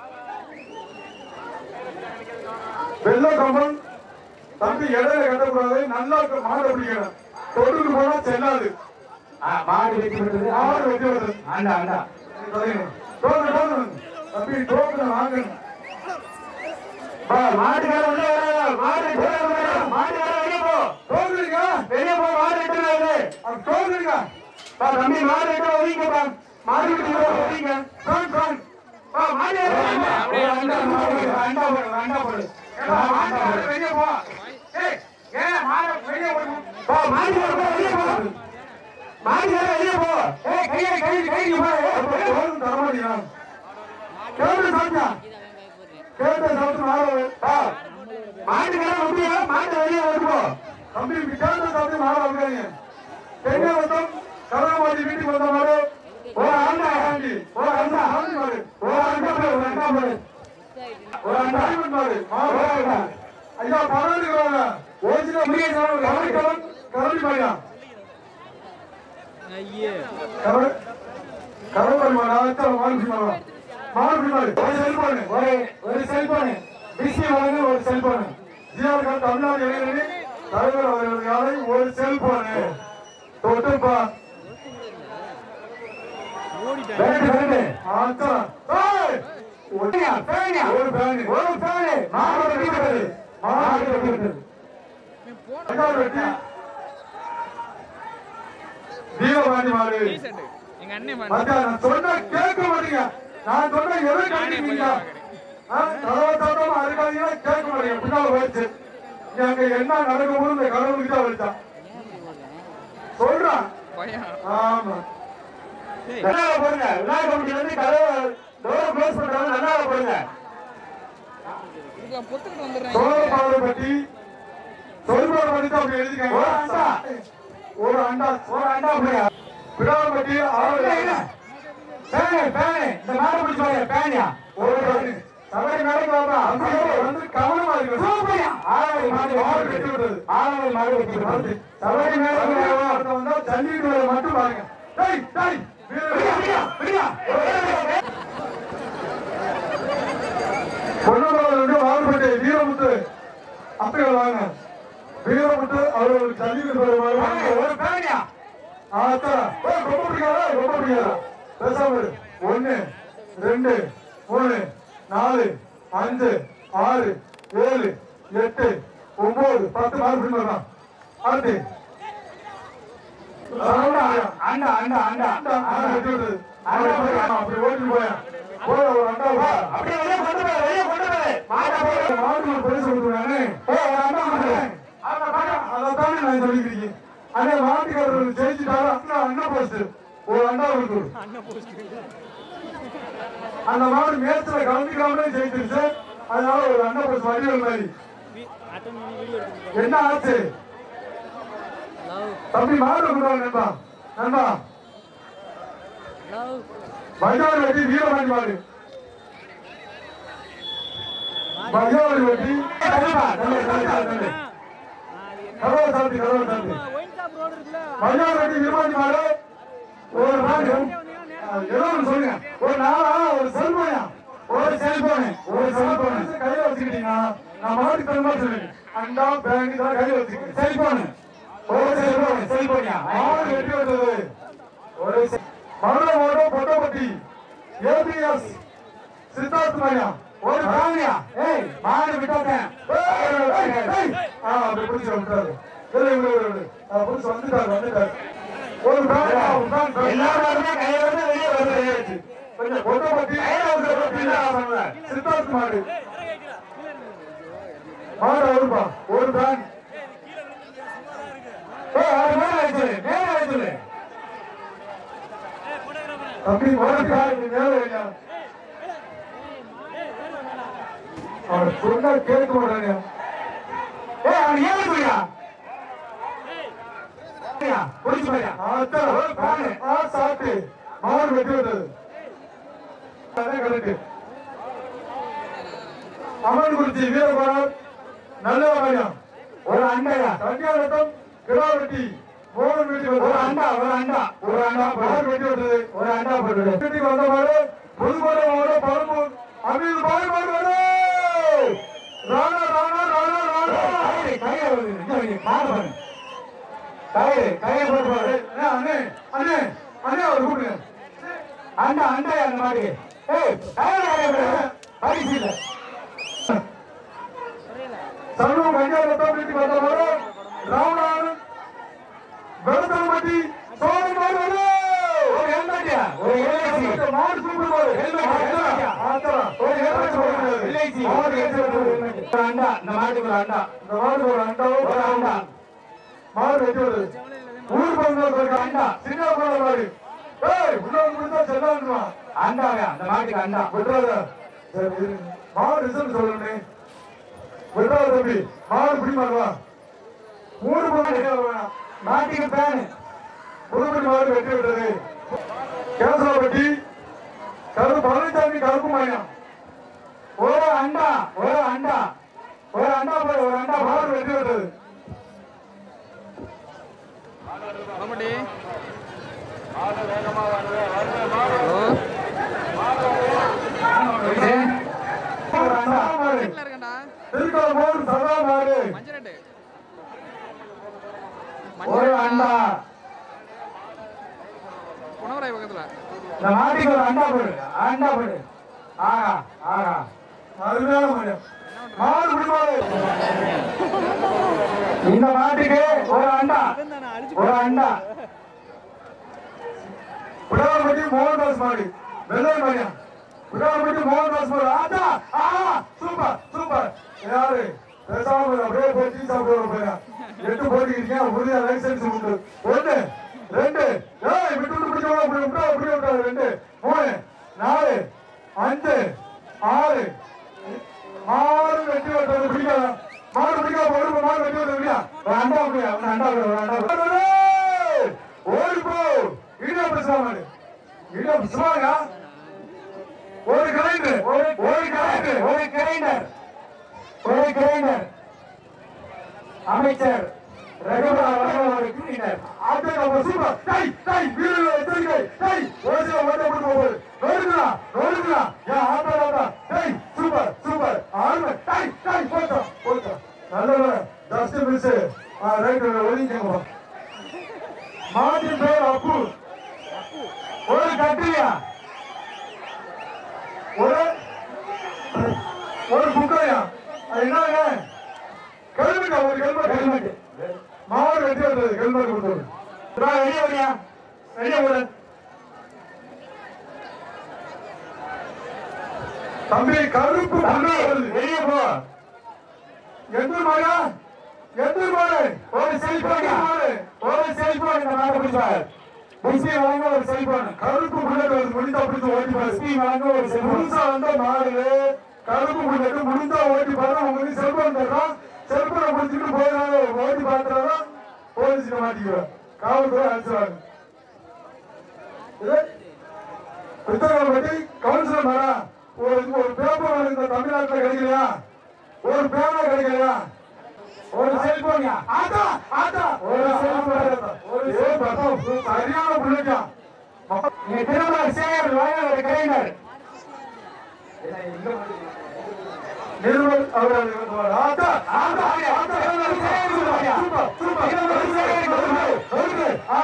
வெள்ள கொம்பன் தம்பி இடையில கட்டக்கூடாது நல்லா இருக்க மாடு பிடிக்கணும் தொடுக்கு போனா செல்லாது ஆ, மாடு வெட்டி விட்டது. மாடு வெட்டி வருது அண்டா, அண்டா. டோக்கன் டோக்கன் தம்பி டோக்கன் வாங்கணும் பா, மாட்டுக்கார உள்ள வராத. மாடு வெளியே வராத. மாட்டுக்கார வெளியே போ. டோக்கனுக்கா வெளியே போ, மாடு வெட்டி வருது. அது டோக்கனுக்கா பா, தம்பி மாடு வெட்ட ஒதுங்கப்பா. மாடு வெட்டி ஒதுங்க. கான் கான் பா, மாடு வெட்ட ஒதுங்க. ஒரு அண்டா, மாடு ஒரு அண்டா போடு, ஒரு அண்டா போடு. ஏப்பா, மாட்டுக்கார வெளியே போ. ஏய், ஏன் மாடு வெளியே போடு. பா, மாட்டுக்கார போ, வெளியே போ. மாட்டுக்கார வெளியே போ. ஏய், கையை, கையை, கையை போ. ஏய், வெளியே போ. டோக்கன் தரமாட்டீங்க கேட்டு சாப்பிட்டா கேட்டு சாப்பிட்டு மாடு பா, மாட்டுக்கார முடியா மாட்டு வெளியே வந்து போ தம்பி கேட்டு சாப்பிட்டு மாடு வாங்குறீங்க எங்க வந்தோம் கருணாபாடி வீட்டுக்கு வந்த மாடு ஒரு அண்டா ஆண்டி ஒரு அண்டா ஆண்டி மாடு ஒரு அண்டா போடு, ஒரு அண்டா போடு. ஒரு அண்டா டைமண்ட் மாடு மாடு வாங்குறா. ஐயா பணம் எடுக்கிறாங்க ஒரிஜினல் முருகேசன் கவனிக்கவன் கரடி மாடியா ஐயே கரடி கரடி மாடு ஆச்சா மாடு மாடு மாடு மாடு ஒரு செல்போன் ஒரு ஒரு செல்போனு பிசி வாங்க ஒரு செல்போனு ஜிஆர் கார்டு தமிழ்நாடு இளைஞரணி தலைவர் அவர்களது காலை ஒரு செல்போனு தொட்டுப்பா ஓடிட்டேன் விரட்டு விரட்டு ஆச்சா ஏய்! பேனியா பேனியா ஒரு பேனு ஒரு பேனு மாடு வெட்டி விட்டது மாடு வெட்டி விட்டது போன ரெண்டாவது வெட்டி வீரபாண்டி மாடு ரீசெண்ட் எங்க அண்ணன் பண்ண மச்சான், நான் சொன்னா கேட்க மாட்டீங்க நான் சொன்னா எதை கேட்கிறீங்க கதவை அதுக்காக கேட்க மாட்டீங்க பின்னால போயிடுச்சு இங்க அங்க என்ன நடக்கும்போது இந்த கடவுளுக்கு தான் வலிச்சான் சொல்றான் பையன் ஆமா ஏய் நல்லாக போடுங்க விநாயகர் கமிட்டில இருந்து கதவை டோர் க்ளோஸ் பண்றவங்க நல்லாக போடுங்க இதுக்கு பொத்துக்கிட்டு வந்துடுறேன் சோழபாடு பட்டி சொல்பாடு பட்டி தான் அப்படி எழுதிக்காங்க ஒரு அண்டா. ஒரு அண்டா ஒரு அண்டா போடுங்க பிடால் பட்டி ஆறு இல்ல, இல்ல. பேனு பேனு இந்த மாடு பிடிச்சு பாருங்க பேனியா ஒரு பேனு சபரி மேடைக்கு வாப்பா அப்படியே வந்து கவனமா இருக்கு சூப்பரியா ஆறாவது மாடு மாடு வெட்டி வெட்டி விட்டது விட்டது ஆறாவது மாடு வெட்டி விட்டது சபரி மேடைக்கு வாப்பா வந்தா ஜல்லிக்கட்டு வேலை மட்டும் பாருங்க டேய் டேய் விடியா, விடியா, விடியா. பொன்னமராவதி வால்பேட்டை வீரமுத்து அப்பைகள் வாங்க வீரமுத்து அவர்களுக்கு ஜல்லிக்கட்டு வேலை வாங்க, வாங்க ஒரு பேனியா ஆத்தா ஏய், ரொம்ப பிடிக்காதா ரொம்ப பிடிக்காதா பேசாம இரு. ஒண்ணு ரெண்டு மூணு நாலு அஞ்சு ஆறு ஏழு எட்டு ஒன்பது பத்து மார்க் பிடிக்கலாம் அடுத்து அண்டா அண்டா அண்டா அண்டா அண்டா, அண்டா வெட்டி விட்டது. அண்டா போய், ஆமா, அப்படி ஓட்டிட்டு போயா. போய் ஒரு அண்டா வா. அப்படியே வெளியே கொண்டு போய் வெளியே கொண்டு போய் மாட்டை போய் இந்த மாட்டுக்கு ஒரு பரிசு கொடுத்துருக்கானே. ஏய், ஒரு அண்டா கொண்டு போய். அத பாரு, அதைத்தானே நான் சொல்லிக்கிறீங்க. அண்ணே, மாட்டுக்காரர் ஜெயிச்சுட்டாரு, அண்ணா, அண்ணா post. ஒரு அண்டா கொடுத்துரு. அந்த மாடு மேட்ச்ல கலந்துக்காமலே ஜெயிச்சிருச்சு அதனால ஒரு அண்ணா போஸ்ட் வடிவல் மாதிரி என்ன ஆச்சு தம்பி மாடு கொடுத்தாங்க நண்பா நண்பா பஜார் வெட்டி வீரபாண்டி மாடு பஜார் வெட்டி தள்ளுப்பா, தள்ளு, தள்ளு, தள்ளு. கதவை சாத்தி கதவை சாத்தி பஜார் வெட்டி வீரபாண்டி மாடு ஒரு மாடு ஏதோ ஒண்ணு சொல்லுங்க ஒரு நாளா ஒரு செல்போனா ஒரு செல்போனு ஒரு செல்போனு கையில வச்சுக்கிட்டீங்கன்னா நான் மாட்டுக்கு தகுந்த மாதிரி சொல்லுங்க அண்டா பேங்க் தான் கையில வச்சுக்கிட்டேன் செல்போனு ஒரு செல்போனு செல்போனியா மாடு வெட்டி விட்டது ஒரு செ- மதுரை மாவட்டம் பொட்டப்பட்டி ஏபிஎஸ் சித்தார்த் மையா ஒரு பேனியா ஏய் மாடு விட்டோட்டேன் ஏய், ஏய், ஏய். ஆ, அப்படி பிடிச்சு வந்துட்டாரு. இல்லை, இல்லை, இல்லை, இல்லை. ஆ, பிடிச்சு வந்துட்டாரு, வந்துட்டாரு. ஒரு பேங்க், ஒரு பேங்க், பேங்க். எல்லா மாடுமே கையில வந்து வெளியே வருது கொஞ்சம் பொட்டப்பட்டி, கையில வந்து வெளியே வருது சித்தார்த் மாடு மாடு அவருப்பா ஒரு பேங்க் ஏய் அது மேல வச்சு மேல வச்சு தம்பி ஒரு பேங்க் மேல வைங்க. அவர் சொன்னா கேட்க மாட்டாங்க ஏய் அவன் ஏன் சொல்லியா புடிச்சு போயா ஆத்தா, பாரு, ஆ, சாப்பிட்டு மாடு வெட்டி விட்டது அதான் கரெக்ட் அமன் குறிச்சி வீரபாரர் நல்ல வாரியம் ஒரு அண்டையா கன்னியாரத்தம் கிடா வெட்டி மோகன் வெட்டி ஒரு விட்டது அண்டா ஒரு அண்டா ஒரு அண்டா மாடு வெட்டி விட்டது ஒரு அண்டா போட்டு வீட்டுக்கு வந்த மாடு புதுக்கோட்டை மாவட்டம் பரம்பூர் அமீர் பாய் மாடு வருது ராணா ராணா ராணா ராணா கயிறு கயிறு வருது இங்க வைங்க மாடு பாருங்க கயிறு கயிறு போட்டு பாரு அண்ணே, அண்ணே அண்ணே அண்ணே அவர் கூப்பிடுங்க அண்டா அண்டா அந்த மாதிரி ஏய் கயிறு பரிசு இல்ல சர்வம் கன்னியாரத்தம் வீட்டுக்கு வந்த மாடு ராவணான் வெளுத்தம்பட்டி சோழன் மாடு வருது ஒரு ஹெல்மெட்டியா ஒரு ஹெல்மெட் மாடு சூப்பர் மாடு ஹெல்மெட் ஹெல்மெட் ஆத்தரா ஒரு ஹெல்மெட் போடுங்க எல்ஐசி மாடு ஹெல்மெட் ஒரு அண்டா இந்த மாட்டுக்கு ஒரு அண்டா இந்த மாடு ஒரு அண்டாவும் ஒரு அண்டா மாடு வெட்டி வருது ஊர் பந்தல் இருக்க அண்டா சின்ன குழந்தை மாடு ஏய் உள்ள வந்து முடிஞ்சா செல்லாண்டுமா அண்டாவே அந்த மாட்டுக்கு அண்டா விட்டுறாத சரி இரு. மாடு ரிசல்ட் சொல்லணும் விட்டுறாத தம்பி மாடு பிடி மாடுவா ஊர் பந்தல் வேணாம் மாட்டுக்கு பேனு புதுப்பட்டி மாடு வெட்டி விட்டது கேசவப்பட்டி கருப்பு பழனிசாமி கருப்பு மாயம் ஒரு அண்டா ஒரு அண்டா ஒரு அண்டா போய் ஒரு அண்டா போய் மாடு வெட்டி விட்டது ஆமாடி ஹலோ ஒரு அண்டா சதா மாடு வீட்டில் இருக்கேன்டா திருக்கோளம் சதா மாடு மஞ்சள் ரெட்டு இந்த மாட்டுக்கு ஒரு அண்டா போடு அண்டா போடு ஆகா ஆகா அருமையான மாடு மாடு பிடிமாடு இந்த மாட்டுக்கு ஒரு அண்டா ஒரு அண்டா விடாமட்டி மோகன்தாஸ் மாடு வெள்ளை மாடியா விடாமட்டி மோகன்தாஸ் மாடு ஆட்டா ஆ சூப்பர் சூப்பர் யாரு பேசாம இரு, அப்படியே போய் டீ சாப்பிட போயா எட்டு போட்டிருக்கீங்க உறுதியா லைசன்ஸ் உண்டு ஒண்ணு ரெண்டு ஏய் விட்டு விட்டு பிடிச்ச அப்படி விட்டா அப்படி விட்டா ரெண்டு மூணு நாலு அஞ்சு ஆறு ஆறு வெட்டி வெட்டுறது பிடிக்காத மாடு பிடிக்காத ஒரு மாடு வெட்டி வெட்டுறது இல்லையா ஒரு அண்டா போடு ஒரு அண்டா போடு ஒரு அண்டா போடு ஓடி போ இடியா பேசுவாங்க இடியா பேசுவாங்க ஒரு கிரைண்டர் ஒரு ஒரு கிரைண்டர் ஒரு கிரைண்டர் ஒரு கிரைண்டர் அமைச்சர் ரகுபா அவர்கள் ஒரு கிரைண்டர் ஆட்டே நம்ம சூப்பர் டை டை வீரர் எத்தனை டை ஒரு சில ஓட்ட போட்டு போகுது நோடுங்களா நோடுங்களா ஏன் ஆட்டா ஆட்டா டை சூப்பர் சூப்பர் ஆறு டை டை போட்டா போட்டா நல்ல ஜஸ்ட் மிஸ் ரைட் ஒதுங்கிங்க மாட்டின் பேர் அப்பு ஒரு கட்டிலியா ஒரு ஒரு புக்கையா அது என்னங்க ஹெல்மெட்டா ஒரு ஹெல்மெட் ஹெல்மெட் மாடு வெட்டி வந்தது ஹெல்மெட் கொடுத்தது வா, வெளியே வரியா வெளியே போடு தம்பி கருப்பு தம்பி புகை வருது வெளியே போ எந்த மாடா எந்த மாடு ஒரு செல்போன் மாடு ஒரு செல்போன் இந்த மாதிரி பிடிச்சார் புஷ்பி வழங்க ஒரு செல்போன் கருப்பு புல்லட் வருது முடிந்தா பிடிச்சு ஓட்டி பாரு புஷ்பி வழங்க ஒரு செல்போன் புதுசா வந்த மாடு கருப்பு புல்லட் முடிந்தா ஓட்டி பாரு உங்களுக்கு செல்போன் தர்றோம் செல்போனை பிடிச்சிட்டு போயிடாத ஓட்டி பார்த்துறாதான் போலீஸ்ல மாட்டிக்குவேன் காவல்துறை அழைச்சிருவாங்க இது புத்தகம் பற்றி கவுன்சிலர் மேடா ஒரு ஒரு பேப்பர் இந்த தமிழ்நாட்டில் கிடைக்கலையா ஒரு பேனா கிடைக்கலையா ஒரு செல்போன்யா ஆட்டா ஆட்டா ஒரு செல்போன் ஒரு செல்போன் சரியான புள்ளைக்கா நீ திரும்ப சேகர் வழங்க ஒரு கிரைண்டர் நிர்மல் அவர்கள் வந்து ஆட்டா ஆட்டா ஆட்டா சூப்பர் சூப்பர் வருது ஆ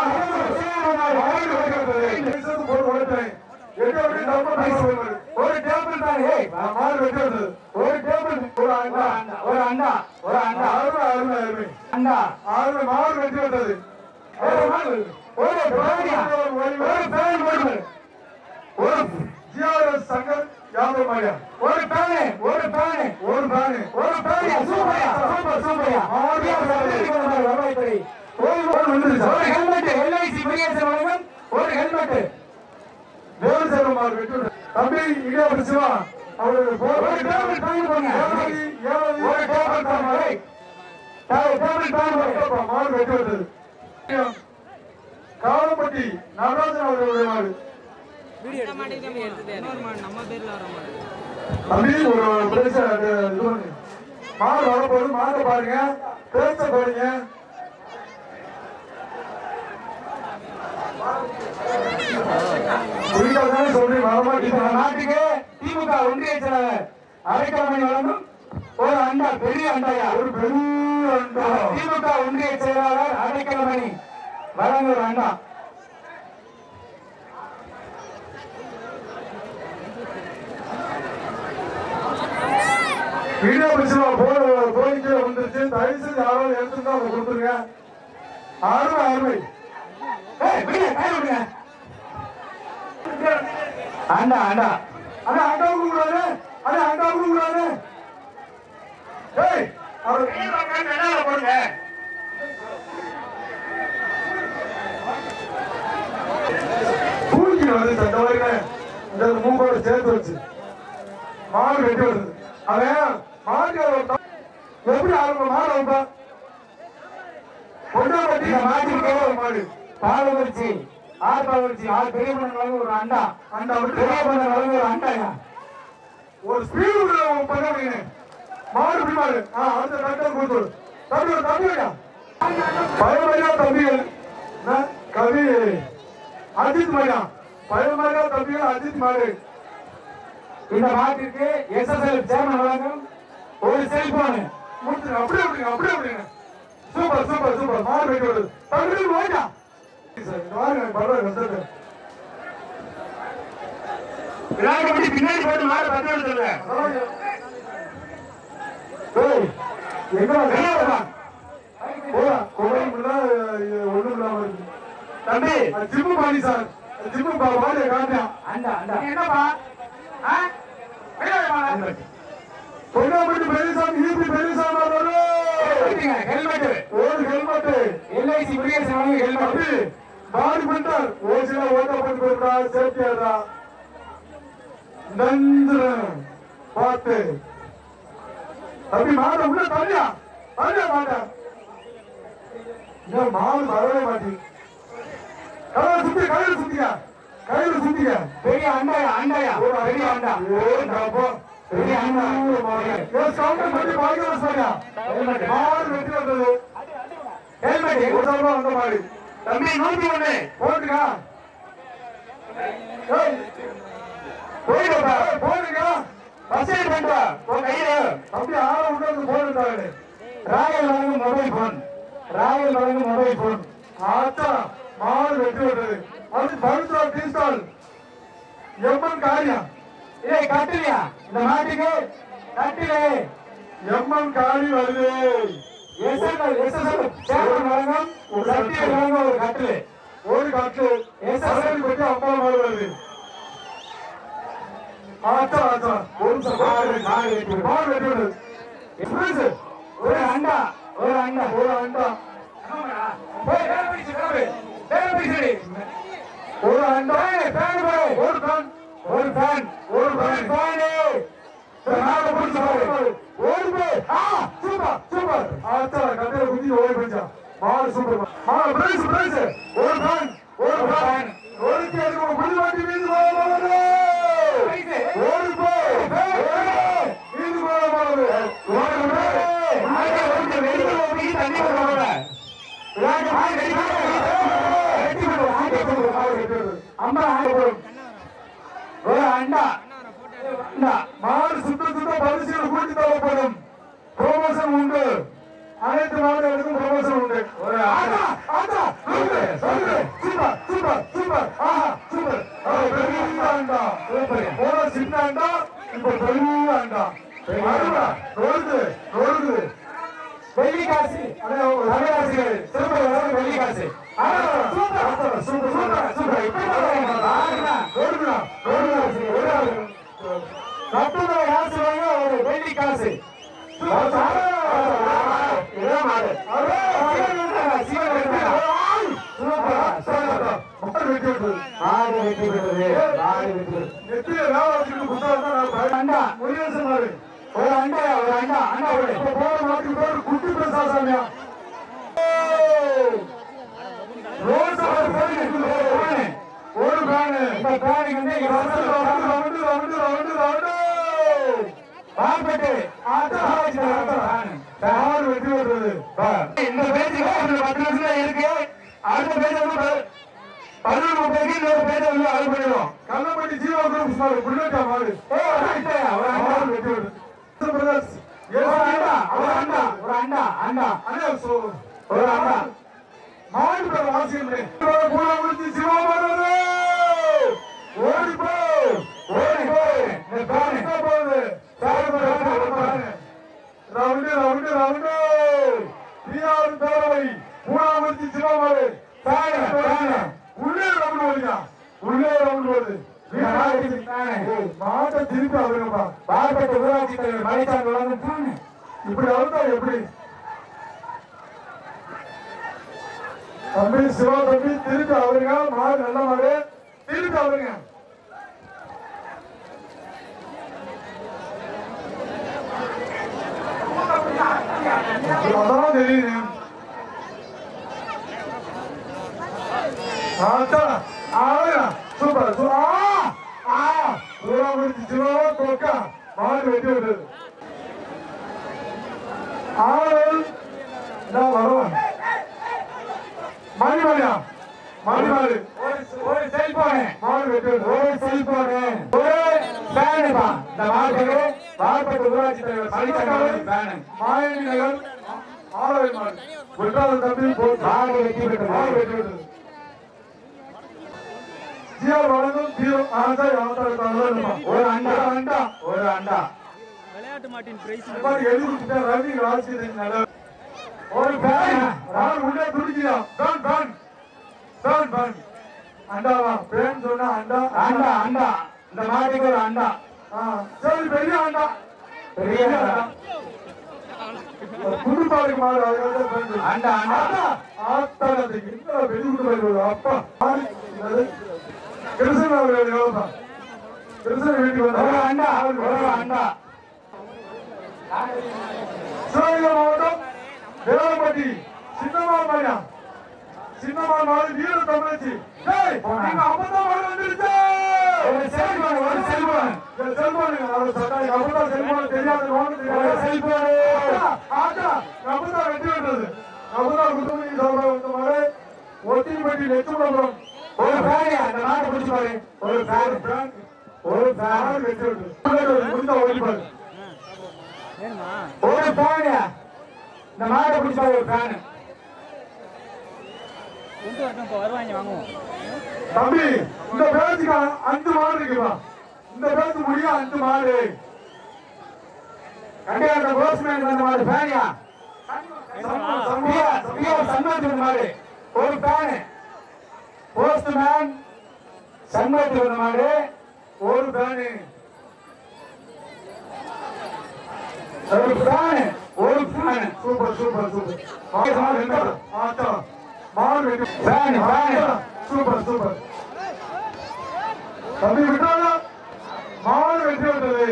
போட்டு உழைப்பேன் எட்டு அப்படி டபுள் பேசுவாங்க ஒரு டேபிள் தான் ஏய் மாடு வெட்டி வந்தது ஒரு டேபிள் ஒரு அண்டா ஒரு அண்டா ஒரு அண்டா அருமை அருமை அருமை அண்டா அருமை மாடு வெட்டி வந்தது ஒரு மாடு ஒரு பேனியா ஒரு பேன் போடு ஒரு ஜிஆர்எஸ் சங்கர் யாதவ் மாடியா ஒரு பேனு ஒரு பேனு ஒரு பானு ஒரு பேனியா சூப்பர்யா சூப்பர் சூப்பர்யா ஆரியா சர்டிபிகேட் வருவாய்த்துறை ஒரு ஒரு ஹெல்மெட் எல்ஐசி பிரிகேஷன் வழங்கும் ஒரு ஹெல்மெட் வேறு செல்வம் மாடு வெட்டி வந்தது. தம்பி இடியா பிடிச்சுவா அவருக்கு ஒரு டேபிள் பேன் போங்க ஏழாவது ஏழாவது ஒரு டேபிள் பேன் போய் டேபிள் பேன் போய் மாடு வெட்டி வந்தது காலப்பட்டி நடராஜன் அவர்களுடைய மாடு இந்த மாடு தான் எடுத்தது இன்னொரு மாடு நம்ம பேர்ல வர மாடு தம்பி ஒரு பிரச்ச இது பண்ணு மாடு வரப்போது மாட்டை பாருங்க பேச்ச பாருங்க புரியாதானே சொல்லி இந்த வரமாட்டீங்க நாட்டுக்கு திமுக ஒன்றிய செயலாளர் அரைக்கமணி வழங்கும் ஒரு அண்டா பெரிய அண்டாயா ஒரு பெரிய அண்டா திமுக ஒன்றிய செயலாளர் அடைக்கலமணி வழங்க ஒரு அண்டா வீடியோ பிடிச்சா போன கோரிக்கை வந்துருச்சு தயவு செஞ்சு யாராவது எடுத்துருந்தா அதை கொடுத்துருங்க அருமை அருமை ஏய், விடுங்க, கை விடுங்க. அண்டா அண்டா அட அண்டாவுக்கு கூடாது அட அண்டாவுக்கு கூடாது ஏய் அவர் போடுங்க தூக்கி வந்து இந்த வரையில இந்த மூக்கோட சேர்த்து வச்சு மாடு வெட்டி வருது அவன் மாடு எப்படி ஆரம்பம் மாடு வைப்பா கொண்டாடி இந்த மாட்டுக்கு மாடு பாலகுறிச்சி ஆர் பாலகுறிச்சி ஆர் பெரிய பண்ண வழங்க ஒரு அண்டா அண்டா விட்டு பெரிய பண்ண வழங்க ஒரு அண்டாயா ஒரு ஸ்பீடு பண்ண முடியுங்க மாடு இப்படி மாடு ஆ அந்த டாக்டர் கொடுத்து தம்பி தம்பியா பயமரியா தம்பிகள் என்ன? கவி அஜித் மையா பயமரியா தம்பிகள் அஜித் மாடு இந்த மாட்டிற்கு எஸ்எஸ்எல் சேர்மன் வழங்கும் ஒரு செல்போன் முடிச்சு அப்படியே அப்படிங்க அப்படியே அப்படிங்க சூப்பர் சூப்பர் சூப்பர் மாடு வெட்டி வருது தம்பி ஓய்யா சார் இந்த மாதிரி எனக்கு பரவாயில்ல வந்துட்டு விளையாட்டு கமிட்டி பின்னாடி போட்டு மாடு பத்து எடுத்துருங்க ஏய், எங்கடா வெளியே வெளியே வா. போடா கோயில் முன்னா ஒண்ணும் இல்லாம இருக்கு தம்பி அது ஜிம்மு பாடி சார் ஜிம்மு பா பாடிய காட்டியா அண்டா அண்டா என்னப்பா ஆ? வெளியே வா, மாடு. பொன்னாம்பட்டி பெரியசாமி ஈபி பெரியசாமி அவர்களே. எடுத்துங்க, ஹெல்மெட் ஒரு ஹெல்மெட் எல்ஐசி முருகேசன் வழங்கும் ஹெல்மெட் தம்பி பாடி பண்ணிட்டார் ஓசில ஓட்ட பண்ணி போயிருக்கா சேஃப்டியாடா நந்திரன் பார்த்து தம்பி மாட உள்ள தள்ளியா தள்ளியா மாட்ட இந்த மாடு வரவே மாட்டி கையில சுத்தி கையில சுத்திக்க கையில சுத்திக்க பெரிய அண்டாயா அண்டாயா பெரிய அண்டா பெரிய அண்ணா கவுண்டர் பண்ணி பாய்க்கலாம் சாரியா ஹெல்மெட் மாடு வெட்டி வந்தது ஹெல்மெட் ஒரு தடவை வந்த மாடு தம்பி நூத்தி ஒண்ணு போட்டுக்கா ஏய், போயிடுப்பா போட்டுக்கா பஸ் ஏறி பண்ணிட்டு வா. உன் கையில தம்பி ஆளை விட்டு போட்டுட்டாரு ராயல் வழங்கும் மொபைல் போன் ராயல் வழங்கும் மொபைல் போன் ஆத்தா மாடு வெட்டி விட்டது அது பருத்தா டீ ஸ்டால் எம்மன் காரியம் இதை கட்டுறியா இந்த மாட்டுக்கு கட்டிலே எம்மன் காரி வருது எஸ்எஸ்எல் எஸ்எஸ்எல் சேர்மன் வழங்கும் ஒரு சர்டிஃபிகேட் வழங்கும் ஒரு கட்டிலே ஒரு காற்று சரடி பற்றி அம்மா மாடு வருது ஆத்தா ஆத்தா ஒரு நிமிஷம் மாடு மாடு வெட்டி விடு. மாடு வெட்டி விடுது புரியுது? ஒரு அண்டா ஒரு அண்டா ஒரு அண்டா போய் வேலை போய் கிளம்பு. வேலை போய் சரி. ஒரு அண்டா ஃபேன் போடு. ஒரு ஃபேன் ஒரு ஃபேன் ஒரு ஒரு ஃபேன் ஃபேனு. நாலு பிடிச்சு பாரு. ஓடி போய். ஆ, சூப்பர், சூப்பர். ஆத்தா, கட்டையில குத்தி ஓடி போயிடுச்சா. மாடு சூப்பர். மாடு, பிரைஸ், பிரைஸ். ஒரு ஃபேன், ஒரு ஃபேன். ஒரு கேடு, ஒரு புள்ளி வாட்டி மீது போக போகுது. ஓடி போய். ஓடி போய். மீது போக போகுது. ஓடி போய். மாட்டை வந்து வெளியே போய் தண்ணி கொண்டு வாங்க. விளையாட்டு மாடு வெட்டி விடு. வெட்டி விடு. ஆட்டை வெட்டி விடு. மாடு வெட்டுறது. அம்மா ஆட்டை போடு. ஒரு அண்டா அண்டா மாடு சுத்த சுத்த பரிசீலனை கூட்டி தரப்படும் ப்ரொமோஷன் உண்டு அனைத்து மாடுகளுக்கும் ப்ரொமோஷன் உண்டு ஒரு ஆத்தா, ஆத்தா, சொல்லுங்க, சொல்லுங்க. Super, super, super. ஆஹா, சூப்பர். ஆ, பெரிய அண்டா. போன சின்ன அண்டா, இப்ப பெரிய அண்டா. அருவா, நொறுக்கு, நொறுக்கு. வெள்ளி காசு அடே, ஒரு தமிழாசிரியர் திருப்பதி வரைக்கும் வெள்ளி காசு ஆ, super, super, super, super, super. இப்படி தான் ஆடுனா. நொறுக்குடா, நொறுக்குடா, நொறுக்குடா. கட்டுதல் காசு வாங்க ஒரு வெள்ளி காசு இதான் மாடு. சிவன் வெட்டுறாங்க, சிவன் வெட்டுறாங்க. மாடு வெட்டி விட்டது. மாடு வெட்டி விடுறது மாடு வெட்டி விடுறது. நெத்தியில வேலை வச்சுக்கிட்டு புத்தகம் தான் நான் ஒரு பயன். அண்டா முருகேசன் மாடு. ஒரு அண்டா ஒரு அண்டா அண்டா விடு இப்ப போற மாட்டுக்கு பேரு குட்டி பிரசாசாமியா. Rose or fan. ஒரு ஃபேனு. இந்த பேருக்கு வந்து இங்க ரவுண்டு, வந்து ரவுண்டு, ரவுண்டு, ரவுண்டு, ரவுண்டு. பால்பட்டு ஆத்தா, ஆத்தா, ஆத்தா. மாடு வெட்டி விடுறது. இந்த பேச்சுக்கு ஒரு பத்து நிமிஷம் தான் இருக்கு அடுத்த பேச்சு வந்து ப- பதினொன்று முப்பதுக்கு இன்னொரு பேச்சை வந்து அது பண்ணிடுவோம் கள்ளப்பட்டி ஜீவா குரூப்ஸ் மாடு, புல்லட்டா மாடு. ஏ, ஒரு அண்டா, ஒரு அண்டா. மாடு வெட்டி விடுறது. பிரதர்ஸ். ஒரு அண்டா ஒரு அண்டா ஒரு அண்டா அண்டா அண்ணே, சோ- ஒரு அண்டா மாடு பேர் வாசிக்கிறேன். கூட முடிச்சு சிவா மாடு. ஓடி போ ஓடி போய் இந்த பேனு என்ன போகுது? சாரி போடு, சாரி போடு. Round, round, round. பிஆர் பேரவை, பூனாமூர்த்தி சிவமாறு. பேனு பேனு உள்ளே ரவுண்டு வருங்க. உள்ளே ரவுண்டு வருது. மாட்டுக்கு பேனு. ஏய், மாட்டை திருப்பி அவருங்கப்பா பால்பட்டு ஊராட்சி தலைவர் மலைச்சாமி வழங்கும் பேனு இப்படி அழுத்தா எப்படி தம்பி சிவா தம்பி திருப்பி அவருங்க மாடு நல்ல மாடு திருப்பி அவருங்க அதான் தெரியுது ஆத்தா ஆளுங்க சூப்பர் சூ- ஆ ஆ பூரா முடிச்சு சிவாவா தோக்கா மாடு வெட்டி விடுறது ஆளும் இதான் வரும் மணிமணியா மணிமாடு ஒரு செல்போனு மாடு வெட்டி விடுறது ஒரு செல்போனு ஒரு பேனுப்பா இந்த மாட்டுக்கு பால்பட்டு ஊராட்சி தலைவர் மலைச்சாமி வழங்கும் பேனு மாயணி நகர் ஆலய மாடு வெட்டாத தம்பி போட்டு மாடு வெட்டி விட்டது மாடு வெட்டி விடுறது சிஆர் வழங்கும் தீரும் ஆசை அவசரத்தாளர் ஒரு அண்டா அண்டா ஒரு அண்டா விளையாட்டு மாட்டின் பிரைஸ் மாதிரி எழுதி கொடுத்துட்டா ரவி ராஜ்கிரன் நட ஒரு பேன் ரால் உள்ளே துடிக்கியா பேன் பேன் பேன் பேன் அண்டாவா பேன் சொன்னா அண்டா அண்டா அண்டா இந்த மாட்டுக்கு ஒரு அண்டா ஆ, சரி பெரிய அண்டா பெரிய அண்டா குடும்பாருக்கு மாறு அதுக்காக தான் பேன் சொல்றேன். அண்டா அண்டா ஆத்தாளத்துக்கு என்ன வெளி குடும்பம் அப்பா ஆளு, என்னது? கிருஷ்ணன் அவர்கள் எவ்வளவுதான் கிருஷ்ணன் வீட்டுக்கு ஒரு வந்தா அண்டா ஒரு அண்டா சிவகங்கை மாவட்டம் வேளாண்பட்டி சின்னமால் மாயா சின்னமால் மாடு வீர தமிழச்சி டேய் நீங்க அப்பதான் மாடு வந்துருச்சு ஒரு செல்போன் ஒரு செல்போன் இந்த செல்போனுங்க அது சட்டா எங்க அப்பதான் செல்போன் தெரியாது நோண்டு ஒரு தெரியாது செல்போன் ஆட்டா அப்பதான் வெட்டி விடுறது அப்பதான் குத்துமணி சாப்பிட வந்த மாடு ஒட்டிப்பட்டி லட்சுமணபுரம் ஒரு ஃபேன் அந்த மாட்டை பிடிச்சு பாரு ஒரு ஃபேன் ஒரு ஃபேன் வெட்டி விடுறது முடிஞ்சா ஓடிப்பாரு வேணுமா ஒரு ஃபேன் இந்த மாட்டை பிடிச்சு பாரு ஒரு ஃபேன் கொண்டு வரட்டும் இப்போ வருவாங்க வாங்குவோம் தம்பி இந்த பேச்சுக்கு அஞ்சு மாடு இருக்குப்பா இந்த பேச்சு முடிய அஞ்சு மாடு கண்டிப்பா போஸ்ட்மேன் அந்த மாடு ஃபேனியா பிஆர் பிஆர் சண்முகத்து மாடு ஒரு ஃபேன் போஸ்ட்மேன் சண்முகத்து வந்த மாடு ஒரு பேனு ஒரு ஃபேன் ஒரு ஃபேன் சூப்பர் சூப்பர் சூப்பர் மாடு மாடு என்ன ஆட்டா மாடு வெட்டி ஃபேன் ஃபேன் சூப்பர் சூப்பர் தம்பி விட்டாங்க மாடு வெட்டி விட்டது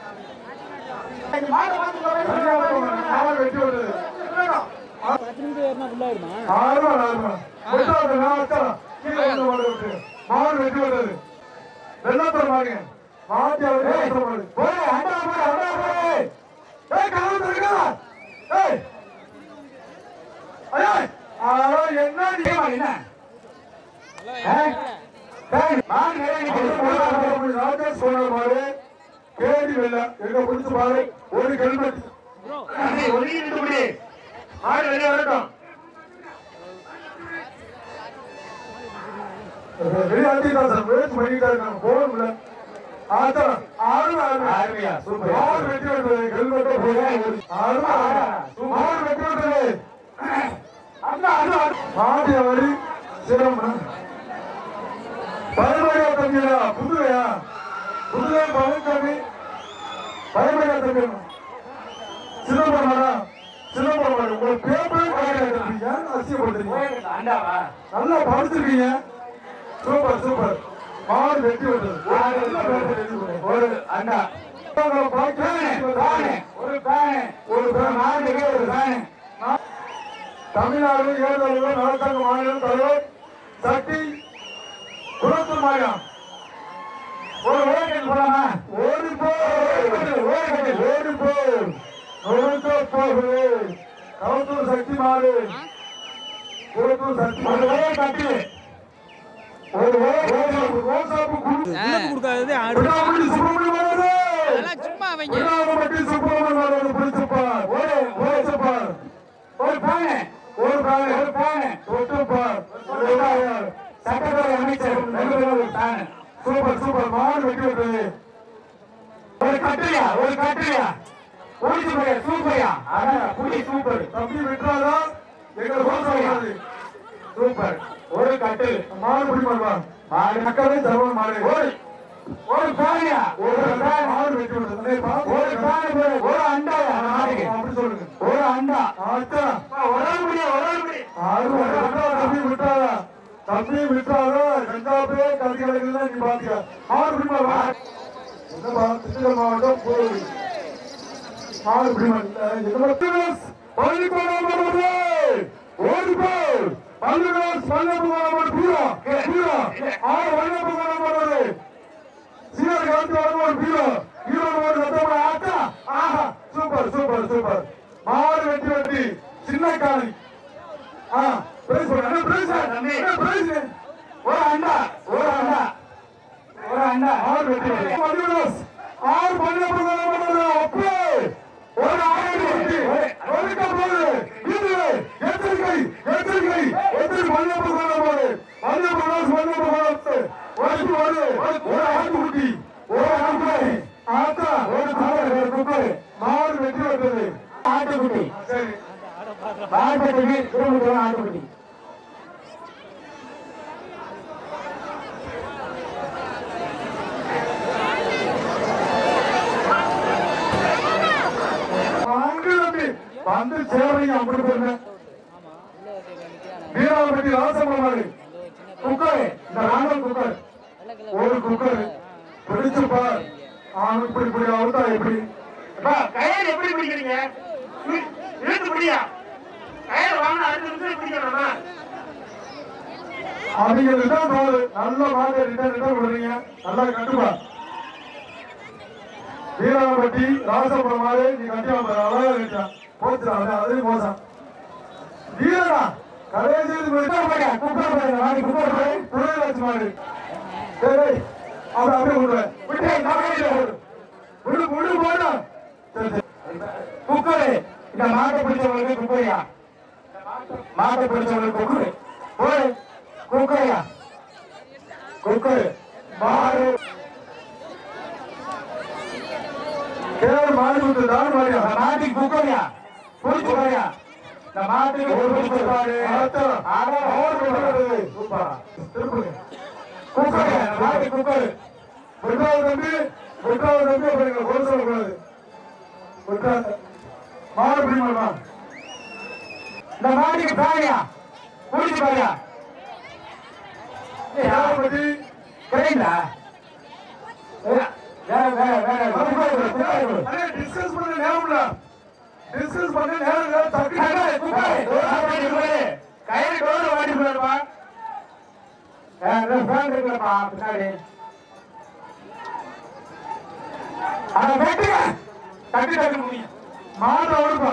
மாடு வெட்டி விட்டது பத்து நிமிஷம் ஏறினா ஃபுல்லாகிடுமா ஆறுமா ஆறுமா விட்டாது நான் அத்தா கீழே வந்து மாடு விட்டு மாடு வெட்டி விட்டது வெள்ளத்தர் மாடுங்க மாட்டி அவர் வெள்ளத்தர் மாடு போய் அண்டா போய் அண்டா போய் ஏய் கதவு திறக்கா ஏய் ஐயா ஆ என்ன நீ ஏமா என்ன ஏய், ஃபேன் மாடு நிறைய நிக்குது. ராஜேஷ் சொன்ன மாதிரி கேடி வெள்ள எங்க பிடிச்சு பாரு ஒரு ஹெல்மெட் ஏய், ஒதுங்கி நின்று முடி. மாடு வெளியே வரட்டும் வெளியாட்டிதான் சார் முயற்சி பண்ணிட்டாரு நாங்க போகணும்ல ஆத்தா ஆறு ஆறு ஆறுமையா, சூப்பர். மாடு வெட்டி விட்டது ஹெல்மெட்டை போய் ஆறு ஆறு மாடு வெட்டி விட்டது அண்ணா அண்ணா மாடி அவரி சிரமம் பயமரியா தம்பியா புதுவையா புதுவை பழனிசாமி பயமரியா தம்பி சிதம்பரமாடா சிதம்பரமாடு உங்களை பேப்பரே பயமரியா தம்பி ஏன் அசியப்படுத்துறீங்க அண்டாவா நல்லா படிச்சிருக்கீங்க சூப்பர் சூப்பர் மாடு வெட்டி விட்டது மாடு வெட்டி விட்டது. ஒரு அண்டா ஃபேனு, ஃபேனு, ஒரு ஃபேனு, ஒரு ஃபேன், மாட்டுக்கு ஒரு ஃபேனு. தமிழ்நாடு ஏழு நலசங்க மாநில தலைவர் சக்தி குளத்தூர் மாநிலம் ஒரு ஓரக்கட்டு போலாமா? ஓடி போ ஓடி ஓடி போ நொறுக்க போகுது கவுத்தூர் சக்தி மாடு குளத்தூர் சக்தி ஒரு மாடு ஓரக்கட்டு. ஒரு ரோசாப்பு ரோசாப்பு குடு புல்லட் கொடுக்காதது ஆடு விடாமட்டி சுப்பிரமணியம் வருது அதெல்லாம் சும்மா அவங்க விடாமட்டி சுப்பிரமணியம் வருது பிடிச்சுப்பார் ஒரு பிடிச்சுப்பார் ஒரு ஃபேனு, ஒரு பேரு ஒரு ஃபேனு. தொட்டுப்பார் சட்டத்துறை அமைச்சர் வெள்ளூர் ஒரு ஃபேனு. சூப்பர் சூப்பர் மாடு வெட்டி விட்டது ஒரு கட்டுலையா ஒரு கட்டுலையா புடிச்சு போய் சூப்பர்யா அதான் புடி சூப்பர் தம்பி விட்டுறாதா எங்களை ரோசாது சூப்பர் ஒரு கட்டு மாடு பிடிப்பாருவா மாடு மக்களே தருவன் மாடு ஒரு ஒரு ஃபேனியா ஒரு ஒரு ஃபேன் மாடு வெட்டி விட்டது டேய், பாத்து. ஒரு ஃபேனு போடு. ஒரு அண்டாயா அந்த மாட்டுக்கு அப்படி சொல்லுங்க ஒரு அண்டா ஆச்சா ஒரு ஆள் முடியா ஒரு ஆள் முடி ஆறு விட்டா தம்பி விட்டாதா தம்பி விட்டாதா கஞ்சாபே கல்வி கிடக்குதுன்னா நீ பாத்துக்க மாடு பிடிப்பாருவா என்னப்பா திண்டுக்கல் மாவட்டம் போய் மாடு பிடிப்பாரு பள்ளிக்கூடம் வருவது ஓடி போய் பள்ளிக்கூடம் பள்ளிக்கூடம் பீரோ பீரோ ஆறு பள்ளிக்கூடம் வருவது சீனர் காந்தி வருவோம் பீரோ ஹீரோ ஒரு ரத்தம் ஆட்டா ஆஹா சூப்பர் சூப்பர் சூப்பர் மாடு வெட்டி வெட்டி சின்ன காளி ஆ பிரைஸ் போடு என்ன பிரைஸ் தம்பி. என்ன பிரைஸ் ஒரு அண்டா ஒரு அண்டா ஒரு அண்டா ஆறு வெட்டி வெட்டி பள்ளிக்கூடம் ஆறு பள்ளிக்கூடம் வருவது அப்பே ஒரு ஆறு வெட்டி ஒதுக்க போகுது இது எச்சரிக்கை எச்சரிக்கை எச்சரிக்கை பள்ளிக்கூடம் வருவது பள்ளிக்கூடம் பள்ளிக்கூடம் ஒரு ஆட்டுக்குட்டி சரி வார்பட்டி வீர் திருமணம் ஆட்டுக்குட்டி வாங்க தம்பி வந்து சேவரைங்க அப்படி போயிருங்க வீராபட்டி ராசகுமாரி குக்கர் இந்த ராணுவ குக்கர் ஒரு குக்கர் பிடிச்சு பார் அவன் இப்படி இப்படி அவுத்தா எப்படி அப்பா, கயிறு எப்படி பிடிக்கிறீங்க இழு- இழுத்து பிடியா கயிறு வாங்கினா அடுத்த நிமிஷம் பிடிக்கணுமா அவங்களுக்கு தான் தோணு நல்ல மாட்டை ரிட்டர்ன் ரிட்டர்ன் விடுறீங்க நல்லா கட்டுப்பா வீராபட்டி ராசபுரம் மாடு நீ கட்டியா பாரு அழகா இருக்கா போச்சுடா அவன் அதுலயும் மோசம் வீரடா கடைசி குக்கர் போடுங்க குக்கர் போடுங்க வாடி குக்கர் போடு புரியலாச்சு மாடு சரி அவன் அப்படியே விடுவேன் விட்டு நம்ம கையில போடு விடு விடு போடா சரி சரி குக்கர் இந்த மாட்டை பிடிச்சவங்களுக்கு குக்கரியா மாட்டை பிடிச்சவங்களுக்கு குக்கர் போடு குக்கரியா குக்கர் மாடு கேவல் மாடு விட்டு தான் மாடியா இந்த மாட்டுக்கு குக்கரியா பிடிச்சு போறியா இந்த மாட்டுக்கு ஒரு பிடிச்சு பாரு அதான். ஆனா அவர் விடுறது. சூப்பரா. திருப்புங்க. குக்கரியா இந்த மாட்டுக்கு குக்கர் விட்டாவது தம்பி விட்டாவது தம்பி அப்புறம் எங்களை குறை சொல்லக்கூடாது விட்டாத மாடு பிடிமாடா இந்த மாட்டுக்கு பாரியா பிடிச்சு பாரியா பத்தி கிடைங்களா வேற வேற வேற குக்கர் கொடு, குக்கர் கொடு. டிஸ்கஸ் பண்ண நேரம் இல்ல டிஸ்கஸ் பண்ண நேரம் இல்ல தப்பி குக்கர், குக்கர், டோர் வாடி போடு. கயிறு டோர் வாடி போடுப்பா. வேற ஃபேன் இருக்குல்லப்பா பின்னாடி அத வெட்டுங்க தட்டி தட்டி முடியும் மாடு அவருப்பா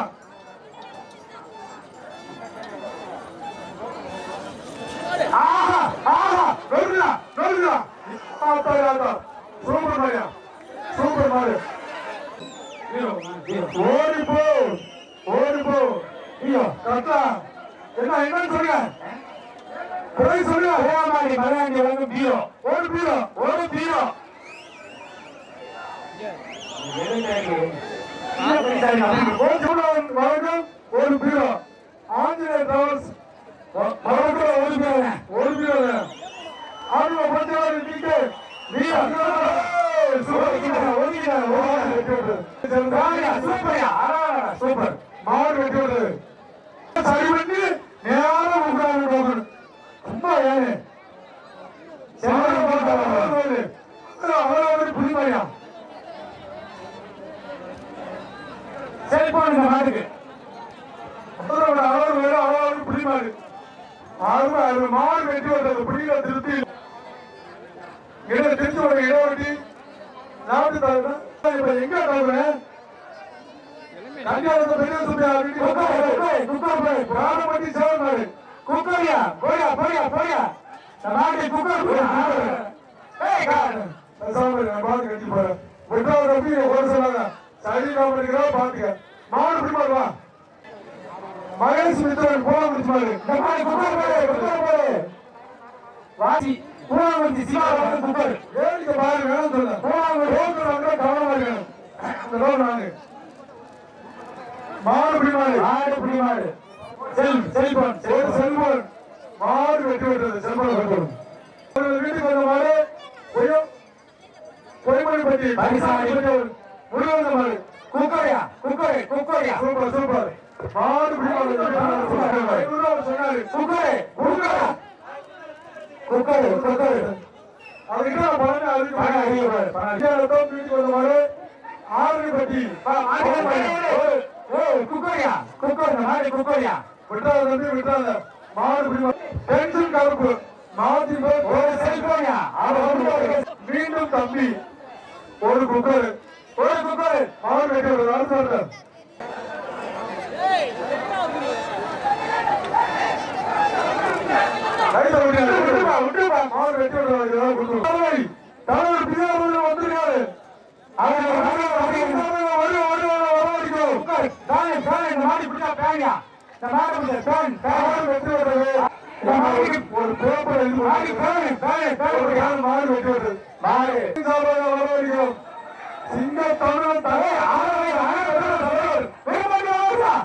ஆஹா ஆஹா நொறுக்குதா நொறுக்குதா ஆத்தா ஆத்தா சூப்பர் மாடியா சூப்பர் மாடு ஓடி போ ஓடி போ ஐயோ கத்தா என்ன என்னன்னு சொல்லுங்க பிறகு சொல்லுங்க ஏமாடி மலையாண்டி வந்து பீரோ ஓடி பீரோ ஒரு பீரோ கோச்சுடன் வழங்கும் ஒரு பீரோ ஆஞ்சநேயர் டிராவல்ஸ் வழங்கும் ஒரு பீரோ ஒரு பீரோ ஆர்வ பஞ்சாவது நீங்க சூப்பர் மாடு வெட்டி விடுறது சரி பண்ணி நேரம் உட்கார்ந்து போகணும் சும்மா ஏழு அவரோட புரிமையா செல்போன் இந்த மாட்டுக்கு அதோட அளவு வேற அளவு பிடிமாடு அறுவை அறுவை மாடு வெட்டி விடுறது பிடிக்கிற திருப்தி இட திருச்சி விட இட வெட்டி நாட்டு தலைவர் இப்ப எங்க தலைவர் கல்யாணத்தை பெரிய சுப்பியா குக்கர் குக்கர் போய் பிராணப்பட்டி சேவல் மாடு குக்கரியா போயா போயா போயா இந்த மாட்டு குக்கர் போயா ஏய் கார் பேசாம இரு, நான் பாத்து கட்டி போறேன் விட்டாவது தம்பி ஒரு சொல்லாங்க சரி நான் பண்ணிக்கிறோம் பாத்துக்க மாடு பிடிமாடு வா மகேஷ் மித்ரன் போன பிடிச்சாரு இந்த மாடு குக்கர் போய் குக்கர் போய் வாசி பூவாங்குடி சிவா வந்து குக்கர் வேடிக்கை பாரு வேணும் சொல்ல ரோட்டு வாங்க கவனமா இருக்கணும் இந்த ரோடு வாங்க மாடு பிடிமாடு மாடு புடி மாடு செல் செல்போன் ஒரு செல்போன் மாடு வெட்டி விட்டது செல்போன் வெட்டும் வீட்டுக்கு வந்த மாடு பொய்யோ பொய்மொழி பற்றி பரிசாலி. முடிவந்த மாடு குக்கரியா குக்கர் குக்கரியா சூப்பர் சூப்பர் மாடு பிடிமாடு ஐநூறு ரூபா சொன்னாரு குக்கர் குக்கர் குக்கர் குக்கர் அதுக்கிட்ட நான் பணம் அதுக்கு பணம் அதிகம் பாரு, பணம் அதிகம். பணம் வீட்டுக்கு வந்த மாடு ஆறு பட்டி ஏய் குக்கரியா குக்கர் இந்த மாடு குக்கரியா விட்டாத தம்பி விட்டாத மாடு பிடிமாடு டென்ஷன் கலப்பு மாத்தி ஒரு செல்போனியா அவர் மீண்டும் தம்பி ஒரு குக்கர் ஒரு குக்கர் மாடு வெட்டி விடுறது அடுத்த வருடம் லைட்டை விட்டு விட்டுப்பா, விட்டுப்பா. மாடு வெட்டி விடுறது ஏதாவது கொடுக்கணும். தலைவர், தலைவர் பிரியா அவர்கள் வந்திருக்காரு. அவர் வருக, வருக, வருக, வரவழைக்கிறோம். குக்கர் தானே தானே இந்த மாடு பிடிச்சா பேனியா இந்த மாடு பிடிச்சா பேன் மாடு வெட்டி விடுறது. இந்த மாடு ஒரு பேப்பர் எழுதி மாடு பேன் பேன் பேன் ஒரு நாள் மாடு வெட்டி விடுறது. மாடு சார்பாக வரவழைக்கிறோம். சிங்க தமிழன் தலை ஆறு ஆறு தலைவர் வெறுமதி வாங்குறா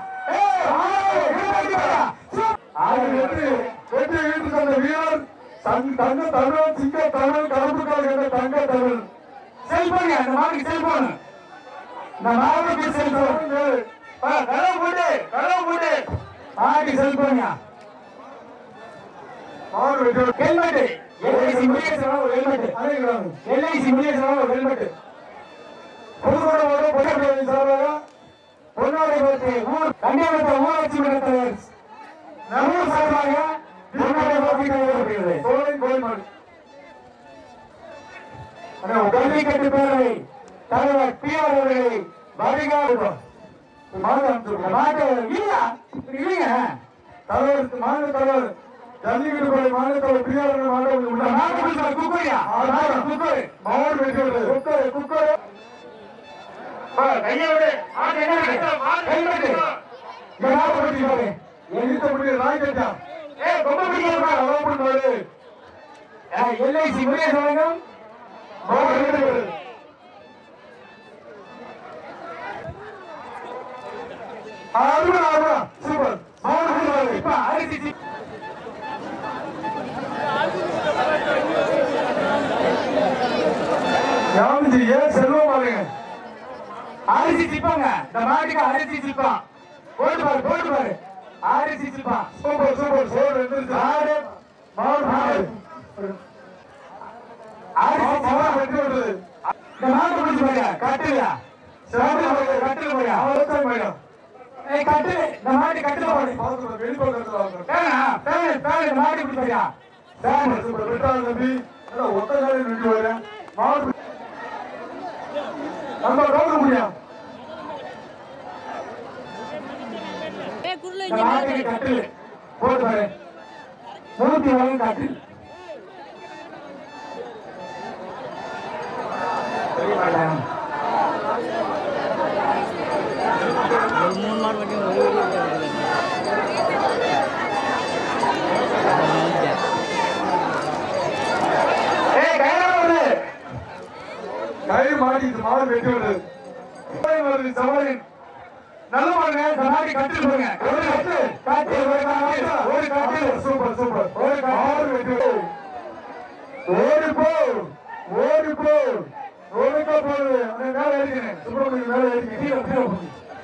பெற்ற வீரர் தங் தங்க தமிழ் சிங்க தமிழ் கலப்புக்கால் என்ற தங்க தமிழ் செல்போன் அந்த மாதிரி செல்போன் இந்த மாவுக்கு செல்போன் கதவு போட்டு கதவு போட்டு மாடி செல்போன் மாடு வெற்றி ஹெல்மெட் எல்ஐசி முடியேசனம் ஒரு ஹெல்மெட் அனைவரும் எல்ஐசி முடியேசனம் ஒரு ஹெல்மெட் புதுக்கோட்டை மாவட்டம் பொன்னாடி சார்பாக பொன்னாடை போட்டு ஊர் கண்டிப்பட்ட ஊராட்சி மன்ற தலைவர் ஊர் சார்பாக பொன்னாடை போட்டி நடைபெறுகிறது சோழன் கோயில்மாடு ஜல்லிக்கட்டு பேரவை தலைவர் பி ஆர் அவர்களை வருகிறார் மாடு அமைச்சிருக்கோம் மாட்டு இல்ல இல்லைங்க தலைவர் மாநில தலைவர் ஜல்லிக்கட்டு படை மாநில தலைவர் பிரியாளர் மாடு இந்த உள்ள மாட்டு பிடிச்ச குக்கரியா குக்கர் மாடு வெற்றி பெற்றது குக்கர் குக்கர் கையை விடு மாட்டு என்ன ஹெல்மெட் இந்த மாட்டு பிடிச்சி பாரு எதிர்த்த முடிய ராய்கட்டா ஏ ரொம்ப பிடிக்கிறா அதான் மாடு எல்ஐசி முறைய சங்கம் மாடு வெற்றி பெற்றது அருமை அருமை சூப்பர் மாடு வெற்றி பெற்றது இப்ப அரிசி சி- யாமிஜி ஏன் செல்வம் பாருங்க அரிசி சிப்பாங்க இந்த மாட்டுக்கு அரிசி சிப்பான் போட்டு பாரு போட்டு பாரு அரிசி சிப்பான் சூப்பர் சூப்பர் சோறு எந்திரிச்சு மாடு மாடு மாடு அரிசி மாடு சிப்பான் வெற்றி பெற்றது இந்த மாட்டு பிடிச்சி பாரு கட்டுல கட்டுல போய் கட்டுல போய் அவர்தான் மேடம் ஏய் கட்டு இந்த மாட்டு கட்டுல போடு பார்த்து வெளிப்பக்கத்துல வாங்க பேனா பேன் பேன் இந்த மாட்டு பிடிச்சி பாரியா பேன் சூப்பர் வெட்டாத தம்பி நல்லா ஒத்த காலையில் நின்று வரேன் மாடு நம்ம கவுக்க முடியும் ஏ குருல இந்த மாட்டுக்கு கட்டில் போட்டு பாரு நூத்தி வரையும் கட்டில் ஒரு மூணு மாடு வண்டி ஒரு வீடியோ ஏய் கையில வருது கை மாடி இது மாடு வெட்டி விடுறது வருது சவாரி நல்ல பாருங்க இந்த மாட்டு கட்டில் போடுங்க ஒரு கட்டு காட்டு ஒரு காட்டு ஒரு காட்டு சூப்பர் சூப்பர் ஒரு காட்டு மாடு வெட்டி விடுறது ஓடி போ ஓடி போ ஓடிக்கா போகுது அந்த மேல ஏறிக்கிறேன் சுப்பிரமணியம் மேல ஏறிக்கிறேன் கீழே கீழே போடு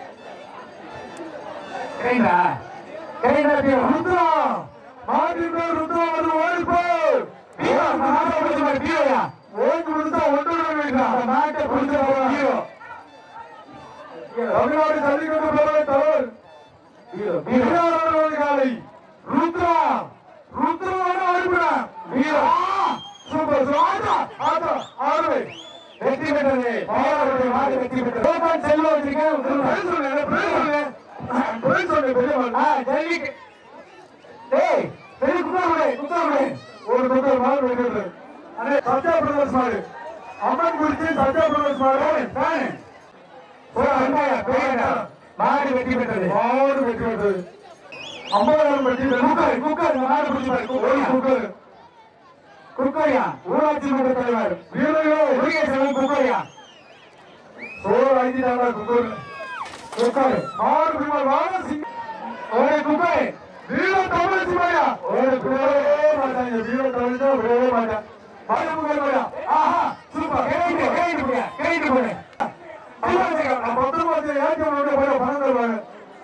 கைண்டா கைண்டா கீழே ருத்ரா மாட்டின் பேர் ருத்ரா வந்து ஓடி போ கீழே மாட்டை பிடிச்சி பாரு கீழேயா ஓடி கொடுத்தா ஒன்று வைக்கிறான் அந்த மாட்டை பிடிச்சி பாரு கீழே தமிழ்நாடு ஜல்லிக்கட்டு பேரவை தலைவர் வீரர்கள் காலை ருத்ரா ருத்ராவோட அனுப்புறேன் வீரா சூப்பர் ஆட்டா ஆட்டா ஆறுவை வெற்றி பெற்றது பாராளுமன்ற மாடு வெற்றி பெற்றது கோபால் செல்வம் வச்சிருக்கேன் பேர் சொல்லுங்க பேர் சொல்லுங்க பேர் சொல்லுங்க பெரிய ஆ ஜல்லிக்கு டேய் பெரிய குக்கர் விடு குக்கர் விடு ஒரு பக்கம் மாடு வெட்டுறது அண்ணே சத்யா பிரதர்ஸ் மாடு அம்மன் குறிச்சி சத்யா பிரதர்ஸ் மாடு ஃபேன் ஒரு அண்டாயா பெரியடா மாடு வெற்றி பெற்றது மாடு வெட்டி விட்டது ஐம்பதாயிரம் வெட்டி குக்கர் குக்கர் இந்த மாடு பிடிச்சி பாரு குக்கரியா குக்கர் குக்கரியா ஊராட்சி மன்ற தலைவர் வீரர்களே முருகேசன் குக்கரியா சோறு ஆக்கிட்டாங்க குக்கர் குக்கர் மாடு பிடிமார் வாங்க சிங்க ஒரு குக்கர் வீர தமிழ் சிவாயா ஒரு விடவே மாட்டாங்க வீர தமிழ் தான் விடவே மாட்டாங்க மாடு குக்கர் மாடா ஆஹா சூப்பர் கேட்டு கேட்டு போங்க கேட்டு போங்க பத்து ரூபாய் ஏற்றம் போய் பணம் தருவாங்க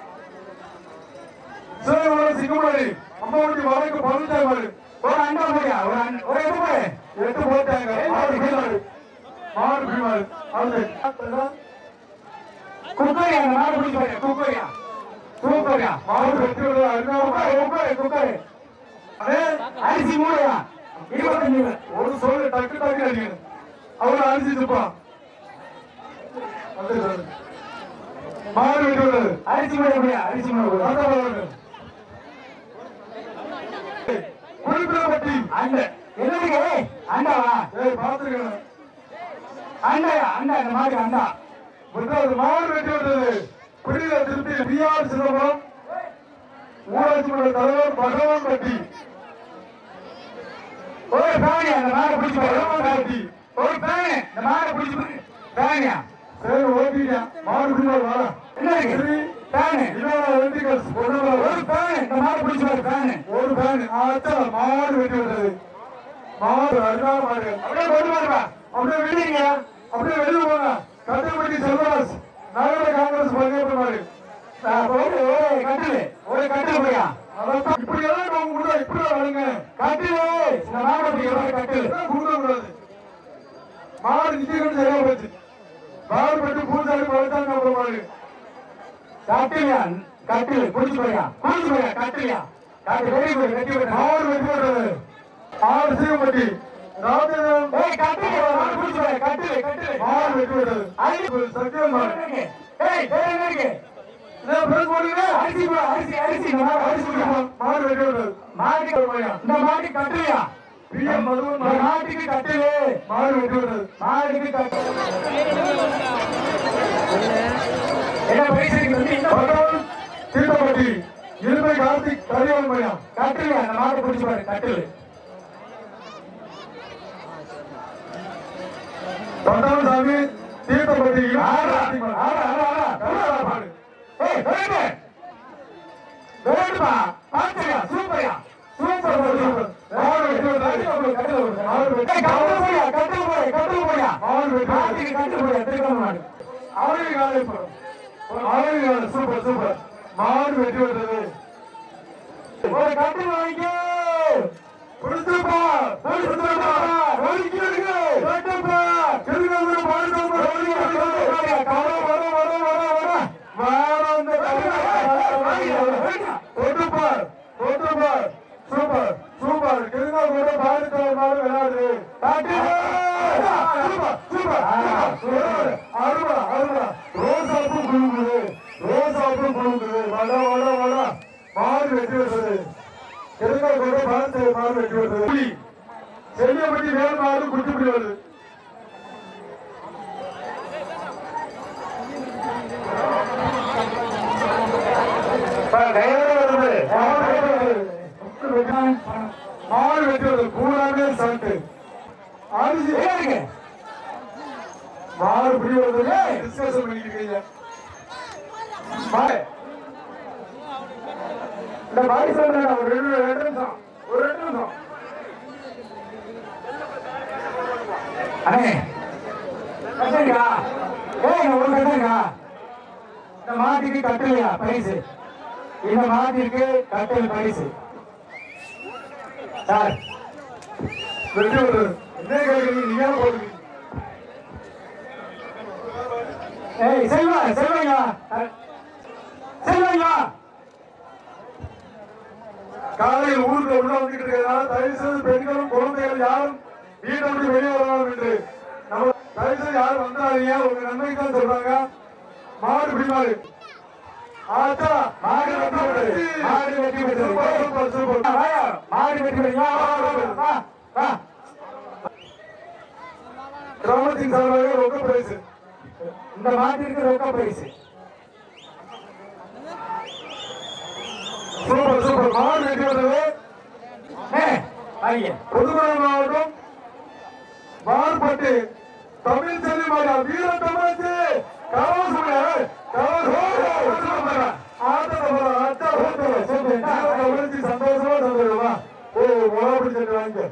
சிவகோட சிங்கமாடி அம்மாவுக்கு வரைக்கு பதினஞ்சாயிரம் மாடு ஒரு அண்டா போயா ஒரு அண்டா ஒரு எட்டு போடு எட்டு போட்டாங்க மாடு பீமாடு மாடு பீமாடு அது குக்கரியா அந்த மாடு பிடிச்சி பாரு குக்கரியா சூப்பர்யா மாடு வெட்டி விடுறது குக்கர் குக்கர் குக்கர் அதே அரிசி மூடையா இருபத்தஞ்சு ஒரு சொல்லு டக்கு டக்கு அடிக்கணும் அவரு அரிசி துப்பான் வந்து சொல்லு. மாடு வெட்டி விடுறது அரிசி மூடை முடியா அரிசி மூடை போடு. அதான் பாருங்க. குளிப்பிடப்பட்டி அண்ட என்னதுக்கு அண்டாவா ஏய் பாத்துருக்கேன் அண்டாயா அண்டா இந்த மாடு அண்டா முதலாவது மாடு வெட்டி விட்டது பிடியில திருப்பி பிஆர் சிதம்பரம் ஊராட்சி மன்ற தலைவர் பகவான் பட்டி ஒரு பேனியா இந்த மாடு பிடிச்சி பாரு பகவான் பட்டி ஒரு பேனு இந்த மாடு பிடிச்சி பாரு பேனியா சரி ஓட்டிட்டேன் மாடு பிடிவார் வாடா என்ன இருக்கு சரி ஃபேனு இவன் வெண்டிகல்ஸ் ஒண்ணு ஒரு ஃபேனு இந்த மாடு பிடிச்சு பாரு ஃபேனு ஒரு ஃபேன் ஆச்சா மாடு வெட்டி விட்டது மாடு அருமையான மாடு அப்படியே கொண்டு பாருப்பா அப்படியே வெளியே அப்படியே வெளியே போங்க கட்டுப்பட்டி செல்வராஜ் நகர காங்கிரஸ் பங்கேற்பு மாடு ஒரு ஒரு கட்டிலு ஒரு கட்டிலு போயா அதான் இப்படி எல்லாம் நம்ம கொடுத்தா இப்படி வளருங்க கட்டிலு இந்த மாடு பிடிக்கிற கட்டிலு இதெல்லாம் கொடுக்க கூடாது மாடு நிக்கிறது சரியா போச்சு மாடு பட்டு பூசாரி பழத்தாங்க அப்புறம் மாடு கட்டிலியா கட்டிலு பிடிச்சு போயா பிடிச்சு போயா கட்டிலியா கட்டில் வெரி குட் வெட்டி விட்டு மாடு வெட்டி விட்டது ஆறு சீவப்பட்டி ராஜேந்திரன் ஏய் கட்டிலு மாடு பிடிச்சு போயா கட்டிலு கட்டிலு மாடு வெட்டி விட்டது சத்தியம் மாடு ஏய் வேற என்ன இருக்கு இதே பேர் போடுங்க அரிசி போடு, அரிசி அரிசி இந்த மாடு அரிசி குடிப்பா மாடு வெட்டி விட்டது மாட்டுக்கு போயா இந்த மாட்டுக்கு கட்டிலியா பிஎம் மதுவன் இந்த மாடு மாட்டுக்கு கட்டிலு மாடு வெட்டி விட்டது மாட்டுக்கு கட்டிலு என்ன பைசா வந்து இந்த பகவான் தீர்த்தப்பட்டி இருமை கார்த்திக் கரியால் மையம் கட்டிலு அந்த மாடு பிடிச்சு பாரு கட்டிலு பகவான் சாமி தீர்த்தப்பட்டி ஆடா ஆடா ஆடா ஆடா மாடு ஏய் வேடு வேடுப்பா பாத்துயா சூப்பர்யா சூப்பர் சூப்பர் மாடு வெட்டி விட்டது கட்டில போடு மாடு வெட்டி கட்டில போயா கட்டில போயா கட்டில போயா மாடு வெட்டி விட்டது மாட்டுக்கு கட்டில போயா திருக்கண மாடு அழகு காலை அழகு காலை சூப்பர் சூப்பர் மாடு வெட்டி விட்டது ஒரு கட்டில வாங்கிக்கோ கொடுத்துப்பா கொடுத்துப்பா ஒதுக்கிடுங்க கேட்டப்பா திருநெல்வேலி மாவட்டம் வர வர வர வர வர வார அந்த தொட்டுப்பார் தொட்டுப்பார் சூப்பர் சூப்பர் திருநெல்வேலி மாவட்டம் மாடு விளையாடுது சூப்பர் சூப்பர் சூப்பர் அருவா அருவா ரோசாப்பு குழுங்குது ரோசாப்பு குழுங்குது வட வட வட மாடு வெட்டி விட்டது தெலுங்கானா கூட பார்த்து மாடு வெட்டி விட்டது புலி செல்லியப்பட்டி வேல் மாடு குட்டிப்படி வருது மாடு வெட்டி வருது கூடாமே சட்டு அரிசி இருக்கு மாடு பிடி வருது டிஸ்கஷன் பண்ணிட்டு இருக்கீங்க மாடு இந்த பாடி சொல்றேன் ஒரு ரெண்டு ரெண்டு நிமிஷம் ஒரு ரெண்டு நிமிஷம் அண்ணே கட்டுங்கா ஏய் ஒரு கட்டுங்கா இந்த மாட்டுக்கு கட்டலையா பரிசு இந்த மாட்டிற்கு கட்டல் பரிசு சார் வெட்டி வருது என்ன கேட்குறீங்க நீங்க ஏன் போடுறீங்க ஏய் செல்வா செல்வங்க செல்வங்க காலையில் ஊருக்கு உள்ள வந்துட்டு இருக்கிறதுனால தயவு செய்து பெண்களும் குழந்தைகள் யாரும் வீட்டை விட்டு வெளியே வரலாம் என்று நம்ம தயவு செய்து யாரும் வந்துடாதீங்க உங்க நன்மைக்கு தான் சொல்றாங்க மாடு பிடிமாடு ஆச்சா மாடு வெட்டி விட்டது மாடு வெட்டி விட்டது சூப்பர் சூப்பர் சூப்பர் வாயா, மாடு வெட்டி விட்டது வா, வா, வா, வா, வா. கிராமத்தின் சார்பாக ரொக்க பிரைஸ் இந்த மாட்டிற்கு ரொக்க பரிசு சூப்பர் சூப்பர் மாடு வெட்டி விட்டது ஏய், வாங்க. புதுக்கோட்டை மாவட்டம் மார்பட்டு தமிழ் செல்வி மாடா வீர தமிழ்ச்சி கவசம் சந்தோஷமா சந்தோஷமா ஓ மொழாப்படி சென்று வாங்க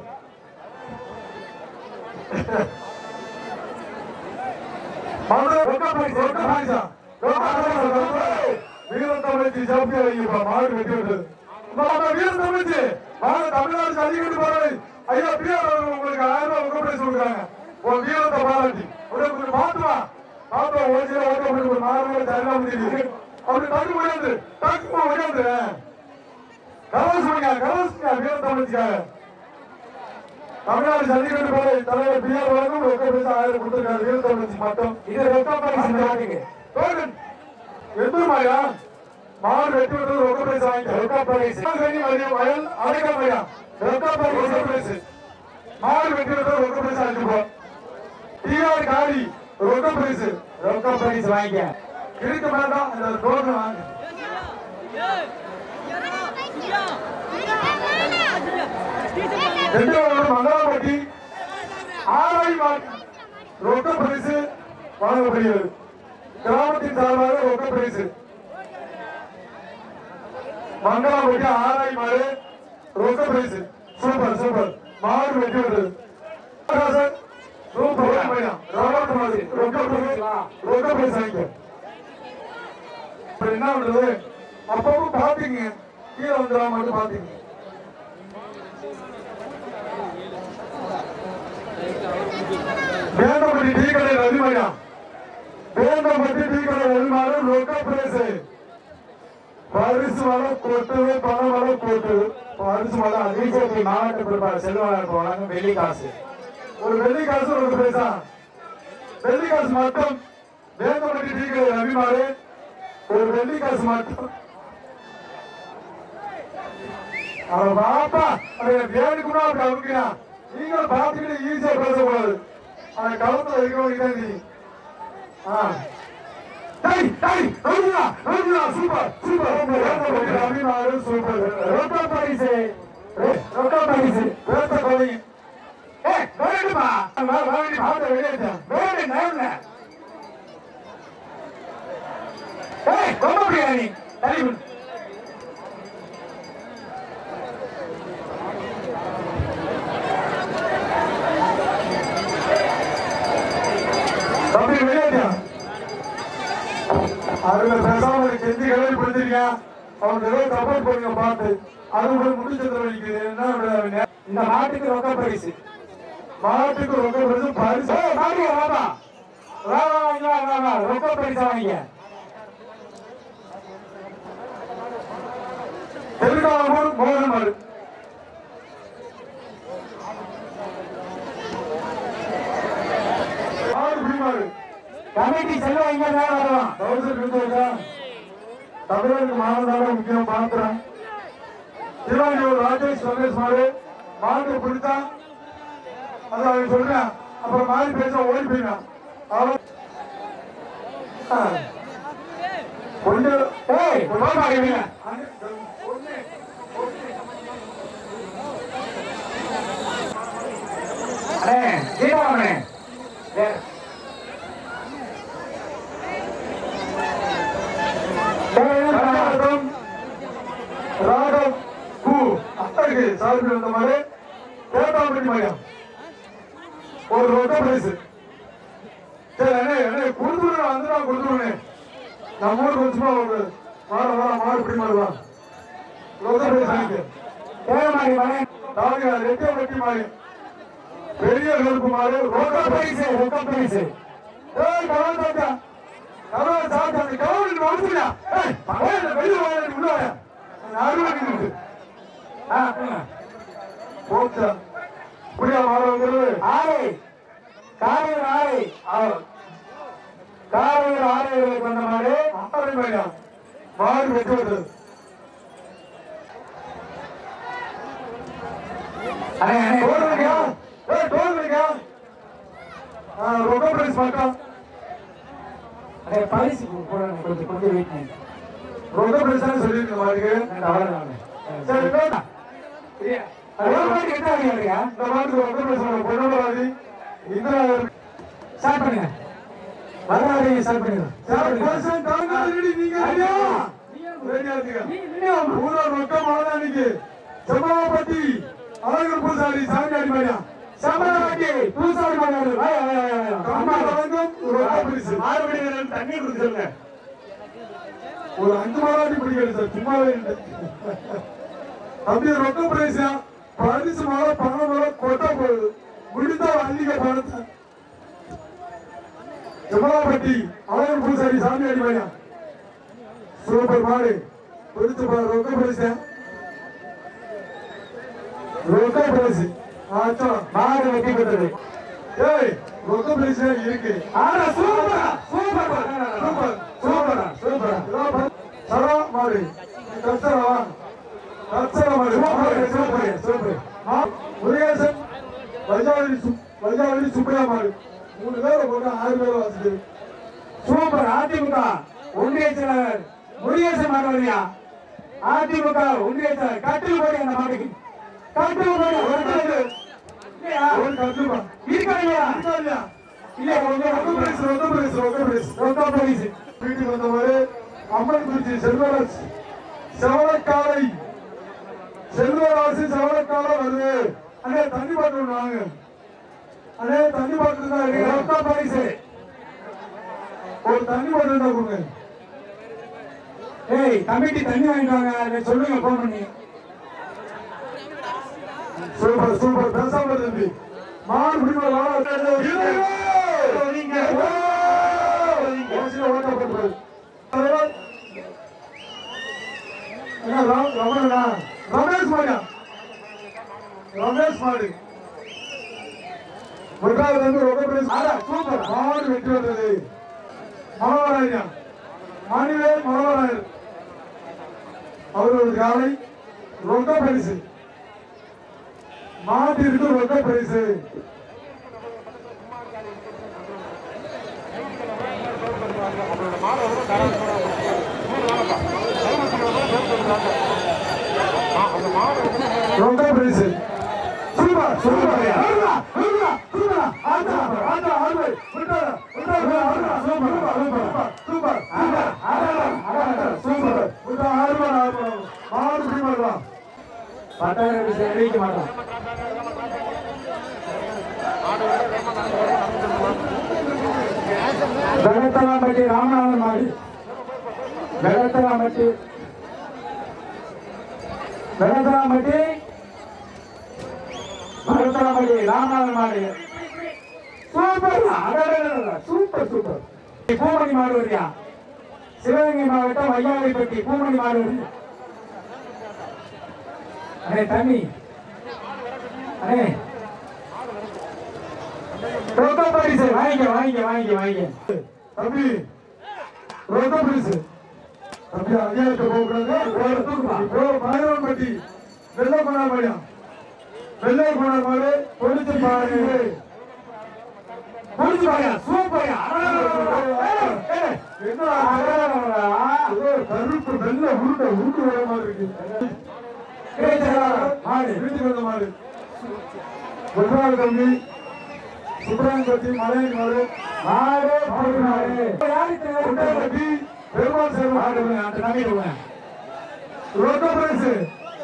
வீரத்தமிழ்ச்சி சாப்பியா வைங்கப்பா மாடு வெட்டி விட்டது வீரத்தமிழ்ச்சி வாங்க தமிழ்நாடு ஜல்லிக்கட்டு போறது ஐயா பிஆர் அவர்கள் உங்களுக்கு ஆயிரம் ரூபாய் உங்க பிரைஸ் கொடுக்குறாங்க உன் வீரத்தை பாராட்டி அப்படியே கொஞ்சம் பாத்துவா பாத்துவா ஒரு சில ஓட்ட அப்படி ஒரு மாறு தரலாம் முடியுது அப்படி டக்கு முடியாது டக்கு முடியாது கலவசுங்க கலவசுங்க வீரத்தமிழ்ச்சிக்காக தமிழ்நாடு ஜல்லிக்கட்டு போற தலைவர் பிஆர் வழங்கும் ரொக்க பைசா ஆயிரம் கொடுத்திருக்காரு வீரத்தமிழ்ச்சி மட்டும் இது ரொக்க பரிசு இந்த மாட்டுக்கு டோக்கன் எத்தனை மாயா மாடு வெட்டி விட்டது ரொக்க பைசா வாங்கிக்க ரொக்க பரிசு வயல் வயல் அடைக்க மாயா ரொக்க பைசா பைசு மாடு வெட்டி விட்டது ரொக்க பைசா அஞ்சு ரூபாய் டிஆர் காடி ரொக்க பைசு ரொக்க பரிசு வாங்கிக்க இருக்க வேண்டாம் அந்த டோக்கன் வாங்க ரெண்டு மங்களாம்பட்டி ஆராய் மாட்டு ரொக்க பரிசு வழங்கப்படுகிறது கிராமத்தின் சார்பாக ரொக்க பரிசு மங்களாபட்டி ஆராய் மாடு ரொக்க பிரைஸ் சூப்பர் சூப்பர் மாடு வெட்டி வருது சார் சூப்பர் பையன் ராபர்ட் மாதிரி ரொக்க பிரைஸ் ரொக்க பிரைஸ் வாங்கிக்க அப்புறம் என்ன பண்றது அப்பப்போ பாத்தீங்க கீழே வந்துடா மட்டும் பாத்தீங்க வேண்டப்பட்டி டீ கடை ரவிமயா வேண்டப்பட்டி டீ கடை ரவிமாறு ரொக்க பிரைஸ் பரிசு வளம் கொட்டுது பண வளம் கொட்டுது பரிசு வளம் பிஜேபி மாவட்ட பொறுப்பாளர் செல்வராஜ் வழங்கும் வெள்ளி காசு ஒரு வெள்ளி காசு ஒரு பைசா வெள்ளி காசு மட்டும் வேந்தப்பட்டி டீ கடை ரவிமாறு ஒரு வெள்ளி காசு மட்டும் அவன் பாப்பா அவன் வேணுக்குன்னா அப்படி அமுக்கினா நீங்களும் பார்த்துக்கிட்டு ஈஸியா பேசக்கூடாது அவன் களத்துல இருக்கிறவங்க தான் நீ ஆ டேய் டேய் ரவிதா ரவிதா சூப்பர் சூப்பர் வேந்தப்பட்டி ரவிமாறு சூப்பர் ரொக்க பரிசு ரொக்க பரிசு பேச கொலைங்க ஏய் வேணுமா வேண்டி பார்த்த வெளியேற்றேன் வேணு நேர்ல ஏய் ரொம்ப பிரியாணி தள்ளி விடு. தம்பி வெளியேறியா அதுல பேசாம ஒரு கெஞ்சி கலவி பிடிச்சிருக்கேன் அவனுக்கு ஏதோ சப்போர்ட் பண்ணுங்க பார்த்து அது போய் முடிச்சதுல வலிக்குது என்ன விட- இந்த மாட்டுக்கு ரொக்க பரிசு மாட்டுக்கு ரொம்ப பெருசு பரிசு ஏய் மாட்டு வாப்பா வா வா இங்க வா வா வா ரொக்க பரிசு வாங்கிக்க தெலுங்கானூர் மோகன் மாடு ஆறு புடி மாடு கமிட்டி செல்வம் இங்க தான் வருவான் தௌசண்ட் இருந்ததா தமிழருக்கு மாணவனால முக்கியம் பாக்குறேன் திருவாரூர் ராஜேஷ் ரமேஷ் மாடு மாடு பிடித்தா அது அவன் சொல்றேன் அப்புறம் மாறி பேச ஓடி போயிடான் அவன் ஆ. கொஞ்சம் ஏய் போப்பா இவங்க அண்ணே சீதாராமனே ஏய், ராகம் ராகம் பூ அத்தகைய சார்பில் இருந்த மாதிரி கோட்டாம்பட்டி மையம் ஒரு ரொக்க பிரைஸ் சரி அண்ணே அண்ணே கொடுத்துருங்க வந்துடா கொடுத்துருங்க நம்ம ஊருக்கு கொஞ்சமா ஒரு வார வாரம் மாடு பிடி மாடுவா ரொக்க பிரைஸ் வாங்கிக்க தேவமாரி மகன் நாளைக்கு ரெட்டை வெட்டி மாடு பெரிய கருப்பு மாடு ரொக்க ரொக்க பிரைஸ் பரிசு ரொக்க பரிசு ஏய் கவலை தாத்தா கவலை தாத்தா அந்த கவலை வந்துடா ஏய் பகல வெளிய வாங்க உள்ள வாங்க யாரும் நின்னுட்டு ஆ போங்க. போச்சா புரியா மாற வந்துரு ஆரை காரையூர் ஆரை ஆ- காரையூர் ஆரையர்களுக்கு வந்த மாடு ஆறு மணியா மாடு வெட்டி விடுறது அண்ணே அண்ணே டோல் வைக்கா ஏய் டோல் வைக்கா ஆ ரொக்க பிரைஸ் மட்டும் அண்ணே பரிசு போடுங்க கொஞ்சம் கொஞ்சம் வெயிட் பண்ணி ரொக்க பிரைஸ் தான் சொல்லிருக்க மாட்டுக்கு அவ்வளோதான் சரி வேண்டாம் ஒரு மாட்டுக்கு எத்தனை வாங்கி வருங்க இந்த மாட்டுக்கு ரொக்க பிரைஸ் பொண்ணு இந்த ஸ்டார்ட் பண்ணுங்க வரலாறு ஸ்டார்ட் பண்ணுங்க சார் பர்சன் தாங்க ரெடி நீங்க ரெடியா ரெடியா இருக்கீங்க பூரா ரொக்க மாடா இன்னைக்கு செம்மாபட்டி அழகர் பூசாரி சாமி அடிமாடியா சமரவாட்டி பூசாரி மாநாடு வாயா வாயா வாயா கம்மா வழங்கும் ரொக்க பரிசு ஆறுபடி தண்ணி கொடுக்க சொல்லுங்க ஒரு அஞ்சு மாடாட்டி பிடிக்கிறது சார் சும்மாவே இல்லை அப்படியே ரொக்க பிரைஸ் பரிசு மாலை பணம் மாலை கொட்ட போகுது முடிந்தா அள்ளிக்க பணத்தை செம்மலாப்பட்டி அழகர் பூசாரி சாமி அடிமாடியா சூப்பர் மாடு பிடிச்சு பாரு ரொக்க பிரைஸ் ரொக்க பிரைஸ் ஆச்சா மாடு வெட்டி பெற்றது ஏய் ரொக்க பிரைஸ் இருக்கு ஆனா சூப்பரா சூப்பர் சூப்பர் சூப்பர் சூப்பர் சரா மாடு கச்சரா கச்சரா மாடு சூப்பர் சூப்பர் சூப்பர் முருகேசன் வஜாவளி வஜாவளி சுப்பையா மாடு மூணு பேரை போட்டு ஆறு பேர் வாசிக்குது சூப்பர் அதிமுக ஒன்றிய செயலாளர் முருகேசன் மாணவரியா அதிமுக ஒன்றிய செயலாளர் கட்டில் போடி அந்த மாட்டுக்கு கட்டில் போடி ஒரு கட்டில். இல்லையா? ஒரு கத்துப்பா இருக்கா இல்லையா இருக்கா இல்லையா இல்லையா கொஞ்சம் ரொக்க பிரைஸ் ரொக்க பிரைஸ் ரொக்க பிரைஸ் ரொக்க பரிசு வீட்டுக்கு வந்தவர் அம்மன் குறிச்சி செல்வராஜ் செவலக்காலை செல்வராசி செவலக்காலை வருது அண்ணே தண்ணி பாட்டு ஒண்ணு வாங்க அண்ணே தண்ணி பாட்டு தான் இருக்கு ரத்த பரிசு ஒரு தண்ணி பாட்டு இருந்தா கொடுங்க ஏய் கமிட்டி தண்ணி வாங்கிட்டு வாங்க அதை சொல்லுங்க போன் பண்ணி சூப்பர் சூப்பர் பேசாம தம்பி மாடு பிடிக்கலாம் ரமேஷ் மாடியா ரமேஷ் மாடு முதலாவது வந்து ரொம்ப பெரிய சூப்பர் மாடு வெற்றி வந்தது மனோராயா மணிவேல் மனோராயர் அவரோட காலை ரொம்ப பரிசு மாட்டிற்கு ரொக்க பரிசு ரொக்க பரிசு சூப்பர் சூப்பர் அருணா அருணா அருணா ஆண்டா ஆண்டா ஆண்டா விட்டாரா விட்டாரா அருணா சூப்பர் சூப்பர் சூப்பர் ஆண்டா ஆண்டா சூப்பர் விட்டா ஆறுமா ஆறுமா மாடு பிடி மாட்டலாம் பட்டாயிரம் பைசா அறிவிக்க மாட்டோம் பெலத்தலாம்பட்டி ராமநாதன் மாடி பெலத்தலாம்பட்டி பெலத்தலாம்பட்டி பெலத்தலாம்பட்டி ராமநாதன் மாடி சூப்பர் அடடடடட, சூப்பர் சூப்பர் பூமணி மாடு வரியா சிவகங்கை மாவட்டம் வையாளிப்பட்டி பூமணி மாடு வருது அண்ணே தண்ணி அண்ணே ரொக்க பரிசு வாங்கிக்க வாங்கிக்க வாங்கிக்க வாங்கிக்க தம்பி ரொக்க பரிசு தம்பி அங்கேயாட்ட போகக்கூடாது இப்போ பாயிரம் பட்டி வெள்ளை கொண்டா மாடியா வெள்ளை கொண்டா மாடு பொடிச்சு பாரு முடிச்சு பாருங்க சூப்பர்யா என்ன ஏதோ கருப்பு வெள்ளை உருண்டை உருண்டு வர மாதிரி இருக்கு மாடு வீட்டுக்கு வந்த மாடு முதலாவது தம்பி சுப்பிரமணியபட்டி மலையின் மாடு மாடு போடு மாடு குண்டாபட்டி பெருமாள் சேவை மாடு அந்த நம்பி விடுவேன் ரொக்க பரிசு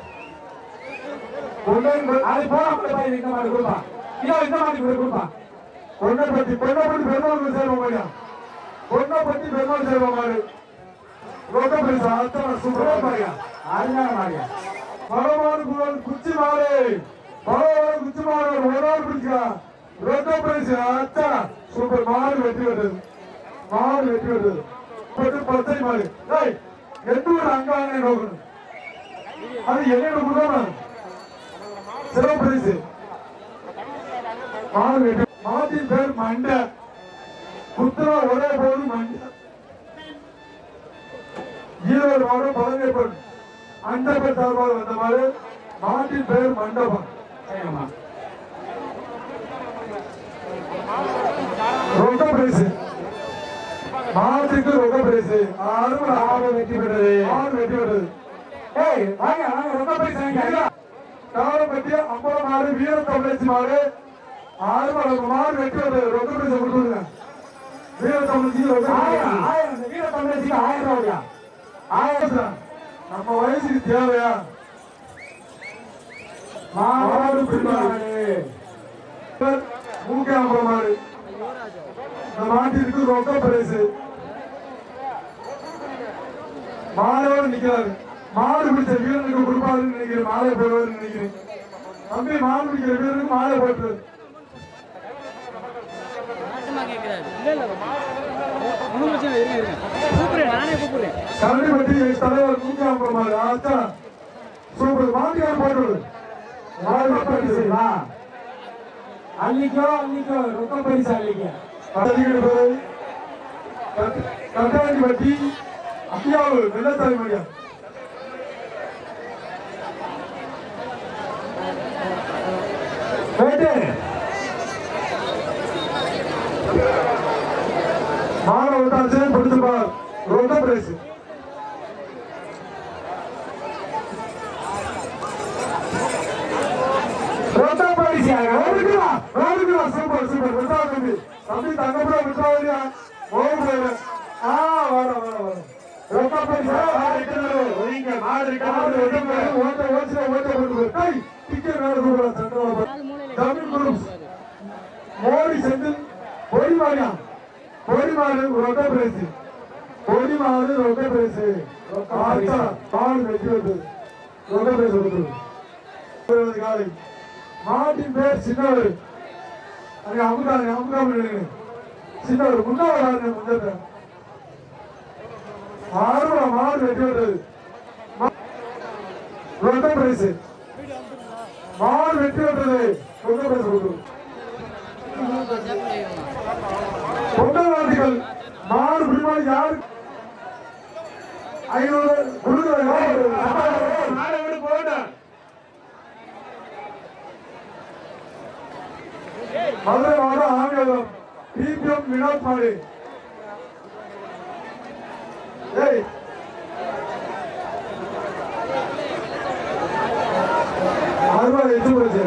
அது போன பாரு இந்த மாடு கொடுப்பா இதோ இந்த மாடு கூட கொடுப்பா பொன்னப்பட்டி பொன்னப்பட்டி பெருமாள் சேவை மாடியா பொன்னப்பட்டி பெருமாள் சேவை மாடு ரொக்க பரிசு அத்தனை சூப்பரா பாருங்க அருமையான மாடியா பலவாறு குரல் குச்சி மாடு பலவாறு குச்சி மாடு ஒரு நாள் பிடிச்சா ரொக்க பரிசு அத்தா சூப்பர் மாடு வெற்றி பெற்றது மாடு வெற்றி பெற்றது பத்து பச்சை மாடு ஏய் எந்த ஒரு அங்காங்க நோக்கணும் அது என்னோட குடும்பம் சிறப்பு பரிசு மாடு வெற்றி மாட்டின் பேர் மண்ட குத்துரா ஒரே போது மண்ட ஈரோடு மாவட்டம் பழங்கப்பன் அந்த பேர் சார்பாக வந்த மாதிரி மாட்டின் பேர் மண்டபம் சரிங்கம்மா ரொம்ப பிரைஸ் மாட்டுக்கு ரொம்ப பிரைஸ் ஆறு ஆறு வெற்றி பெற்றது ஆறு வெற்றி பெற்றது ஏய் வாங்க வாங்க ரொம்ப பைசா வாங்க காலப்பட்டி அம்பலம் மாடு வீர தமிழச்சி மாடு ஆறு மணி மாடு வெற்றி பெற்றது ரொம்ப பிரைஸ் கொடுத்துருங்க வீர தமிழச்சி ரொம்ப ஆயிரம் ஆயிரம் இந்த வீர தமிழச்சிக்கு ஆயிரம் ரூபாயா ஆயிரம் நம்ம வயசுக்கு தேவையா மாடு பிடிமாடு மூக்கே அம்பலம் மாடு இந்த மாட்டிற்கு ரொக்க பிரைஸ் மாலையோடு நிக்கிறாரு மாடு பிடிச்ச வீரனுக்கு கொடுப்பாருன்னு நினைக்கிறேன் மாலை போடுவாருன்னு நினைக்கிறேன் தம்பி மாடு பிடிக்கிற வீரனுக்கு மாலை போட்டு ஒன்றும் பிரச்சனை இல்லை, இருங்க இருங்க கூப்பிடுறேன் நானே கூப்பிடுறேன் கரடிப்பட்டி தலைவர் மூக்காம்பரம் மாடு ஆச்சா சூப்பர் மாட்டியார் போட்டு மாடு பரிசு வா அள்ளிக்கோ அள்ளிக்கோ ரொக்க பரிசு அள்ளிக்க கட்டாண்டி பட்டி அப்பியாவு வெள்ளத்தாரி மடியா போயிட்டு மாலை விட்டாச்சு பிடிச்சு பார் ரொம்ப பிரைஸ் ரொக்க பரிசு ஓடுங்களா ஓடுங்களா சூப்பர் சூப்பர் விட்டா தம்பி தம்பி தங்கப்புற விட்டா வழியா ஓடுங்க ஆ வர வர வர ரொக்க பரிசு ஒதுங்க மாடு ஓட்ட ஓட்ட ஓட்ட போட்டு டேய் டிக்கெட் வேற கூட சென்ட்ரல் தமிழ் குரூப்ஸ் மோடி செந்தில் பொடிமாடியா பொடிமாடு ரொட்ட பிரைஸ் பொடிமாடு ரொட்ட பிரைஸ் ஆச்சா கால் வெற்றி வருது ரொட்ட பிரைஸ் வருது காலை மாட்டின் பேர் சின்னவர் அங்க அமுகாங்க அமுகாம நினைங்க சின்னவர் முன்னாள் வராங்க முன்னேற்ற ஆறுபா மாடு வெற்றி வருது ரொட்ட பிரைஸ் மாடு வெற்றி வருது ரொட்ட பிரைஸ் கொடுக்குது பொங்கல்வாதிகள் மாடு பிடிமாடு யாரு ஐநூறு கொடுக்குறாங்க மாடு விடு போகட்டும் மதுரை மாவட்டம் ஆங்கிலம் பிபிஎம் வினோத் மாடு ஏய் அறுபா எட்டு போச்சு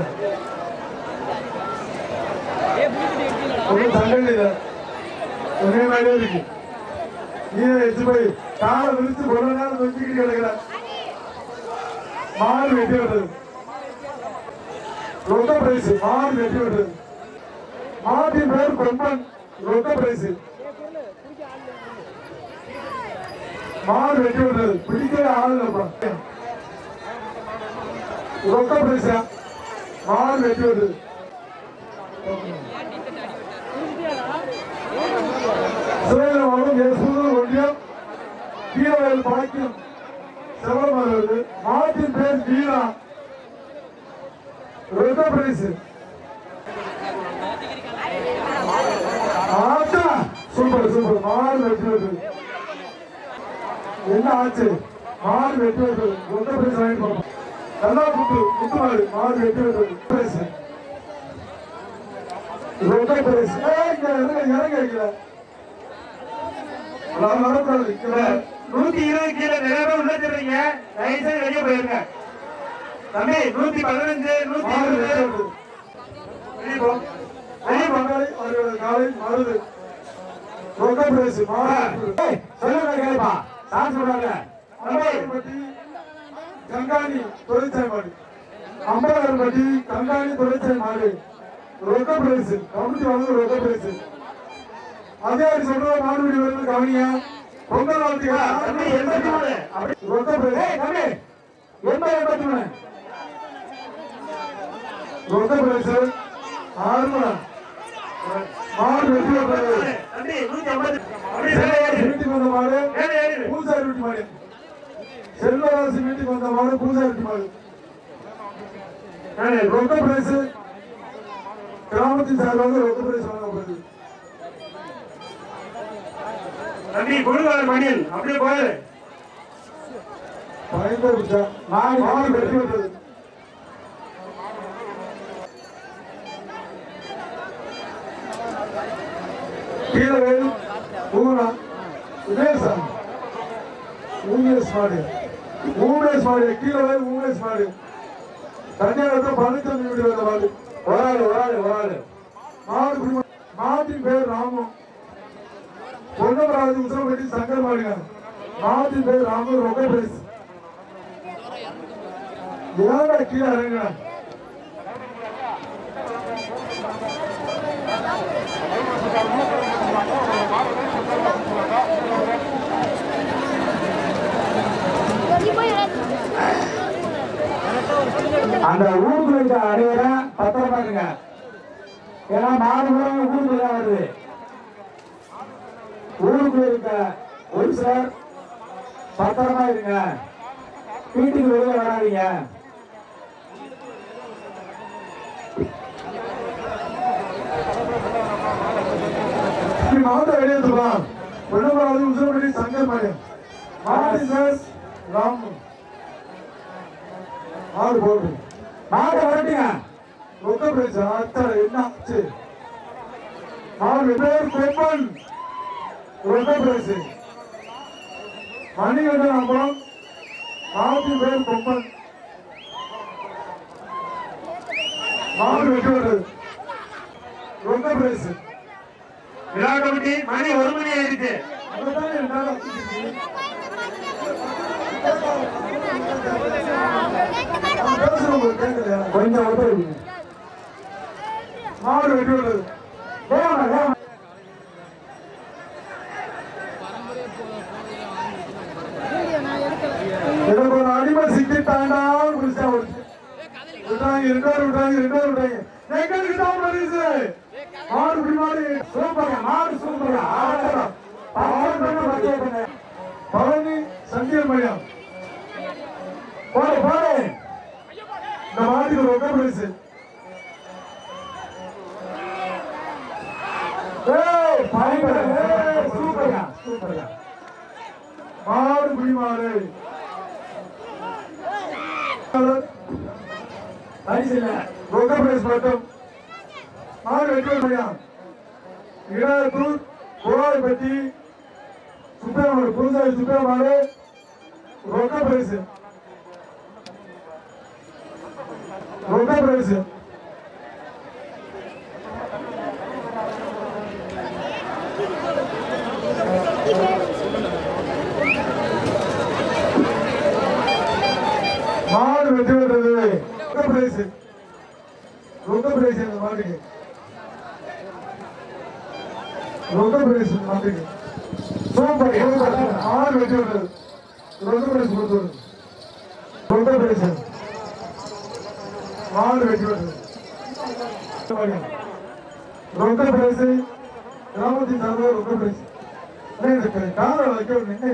ஒன்றும் சண்டை இல்லை ஒரே மாதிரியே இருக்கு நீங்க எடுத்து போய் காலை விரிச்சு ஒரு நேரம் வச்சுக்கிட்டு கிடக்குற மாடு வெட்டி விடுறது ரொக்க பிரைஸ் மாடு வெட்டி விடுறது மாட்டின் பேர் கொம்பன் ரொக்க பிரைஸ் மாடு வெட்டி விடுறது பிடிக்கிற ஆள் இல்லப்பா ரொக்க பிரைஸ் மாடு வெட்டி விடுறது சிவகங்கை மாவட்டம் யசூதர் ஒன்றியம் கீழவயல் பாக்கியம் செவலமருது மாட்டின் பேர் வீரா ரொக்க பிரைஸ் ஆச்சா சூப்பர் சூப்பர் மாடு வெற்றி வருது என்ன ஆச்சு மாடு வெற்றி வருது ரொக்க பிரைஸ் வாங்கிட்டு போறோம் நல்லா குத்து குத்து மாடு மாடு வெற்றி வருது பிரைஸ் ரொக்க பிரைஸ் ஏய் இங்க இறங்க இறங்க வைக்கல வர- வரக்கூடாது இங்க வர. நூத்தி இருபது கீழே நிறைய பேர் உள்ள தெரியுங்க தயவு செய்து வெளியே போயிருங்க தம்பி நூத்தி பதினஞ்சு நூத்தி மாடு இருபது வெற்றி வருது வெளியே போ வெளியே பங்காளி அவர்களது காலை மருது ரொக்க பிரைஸ் மாடு ஏய், சொல்லுங்க கேளுப்பா சார் சொல்றாங்க அம்பலம்பட்டி கங்காணி தொழிற்சாலை மாடு அம்பலம்பட்டி கங்காணி தொழிற்சாலை மாடு ரொக்க பிரைஸ் கமிட்டி வந்து ரொக்க பிரைஸ் அதே மாதிரி சொல்ற மாடுபிடி வருது கவனியா பொங்கல் தம்பி எண்பத்தி வாழ்த்துக்கள் மூணு அப்படி ரொக்க ஏய், பிரைஸ் தம்பி எண்பது எண்பத்தி மூணு ரொக்க பிரைஸ் ஆறுமணம் மாடு வெற்றி பெற்றது தம்பி நூத்தி ஐம்பது அப்படி மேலே ஏறு வீட்டுக்கு வந்த மாடு மேலே ஏறு பூசாரி வீட்டு மாடு செல்வராசி வீட்டுக்கு வந்த மாடு பூசாரி வீட்டு மாடு மேலே ஏறு. ரொக்க பிரைஸ் கிராமத்தின் சார்பாக ரொக்க பிரைஸ் வழங்கப்படுது தம்பி கொடுவாள் மணியன் அப்படியே போயிரு பயங்கர விஷயம். மாடு மாடு வெற்றி பெற்றது கீழவேல் ஊரா உமேசா ஊமேஸ் மாடு ஊமேஸ் மாடு கீழவேல் ஊமேஸ் மாடு தண்ணியாரத்தில் பழனிசாமி வீடு வந்த மாடு ஒரு ஆளு ஒரு ஆளு ஒரு ஆளு மாடு குடிம- மாட்டின் பேர் ராமம் பொன்னமராஜ் உசரப்பட்டி சங்கர் மாடுங்க மாட்டின் பேர் ராமம் ரொக்க பிரைஸ் ஏன்டா கீழே இறங்குற அந்த ஊருக்குள்ள இருக்க அனைவரை பத்திரமா இருங்க ஏன்னா மாடு பூரா ஊருக்குள்ள தான் வருது ஊருக்குள்ள இருக்க ஒரு சிலர் பத்திரமா இருங்க வீட்டுக்கு வெளியே வராதீங்க நீ மாவட்ட வெளியேற்றலாம் பொன்னமராஜ் உசரப்பட்டி சங்கர் மாடு மாட்டின் பேர் ராமம் ஆறு போடு மாடு வரட்டுங்க ரொக்க பிரைஸ் அத்தனை என்ன ஆச்சு மாடு பேர் கொம்பன் ரொக்க பிரைஸ் மணிகண்டன் அப்புறம் மாட்டு பேர் கொம்பன் மாடு வெற்றி வருது ரொக்க பிரைஸ் விழா கமிட்டி மணி ஒரு மணி ஆயிடுச்சு அதான் என்னால பேசுறவங்க கேட்கலையா கொஞ்சம் ஒத்துழைப்பு மாடு வெட்டி விடுறது வேகமா வேகமா எனக்கு ஒரு அடிமை சிக்கிட்டாண்டா புடிச்சா விட்டாங்க ரெண்டு பேரும் விட்டாங்க ரெண்டு பேரும் விட்டாங்க எங்களுக்கு தான் பரிசு மாடு இப்படி மாடு சூப்பரா மாடு சூப்பரா ஆடலாம் பச்சை பண்ண பச்சை பண்ண பழனி சந்தியல் மையம் போடு போடு இந்த மாட்டுக்கு ரொக்க பரிசு ஏய் பயங்கர ஏய் சூப்பரா சூப்பரா மாடு புடி மாடு பரிசு இல்ல ரொக்க பிரைஸ் மட்டும் மாடு வெற்றி மையம் இடாத்தூர் கோவாய்பட்டி சுப்பிரமணிய புதுசாரி சுப்பிரமணிய ரொக்க பிரைஸ் ரொக்க பிரைஸ் மாடு வெற்றி பெற்றது ரொக்க பிரைஸ் ரொக்க பிரைஸ் இந்த மாட்டுக்கு ரொக்க பிரைஸ் இந்த மாட்டுக்கு சூப்பர் சூப்பர். மாடு வெற்றி பெற்றது ரொக்க பிரைஸ் கொடுத்து ரொக்க பிரைஸ் மாடு வெற்றி பெற்றது ரொக்க பிரைஸ் கிராமத்தின் சார்பாக ரொக்க பிரைஸ் காரை வைக்க நின்று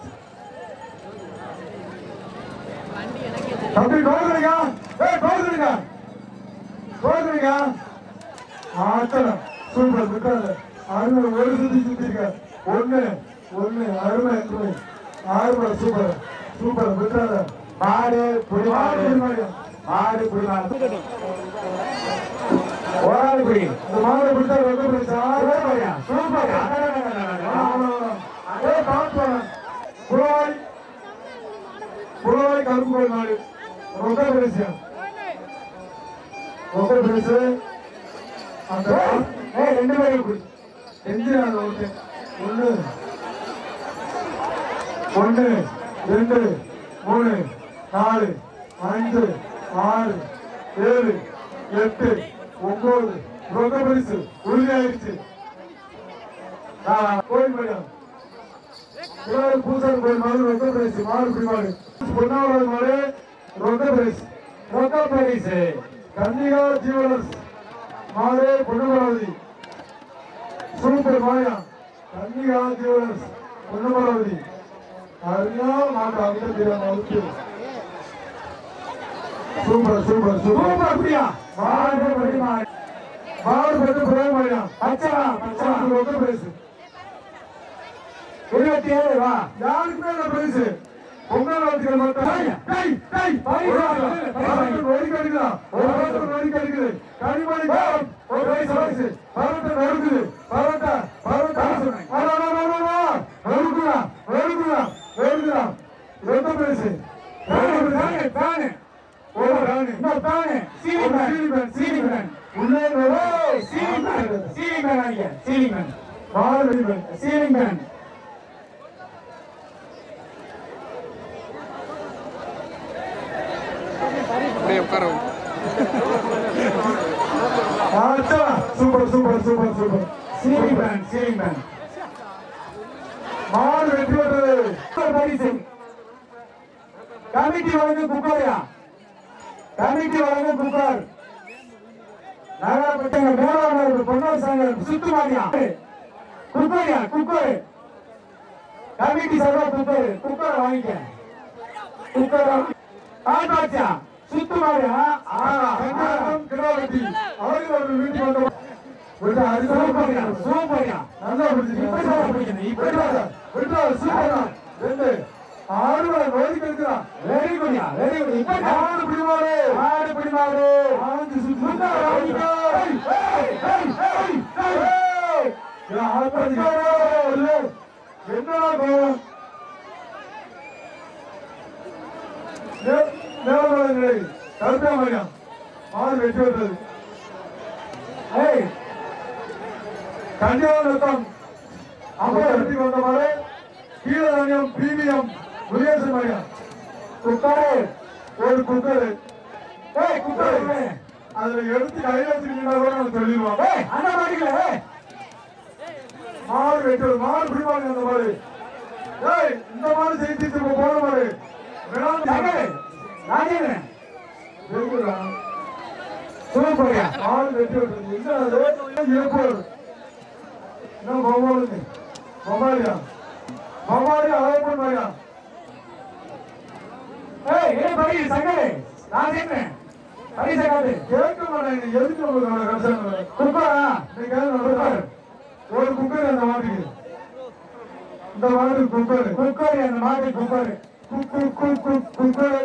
தம்பி கோகுலிங்க ஏய் கோகுலிங்க கோகுலிங்க ஆச்சல சூப்பர் விட்டாத அருமை ஒரு சுத்தி சுத்திருக்க ஒண்ணு ஒண்ணு அருமை அருமை அருமை சூப்பர் சூப்பர் விட்டாத மாடு புடி மாடு மாடு புடி மாடு ஒரு ஆள் புடி இந்த மாடு விட்டா ரொம்ப பிரச்சனை சூப்பரா சூப்பரா ஏய் பாத்து புலவாய் புலவாய் கருப்பு கோயில் நாடு ரொம்ப பிரச்சனை ரொம்ப பிரச்சனை அந்த ஏய் ரெண்டு பேரும் புடி எந்திராத ஓட்டு ஒண்ணு ஒண்ணு ரெண்டு மூணு நாலு அஞ்சு ஆறு ஏழு எட்டு ஒன்பது ரொக்க பரிசு உறுதியாயிருச்சு ஆ, கோயில் மையம் திருவாரூர் பூசாரி கோயில் மாதிரி ரொக்க பரிசு மாடு பிடி மாடு பொன்னாவராஜ் மாடு ரொக்க பரிசு ரொக்க பரிசு கன்னிகா ஜீவனர்ஸ் மாடு பொன்னமராவதி சூப்பர் மாயா கன்னிகா ஜீவனர்ஸ் பொன்னமராவதி அருமையா மாட்டு அங்கே தெரியாம அவுத்து சூப்பர் சூப்பர் சூப்பர் சூப்பர் புடியா மாடு புடி மாடு மாடு பெற்ற பிரேம் மாயா பச்சவா பச்சவா ரொக்க பிரைஸ் இருபத்தி ஏழு வா யாருக்குமே இந்த பிரைஸ் பொங்கல் வாழ்த்துக்கள் மட்டும் டேய், டேய், டேய், பரிசு ஒரு வாங்க. ஆள் பரமத்து நொறுக்கி அடிக்குதா? ஒரு பரமத்து நொறுக்கி அடிக்குது. கனிமொழி காலம், ஒரு பிரைஸ் பிரைஸ். பரமத்தை நொறுக்குது. பரமத்தை, பரமத்தை. வா, வா, வா, வா, வா. நொறுக்குதா, நொறுக்குதா, நொறுக்குதா. எந்த பிரைஸ்? தானு தானு தானு ஒரு ராணி. இன்னொரு தானு சீனி ஒரு man Seeni man, Seeni man உள்ளே நுழை. ஏய் சீனி மேன் சீனி மேன் அடிக்க சீனி மேன் மாடு மேன். சீனி மேன் அப்படியே உட்காரவும் ஆச்சா. Super super super super Seeni man Seeni man மாடு வெற்றி பெற்றது சூப்பர் பரிசு கமிட்டி வழங்கும் குக்கரையா கமிட்டி வழங்கும் குக்கர் நகரப்பட்டங்க மேலாளர் பொன்னர் சங்கம் சுத்துமாரியா குக்கரியா குக்கர் கமிட்டி சர்வா குக்கர் குக்கர் வாங்கிக்க குக்கர் ஆட்டாச்சியா சுத்துமாரியா வெங்காயம், கிடாவெட்டி. அவர்கள் ஒரு வீட்டுக்கு வந்த விட்டா, அரிசி சூப்பரியா சூப்பரியா நல்லா பிடிச்சிருக்கீங்க. இப்படி தான் பிடிக்கணும், இப்படி விட்டா, தான். விட்டா, சூப்பரா. ரெண்டு. ஆறுவா, நோய்க்கு இருக்குதா? வெரி குட்யா வெரி குட் இப்ப ஆறு பிடிமாறு. ஆடு பிடிமாடு ஆஞ்சு சுத்து. சுத்தா வாங்கிக்கோ. ஏய், ஏய், ஏய், ஏய், ஏய். ஏய் ஏன் ஆத்தாடிக்கோ? இல்ல. என்னடா கோவம்? நே- நேரமலை கருப்பா மரியம் மாடு வெற்றி பெற்றது ஏய் கன்னியாகுமரி நத்தம் அப்போ வெற்றி வந்த மாதிரி கீழதானியம் பிவிஎம் முருகேசன் மரியா குக்கரு ஒரு குக்கரு ஏய் குக்கரு அதுல எடுத்து கையில வச்சுக்கிட்டா கூட நான் சொல்லிடுவோம் ஏய் அந்த மாட்டிக்கல ஏய் மாடு வெட்டு மாடு பிடிவாங்க அந்த மாடு ஏய் இந்த மாடு செய்தி திரும்ப போன மாடு வேணாம் ராஜேந்திரன் இருக்குடா சூப்பர்யா மாடு வெட்டி விட்டுருது என்ன அது இறப்பு என்ன பொம்மாளுங்க பொம்மாலியா பொம்மாலியா அழைப்பு மாரியா ஏய் ஏய் படி சங்கரே ராஜேந்திரன் படி சங்கரே கேட்க மாட்டேன் எதுக்கு உங்களுக்கு கஷ்டம் குக்கரா நீங்க நடப்பாரு ஒரு குக்கர் அந்த மாட்டுக்கு இந்த மாடு குக்கர் குக்கர் அந்த மாடு குக்கர் குக்கு குக்கு குக்கர்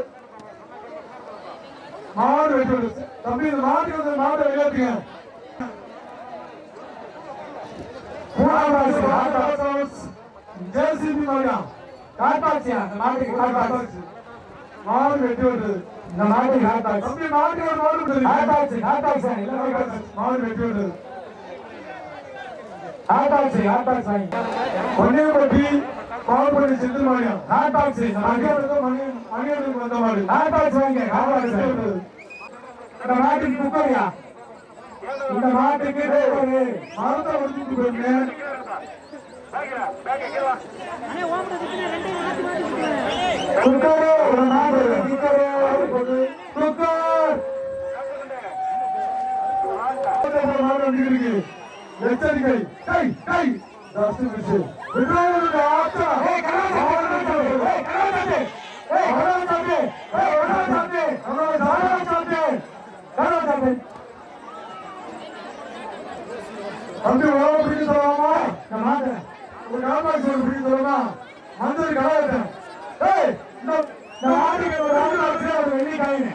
மாடு வெட்டி விடு. தம்பி இந்த மாட்டுக்கு வந்து மாட்டை விளையாட்டுங்க ஜேசிபி மாதிரியா காட்டாச்சியா இந்த மாட்டுக்கு காட்டாச்சு மாடு வெட்டி விடுறது இந்த மாடு காட்டாச்சு தம்பி மாட்டுக்கு ஒரு மாடு விடுறது காட்டாச்சு காட்டாச்சு மாடு வெட்டி விடுறது காட்டாச்சு காட்டாச்சு பொன்னியப்பட்டி பாவப்பட்டி சிந்து மாடியா காட்டாச்சு மணியோட மணி மணியோட வந்த மாடு காட்டாச்சு வாங்க காட்டாச்சு இந்த மாட்டுக்கு குக்கரியா இந்த மாட்டுக்கு மரத்தை ஒடிச்சுட்டு போயிருந்தேன் குக்கரு ஒரு மாடு குக்கரு குக்கர் மாடு வந்துருக்கு எச்சரிக்கை கை கை ஜாஸ்தி பிடிச்சு விக்ரமனுக்கு ஆத்தா ஏய் கலாச்சாரே ஏய் கலாச்சாரே ஏய் கலாச்சாரே ஏய் கலாச்சாரே கலாச்சாரே கலாச்சாரே தம்பி உழவு பிடிக்க சொல்லலாமா நான் மாட்டேன் ஒரு கால்பாய் சொல்லி பிடிக்க சொல்லலாமா மந்திரி கலாச்சாரம் ஏய் இந்த இந்த ஆட்டுக்கு ஒரு ஆண்டு வச்சு ஒரு வெள்ளி காயினு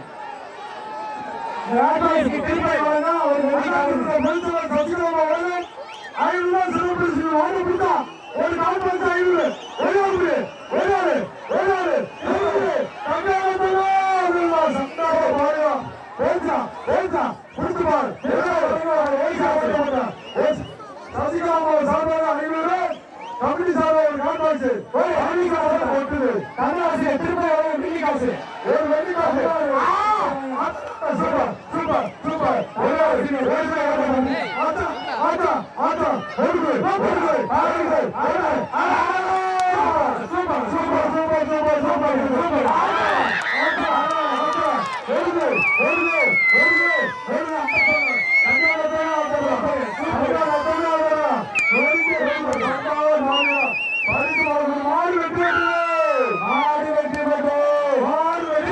கமிட்டி சார்பா ஒரு கால்பாய்ச்சு ஒரு வெள்ளி காசு போட்டுது தமிழாசிரியர் திரும்ப ஒரு வெள்ளி காசு ஒரு வெள்ளி காசு சூப்பர் சூப்பர் சூப்பர் ஆட்டா ஆட்டா ஆட்டா ஓடுது ஓடுது ஆடுது super super super super super super ஆட்டா ஆட்டா ஓடுது ஓடுது ஓடுது ஓடுது மாடு வெற்றி மாடு வெற்றி மாடு வெற்றி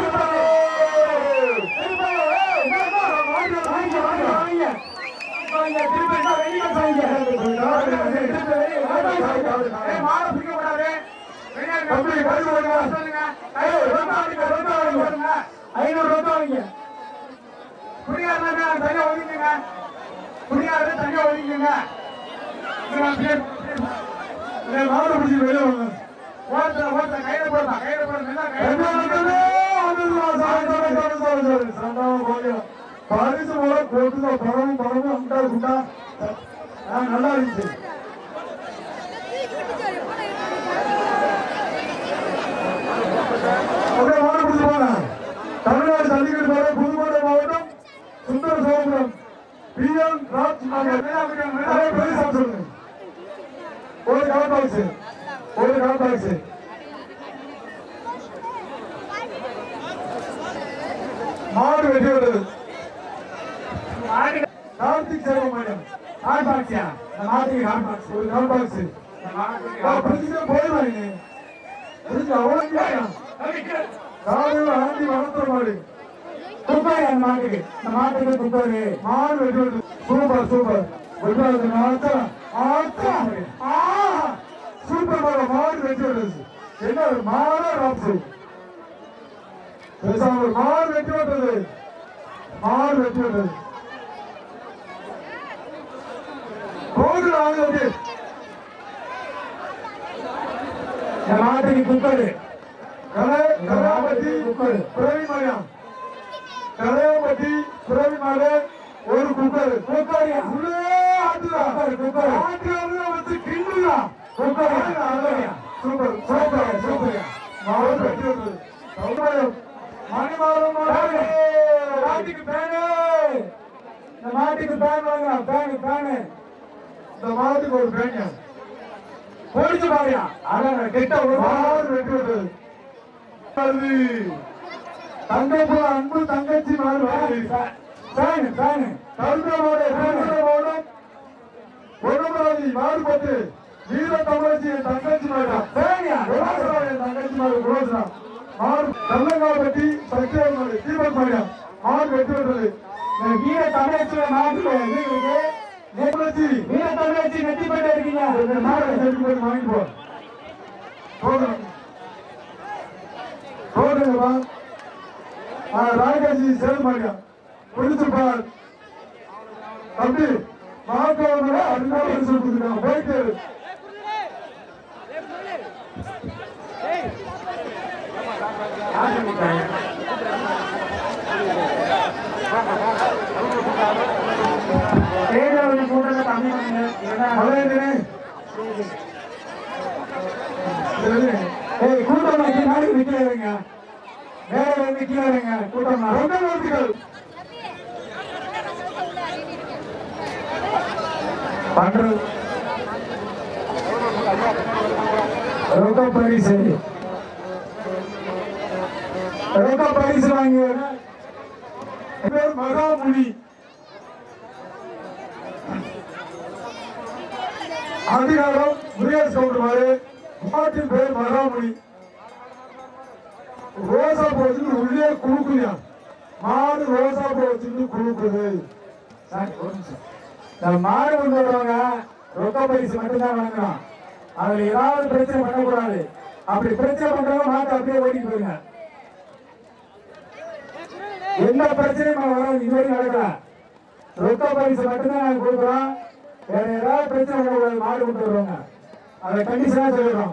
ஐநூறு ரூபாய் குடியாரா தனியா ஒதுக்குங்க குடியாரு தனியா ஒதுக்குங்க மாடு பிடிச்சி வெளியே வாங்க ஓட்ட ஓட்ட கையில போடலாம் கையில போடலாம் பரிசு போல போட்டு பழமும் பழமும் அண்டா குண்டா நல்லா இருந்துச்சு அப்படியே மாடு பிடிச்சி போங்க தமிழ்நாடு ஜல்லிக்கட்டு போற புதுக்கோட்டை மாவட்டம் சுந்தர சோழபுரம் பி என் ராஜ் சொல்லுங்க ஒரு கால் பாக்ஸ் ஒரு கால் பாக்ஸ் மாடு வெட்டி விடுறது கார்த்திக் சேவம் மையம் கால் பாக்ஸியா இந்த மாட்டுக்கு கால் பாக்ஸ் ஒரு கால் பாக்ஸ் பிடிச்சிட்டு போயிடுவாங்க பிடிச்சி அவ்வளோ காலையில் ஆண்டி வளர்த்த மாடு குப்பை அந்த மாட்டுக்கு இந்த மாட்டுக்கு குப்பை மாடு வெட்டி விடுறது சூப்பர் சூப்பர் வெட்டுறது ஆத்தா ஆத்தா ஆஹா சூப்பர் மாடு மாடு வெட்டி விடுறது என்ன மாடா ராப்ஸ் பேசாம ஒரு மாடு வெட்டி விடுறது மாடு வெட்டி விடுறது போகுது ஆகுது அப்படி இந்த மாட்டுக்கு குக்கரு கலை கலாபதி குக்கர் பிறவி மரியம் கலையம்பட்டி பிறவி மாடு ஒரு குக்கர் குக்கர் உள்ளே ஆட்டுதா குக்கர் ஆட்டுறத வச்சு கிண்டுதா குக்கர் சூப்பர் சூப்பர் சூப்பர் மாடு வெற்றி பெற்றது சமுதாயம் மணிமாலம் மாடு மாட்டுக்கு பேனு இந்த மாட்டுக்கு பேன் வாங்க பேனு பேனு இந்த மாட்டுக்கு ஒரு பேங்க போடிச்சு பாருயா அதான் கெட்ட ஒரு மாடு வெற்றி பெற்றது அது தங்கப்புல அன்பு தங்கச்சி மாடு வாங்கி பேனு பேனு கருந்தமாடு கருந்தமாடும் பொன்னமராஜி மாறுபட்டு வீர தமிழச்சி என் தங்கச்சி மாடா பேனியா குலோசனா என் தங்கச்சி மாடு குலோசனா மாடு கல்லங்காப்பட்டி சக்தியா மாடு தீபக் மாடியா மாடு வெற்றி பெற்றது வீர தமிழச்சில மாட்டுல இது இருக்கு தமிழச்சி வீர தமிழச்சி வெற்றி பெற்று இருக்கீங்க இந்த மாடு வெற்றி பெற்று வாங்கிட்டு போ போகணும் போடுங்கப்பா ராயகாஜி சேல் மாடியா பிடிச்சு பார் தம்பி மாட்டோட அண்ணா சொல்லிருக்காங்க போயிட்டு இரு. ஏழாவது கூட்டத்தை கம்மி பண்ணுங்க ஏன்னா மலையனே. சரி. ஏய் கூட்டம் வைக்க நாடு நிக்கிறவங்க வேற நிக்கிறவங்க கூட்டம் ரொம்ப வாழ்த்துக்கள். பண்றது ரொம்ப பரிசு ரொம்ப பரிசு வாங்கி என் பேர் மகாமுனி அதிகாரம் முருகேஷ் கவுண்டர் மாட்டின் பேர் மகாமுனி ரோசா பூ வச்சுட்டு உள்ளே குழுக்குறியா மாடு ரோசா பூ வச்சுட்டு குழுக்குது சார் ஒரு நிமிஷம் இந்த மாடு கொண்டு வருவாங்க ரொக்க பரிசு மட்டும்தான் வாங்கணும் அதுல ஏதாவது பிரச்சனை பண்ணக்கூடாது அப்படி பிரச்சனை பண்றவங்க மாட்டை அப்படியே ஓடிட்டு போயிருங்க எந்த பிரச்சனையும் வராது இதுவரையும் நடக்கல ரொக்க பரிசு மட்டும்தான் நாங்க கொடுக்குறோம் வேற ஏதாவது பிரச்சனை பண்ணக்கூடாது மாடு கொண்டு வருவாங்க அதை கண்டிஷனா சொல்லிடுறோம்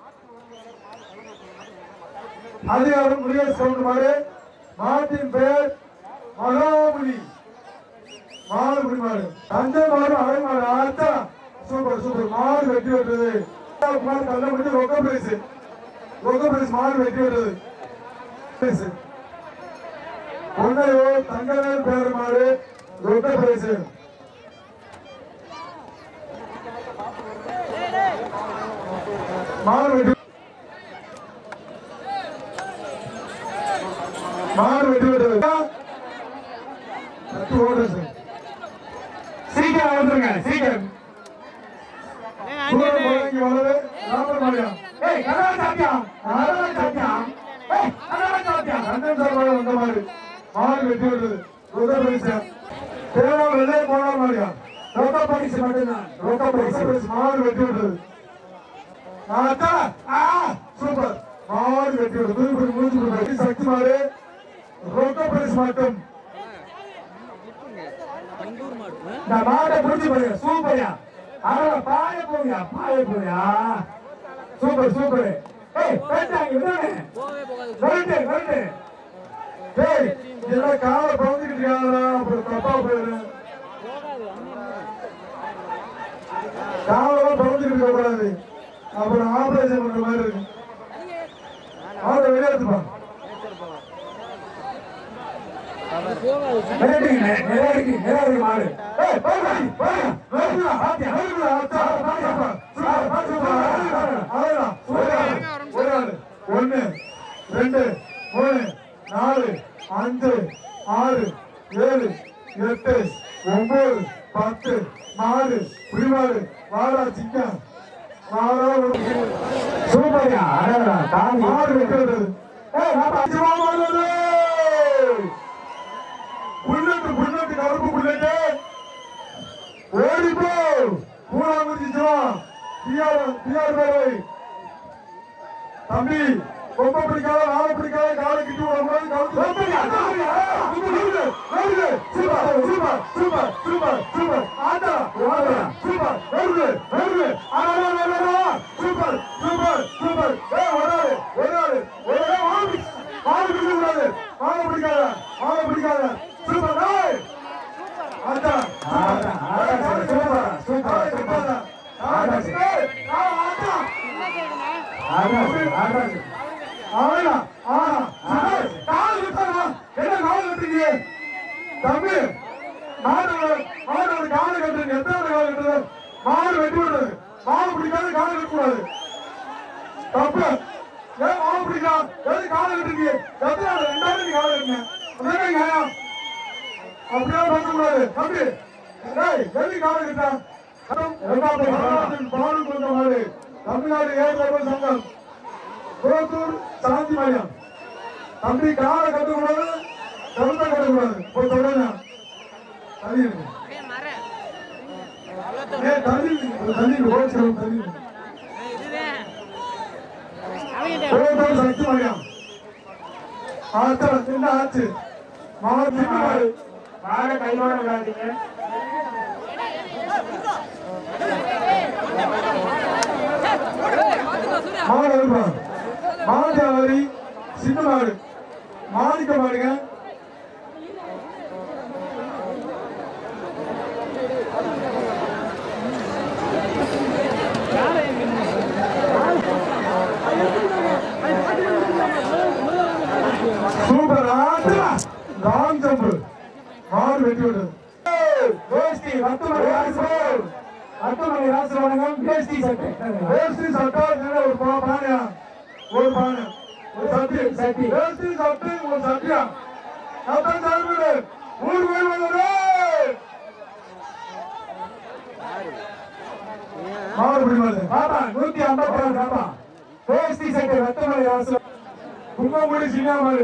அதிகாரம் முருகேஷ் கவுண்டர் மாடு மாட்டின் பேர் மகாமுனி மாடு மாடு தஞ்சை மாடு அரை மாடு ஆத்தா சூப்பர் சூப்பர் மாடு வெற்றி பெற்றது மாடு கல்ல முடிஞ்சு ரொக்க பிரைஸ் ரொக்க பிரைஸ் மாடு வெற்றி பெற்றது பிரைஸ் பொன்னையோ தங்கவேல் பேர் மாடு ரொக்க பிரைஸ் மாடு வெற்றி மாடு வெற்றி பெற்றது பத்து ஓடுறது சீக்கிரம் வந்துருங்க சீக்கிரம் சூரன் முழங்கி வளரு ராமர் மாடியா ஏய் கதவை சாத்தியா கதவை சாத்தியா ஏய் கதவை சாத்தியா கண்ணன் சாப்பாடு வந்த மாதிரி மாடு வெட்டி விடுறது ருத பரிசு தேவா வெள்ளை போனா மாடியா ரொக்க பரிசு மட்டும்தான் ரொக்க ருத பரிசு பரிசு மாடு வெட்டி விடுறது ஆத்தா ஆ சூப்பர் மாடு வெட்டி விடுறது தூக்கி முடிச்சு விடுறது சக்தி மாடு ரொக்க பரிசு மட்டும் இந்த மாட்டை புடிச்சு பாருங்க சூப்பர்யா அவள பாய போயா பாய போயா சூப்பர் சூப்பர் ஏய் வேண்டாங்க விடுங்க போகவே போகாது வரட்டு வரட்டு டேய் இதெல்லாம் காலை பறந்துக்கிட்டு இருக்காங்களா அப்புறம் தப்பா போயிரு காலெல்லாம் பறந்துக்கிட்டு இருக்க கூடாது அப்புறம் ஆபரேஷன் பண்ற மாதிரி இருக்கு ஆட வெளியேற்றுப்பா விரட்டுங்க விரட்டுங்க விரட்டுங்க மாடு ஏய் போங்க போங்க வருகுதா? பாத்தியா வருகுதா? அச்சா, பாருப்பா. Super, super. அவ்வளவுதான். ஒரு ஆளு, ஒரு ஆளு. ஒண்ணு ரெண்டு மூணு நாலு அஞ்சு ஆறு ஏழு எட்டு ஒன்பது பத்து மாடு புரிமாடு வாடா சிக்கன் வாடா ஒரு- சூப்பர்யா அடடா காமி மாடு வெட்டுறது ஏய் பாப்பா சிவா மாடு புல்லட்டு புல்லட்டு கருப்பு புல்லட்டு ஓடிப்போ பூராங்குறிச்சி சிவா பிஆர் பிஆர் பேரை தம்பி ரொம்ப பிடிக்காத நாளை பிடிக்காத காலை கிட்டி விடும்போது கவுத்து super super super super super ஆட்டா ஆட்டா சூப்பர் வருது வருது சூப்பர் சூப்பர் சூப்பர் ஏ ஒரு ஆளு ஒரு ஆளு ஒரு ஆளு மாடு மாடு பிடிக்க கூடாது மாடு பிடிக்காத மாடு பிடிக்காத சூப்பர் ஏய் ஆட்டா ஆட்டா, ஆட்டா, சூப்பர், சூப்பர், சூப்பர். ஆட்டா ஆட்டா ஆடாது ஆடாது ஆனா ஆனா சுரேஷ், கால் விட்டாரா என்ன கால் விட்டுறீங்க தம்பி மாடு மாடு காலை கட்டுறீங்க எத்தனை கால் கட்டுறது மாடு வெட்டி விடுறது மாடு பிடிக்காத காலை கட்டக்கூடாது தப்பு ஏன் மாவு பிடிக்கலாம் எது காலை கட்டுறீங்க எத்தனை நாள் ரெண்டாவது காலை கட்டுங்க அதானே நியாயம் அப்படியே பண்ணக்கூடாது தம்பி டேய் எது காலை கட்டா பாடு கொடுத்த மாதிரி தமிழ்நாடு ஏழு சங்கம் குளத்தூர் சாந்தி மையம் தம்பி காலை கட்டக்கூடாது கருத்தை கட்டக்கூடாது போய் தொடங்க தள்ளி இருங்க. ஏ தள்ளி இருங்க. தள்ளி இருங்க. ஓடி செல்லும், தள்ளி இருங்க. குளத்தூர் சக்தி மையம் ஆச்சா என்ன ஆச்சு மாவட்ட மாடு மாட கையோட விடாதீங்க மாடு வருமா மாடு வரி சின்ன மாடு மாணிக்க மாடுங்க சூப்பர் ஆட்டா லாங் ஜம்ப் மாடு வெட்டி விடுது வேஷ்டி ரத்தமணி ராசு ரத்தமணி ராசு வணக்கம் வேஷ்டி சட்டை வேஷ்டி சட்டை இதுல ஒரு பா- பானையா ஒரு பானை ஒரு சட்டி சட்டி வேஷ்டி சட்டை ஒரு சட்டியா அதான் சாப்பிடு ஊர் போய் வந்தது மாடு பிடி வருது பாப்பா நூத்தி ஐம்பத்தி ஆறு பாப்பா வேஷ்டி சட்டை ரத்தமணி ராசு கும்பமுடி சின்ன மாடு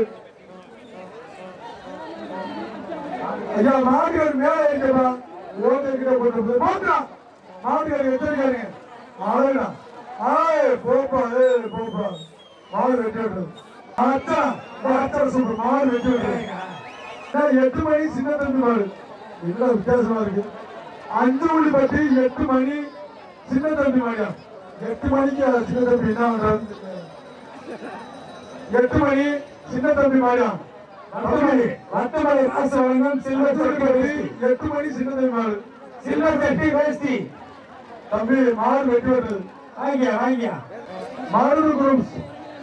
ஐயா மாடுகள் மேல இருக்கா ஓட்டு கிட்ட போட்டு போட்டா மாடுகள் எத்தனை மாடுடா ஆய் போப்பா ஏய் போப்பா மாடு வெட்டி விடுறது அச்சா அச்சா சூப்பர் மாடு வெட்டி விடுறது நான் எட்டு மணி சின்ன தம்பி மாடு என்ன வித்தியாசமா இருக்கு அஞ்சு மணி பட்டி எட்டு மணி சின்ன தம்பி மாடியா எட்டு மணிக்கு சின்ன தம்பி என்ன பண்றாருன்னு தெரியல. எட்டு மணி சின்ன தம்பி மாடியா பத்து மணி பத்து மணி ராசு வழங்கும் சில்வர் சட்டி எட்டு மணி சின்ன தம்பி மாடு சில்வர் சட்டி வேஷ்டி தம்பி மாடு வெட்டி வருது வாங்கியா வாங்கியா மாடு குரூப்ஸ்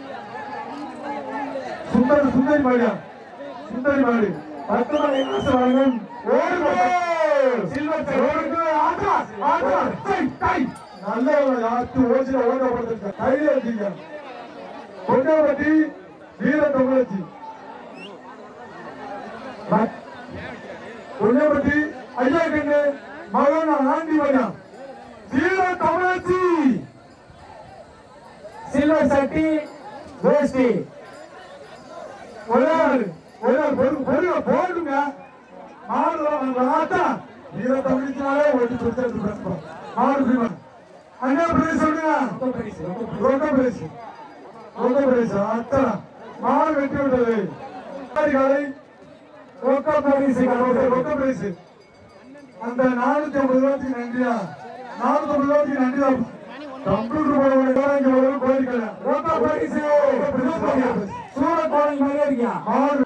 சுந்தர் சுந்தரி மாடியா சுந்தரி மாடு பத்து மணி ராசு வழங்கும் ஒரு கோல். சில்வர் சட்டி ஒரு கோல். ஆட்டா ஆட்டா டை டை நல்ல யாத்து ஓசில ஓட்ட போடுறது கையில வச்சுக்க கொண்டாபட்டி வீர தமிழச்சி கொண்டாபட்டி ஐயா கண்ணு மகன் ஆண்டி மகன் வீர தமிழச்சி சில்வர் சட்டி வேஷ்டி ஒரே ஆள் ஒரே ஆள் பொறு பொறுங்க போடுங்க மாடு ஆத்தா வீர தமிழ்ச்சினாலே ஒட்டி கொடுத்து மாடு பீமன் அண்ணா பிரைஸ் சொல்லுங்க ரொம்ப பிரைஸ் ரொம்ப பிரைஸ் அத்தா மாடு வெட்டி விட்டது காலை ரொக்க பரிசு ரொக்க பரிசு அந்த நானூத்தி ஐம்பது ரூபாய்க்கு நன்றியா நானூத்தி ஐம்பது ரூபாய்க்கு நன்றியா கம்ப்யூட்டர் போட இங்க ஒரு கோரிக்கல ரொக்க பரிசு சூட கோழி மாதிரியே இருக்கியா மாடு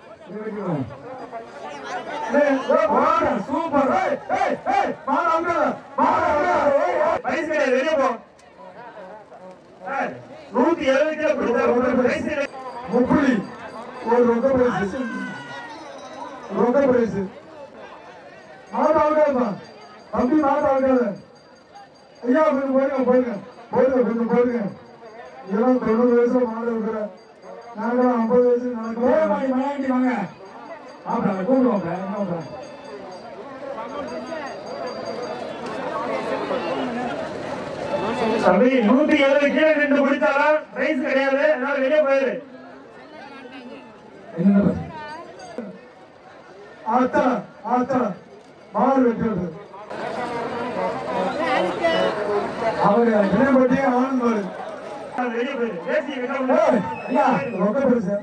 சூப்பர் மாடு அங்க மாடு அங்க பரிசு கிடையாது வெளியே போ சார், நூத்தி எழுபது கிலோ கொடுத்தா ஒரு பரிசு கிடையாது. முப்புளி ஒரு ரொக்க பிரைஸ் ரொக்க பிரைஸ் மாடு ஆகாதா தம்பி மாடு ஆகாத ஐயா கொஞ்சம் போயிருங்க போயிருங்க போயிருங்க கொஞ்சம் போயிருங்க இதெல்லாம் தொண்ணூறு வயசுல மாடு இருக்கிற நாங்க ஐம்பது வயசு நடக்கிறோம் மலையாண்டி வாங்க ஆப்பிட கூப்பிடுவோம் என்ன தம்பி நூத்தி எழுபது கீழே நின்று பிடிச்சாலும் பிரைஸ் கிடையாது அதனால வெளியே போயிரு ஆத்தா ஆத்தா மாடு வெட்டுறது அவரு இணைப்பட்டி ஆனந்த் மாடு வெளியே போயிரு பேசி ஏய், ஐயா, ரொக்க பெருசு.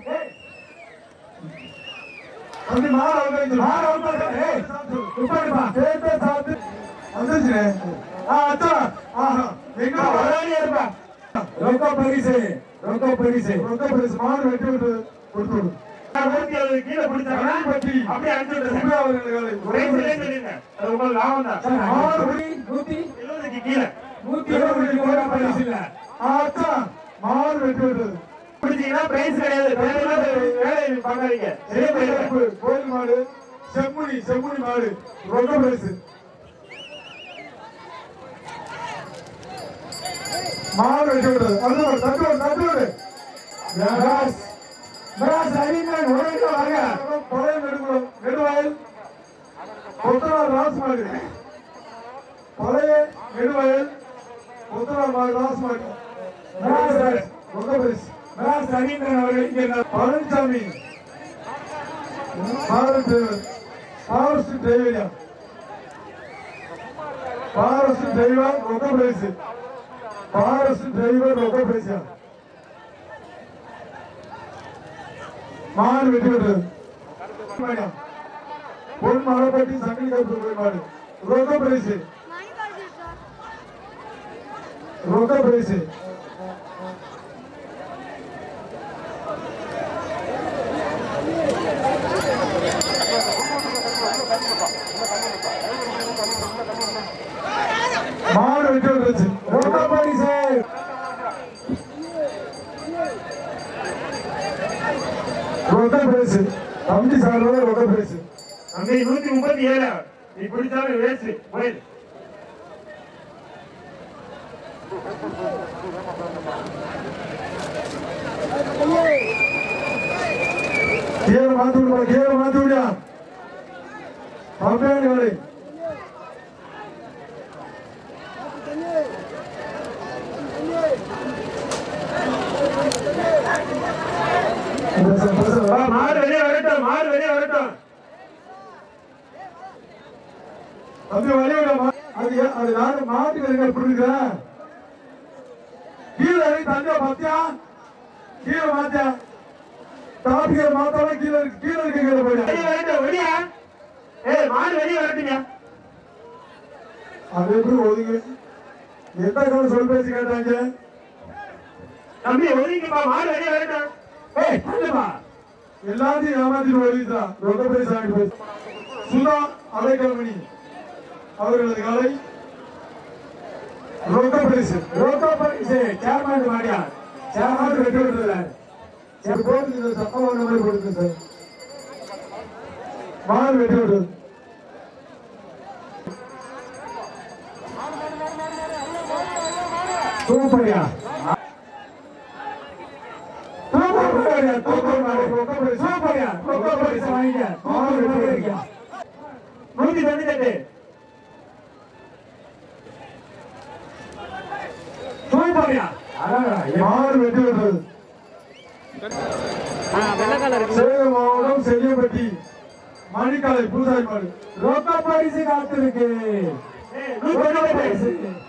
தம்பி, மாடு அவுக்காதீங்க. மாடு அவுக்காதீங்க. ஏய், உட்காருப்பா. கேட்டே சாப்பிட்டு. வந்துருச்சுண்ணே. ஆ, அத்தா. ஆஹா. எங்க வரானே இருப்பா. ரொக்க பரிசு ரொக்க பரிசு ரொக்க பரிசு மாடு வெட்டி விட்டு கொடுத்து விடு. நூத்தி எழுபது கீழே பிடிச்சாங்கன்னா இணைப்பட்டி. அப்படியே அனுப்பிச்சு விட்டுருங்க உண்மை அவர்களுக்கு பிரைஸ் இல்லைன்னு சொல்லிருங்க அது உங்களுக்கு லாபம் தான் மாடு வெட்டி நூத்தி எழுபதுக்கு கீழே நூத்தி இருபது கோடி பரிசு இல்ல. ஆ, அத்தா. மாடு வெட்டி விட்டது பிடிச்சீங்கன்னா பிரைஸ் கிடையாது தேவையில்லாத வேலையை பார்க்காதீங்க சரியா போயிருங்க சிறப்பு கோயில் மாடு செம்முனி செம்முனி மாடு ரொம்ப பெருசு மாடு வெட்டி விடுறது அடுத்த மாடு தட்டு விடு, தட்டு விடு. மிராஸ் மிராஸ் அறிஞர் உடனே வாங்க பழைய நெடுங்குளம் நெடுவாயில் கொத்தனார் ராஸ் மாடு பழைய நெடுவாயில் கொத்தனார் மாடு ராஸ் மாடு மிராஸ் ரொம்ப பெருசு மிராஸ் ரவீந்திரன் அவர்கள் இங்கே இருந்தார். பழனிசாமி பாரத் டிரைவர் ஃபாரஸ்ட் டிரைவரியா ஃபாரஸ்ட் டிரைவர் ரொம்ப பிரைஸ் ஃபாரஸ்ட் டிரைவர் ரொம்ப பிரைஸா மாடு வெட்டி விடுறது பொன் மலைப்பட்டி சங்கடி கருப்பு கோயில் மாடு ரொம்ப பிரைஸ் ரொம்ப பிரைஸ் மாடு வெட்டி விட்டுருச்சு ரொம்ப பிரைஸ் ரொம்ப பிரைஸ் தம்பி சார்பா ரொம்ப பிரைஸ் அங்கே நூத்தி முப்பத்தி ஏழு நீ பிடிச்சாலும் வேஸ்ட் போயிடு கீழே மாத்தி விடுமா கீழே மாத்தி விடியா பம்பேன் வேலை வா, மாடு வெளியே வரட்டும் மாடு வெளியே வரட்டும் தம்பி வழி விடாமா அது ஏ- அது யாரு மாட்டுக்கு இருக்க புரிஞ்சுக்கிறேன் கீழே இறங்கி தண்ணியா பாத்தியா கீழே மாத்தியா டாபிக்கை மாத்தாலும் கீழே இருக்கு கீழே இருக்க கீழே போயிடு வெளியே வரட்டும் வெளியா ஏய் மாடு வெளியே வரட்டுங்க அது எப்படி ஒதுங்கு எந்த காலம் சொல் பேச்சு கேட்டாங்க தம்பி ஒதுங்கிப்பா மாடு வெளியே வரட்டும் ஏய் தள்ளுப்பா எல்லாத்தையும் ஏமாத்திட்டு ஒதுங்கிட்டான் ரொம்ப பெரிய சாமி போய் சுதா அலைக்கல்மணி அவர்களது காலை ரொம்ப பரிசு ரோட்டோ பரிசு சேர்மன் மாடியா சேர்மன் வெட்டி விடுறதுல சரி போட்டு இந்த சத்தம் வந்த மாதிரி போடுங்க சார் மாடு வெட்டி விடுறது சூப்பரியா சூப்பர்யா, சூப்பர் மாடு, ரொம்ப பரிசு. சூப்பரியா ரொம்ப பரிசு வாங்கிக்க மாடு வெட்டி விடுறியா நூத்தி தொண்ணூத்தி சூப்பரியா மாடு வெட்டி விடுறது வெள்ளக்கால இருக்கு சேலம் மாவட்டம் செல்லியப்பட்டி மணிக்காலை பூசாரி மாடு ரொக்க பரிசு காத்திருக்கு ரொக்க பரிசு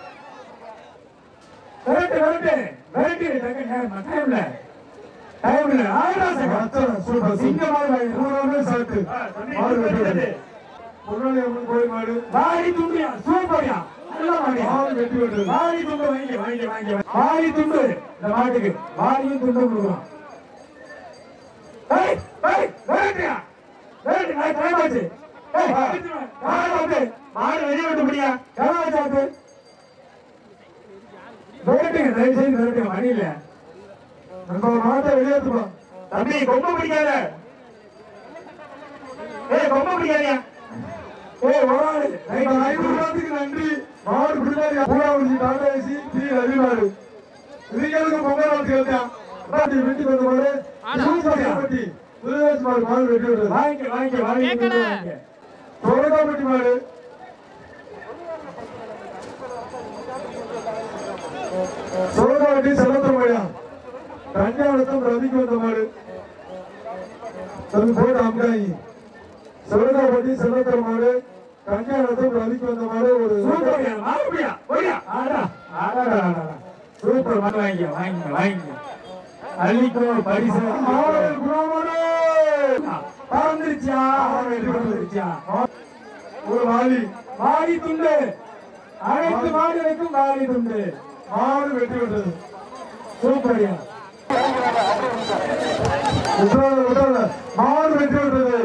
விரட்டு விரட்டு விரட்டு டக்கு நேரம் டைம்ல டைம்ல ஆயிரம் செகண்ட் அத்தனை சூப்பர் சிங்க மாதிரி பூராமே சாப்பிட்டு மாடு வெட்டி விடுறது பொருளாளி அம்மன் கோயில் மாடு வாரி துண்டியா சூப்பரியா நல்ல மாடியா மாடு வெட்டி விடுறது வாரி துண்டு வாங்கி வாங்கி வாங்கி வாரி துண்டு இந்த மாட்டுக்கு வாரியும் துண்டு கொடுக்குறோம் ஏய் ஏய் விரட்டுயா விரட்டு நான் டைம் ஆச்சு ஏய் டைம் ஆச்சு மாடு வெளியே விட்டு முடியா டைம் ஆச்சு ஆச்சு விரட்டுங்க தயவு செய்து விரட்டுங்க மணி இல்ல நம்ம மாட்டை வெளியேற்றுப்பா தம்பி கொம்பு பிடிக்காத ஏய் கொம்பு பிடிக்காதயா ஏய் ஒரு ஆளு இந்த ஐநூறு ரூபாய்க்கு நன்றி மாடு பிடிவாரி பூராவதி டாடா ஏசி பி ரவி மாடு இதுங்களுக்கு பொங்கல் வாழ்த்து கேட்டான் பாட்டி வீட்டுக்கு வந்த மாடு சூப்பர்பட்டி புதுவேஸ் மாடு மாடு வெட்டி விடுறது வாங்கிக்க வாங்கிக்க வாங்கிக்க வாங்கிக்க சொரகாப்பட்டி மாடு சொரகாப்பட்டி செல்லத்தம் மாடியா கன்னியாகுளத்தம் ரவிக்கு வந்த மாடு சொல்லி போட்டு அம்காயி சொரகாப்பட்டி செல்லத்தம் மாடு கன்னியாகுளத்தம் ரவிக்கு வந்த மாடு ஒரு சூப்பர்யா மாறுபடியா போடியா ஆடா ஆடா ஆடா சூப்பர் வாங்க வாங்கிக்க வாங்கிக்க வாங்கிக்க அள்ளிக்கோ பரிசு மாவட்ட குணமாடு பறந்துருச்சா பறந்துருச்சா ஒரு வாலி வாரி துண்டு அனைத்து மாடுகளுக்கும் வாரி துண்டு மாடு வெட்டி விட்டது சூப்பர்யா விட்டாத விட்டாத மாடு வெட்டி விட்டது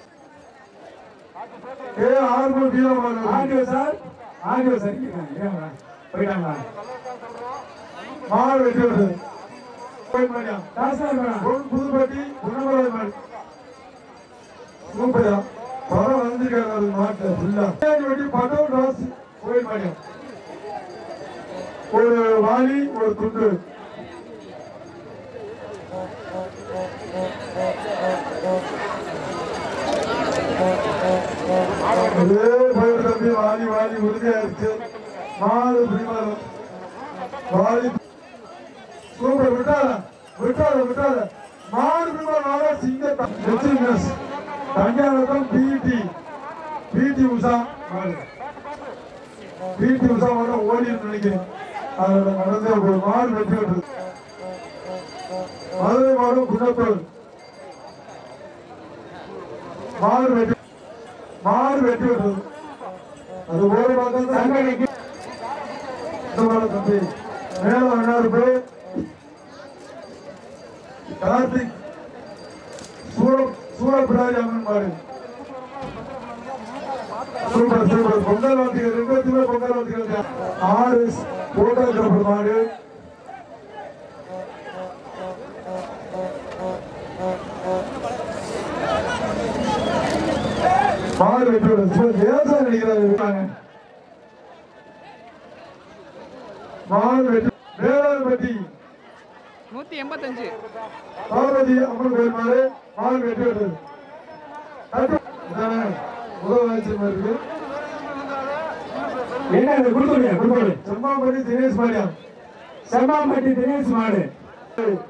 ஏ ஆறு கீழே மாடு ஆடியோ சார் ஆடியோ சார் இருக்காங்க போயிட்டாங்களா மாடு வெட்டி விட்டது கோயில் மாடியா பொன் புதுப்பட்டி புன்னமராய் மாடி சூப்பரா படம் வந்திருக்காரு அது மாட்டை ஃபுல்லா வெட்டி படம் ராசி கோயில் மாடியா ஒரு வாளி ஒரு துண்டு ஒரே பயிர் தம்பி வாலி வாலி உறுதியாயிருச்சு மாடு பிடிமாறு வாலி சூப்பர் விட்டாத விட்டாத விட்டாத மாடு பிடிமாறு நாளா சிங்க வெச்சிருந்தஸ் தஞ்சாவூரம் பிடி பிடி உஷா மாடு பிடி உஷா மட்டும் ஓடி நினைக்கிறேன் அதோட நடந்த ஒரு மாடு வெற்றி விட்டது மதுரை மாடும் குன்னத்தூர் மாடு வெற்றி மாடு வெட்டி விட்டது அது ஒரு பக்கம் சங்கடிக்கு இந்த மாதிரி தம்பி மேல ரெண்டாயிரம் பேர் கார்த்திக் சூழ சூழப்பிடாரி அம்மன் மாடு சூப்பர் சூப்பர் பொங்கல் வாத்திகள் ரெண்டு பேருமே பொங்கல் வாத்திகள் ஆறு போட்டோகிராஃபர் மாடு மாடு வெட்டி விடுறது லேசா நினைக்கிறாங்க மாடு வெட்டி வேளாண்பட்டி நூத்தி எண்பத்தஞ்சு பார்வதி அம்மன் கோயில் மாடு மாடு வெட்டி விடுறது முதலமைச்சர் மாதிரி இருக்கு என்ன இது கொடுத்துருங்க கொடுத்துரு செம்மாம்பட்டி தினேஷ் மாடியா செம்மாம்பட்டி தினேஷ் மாடு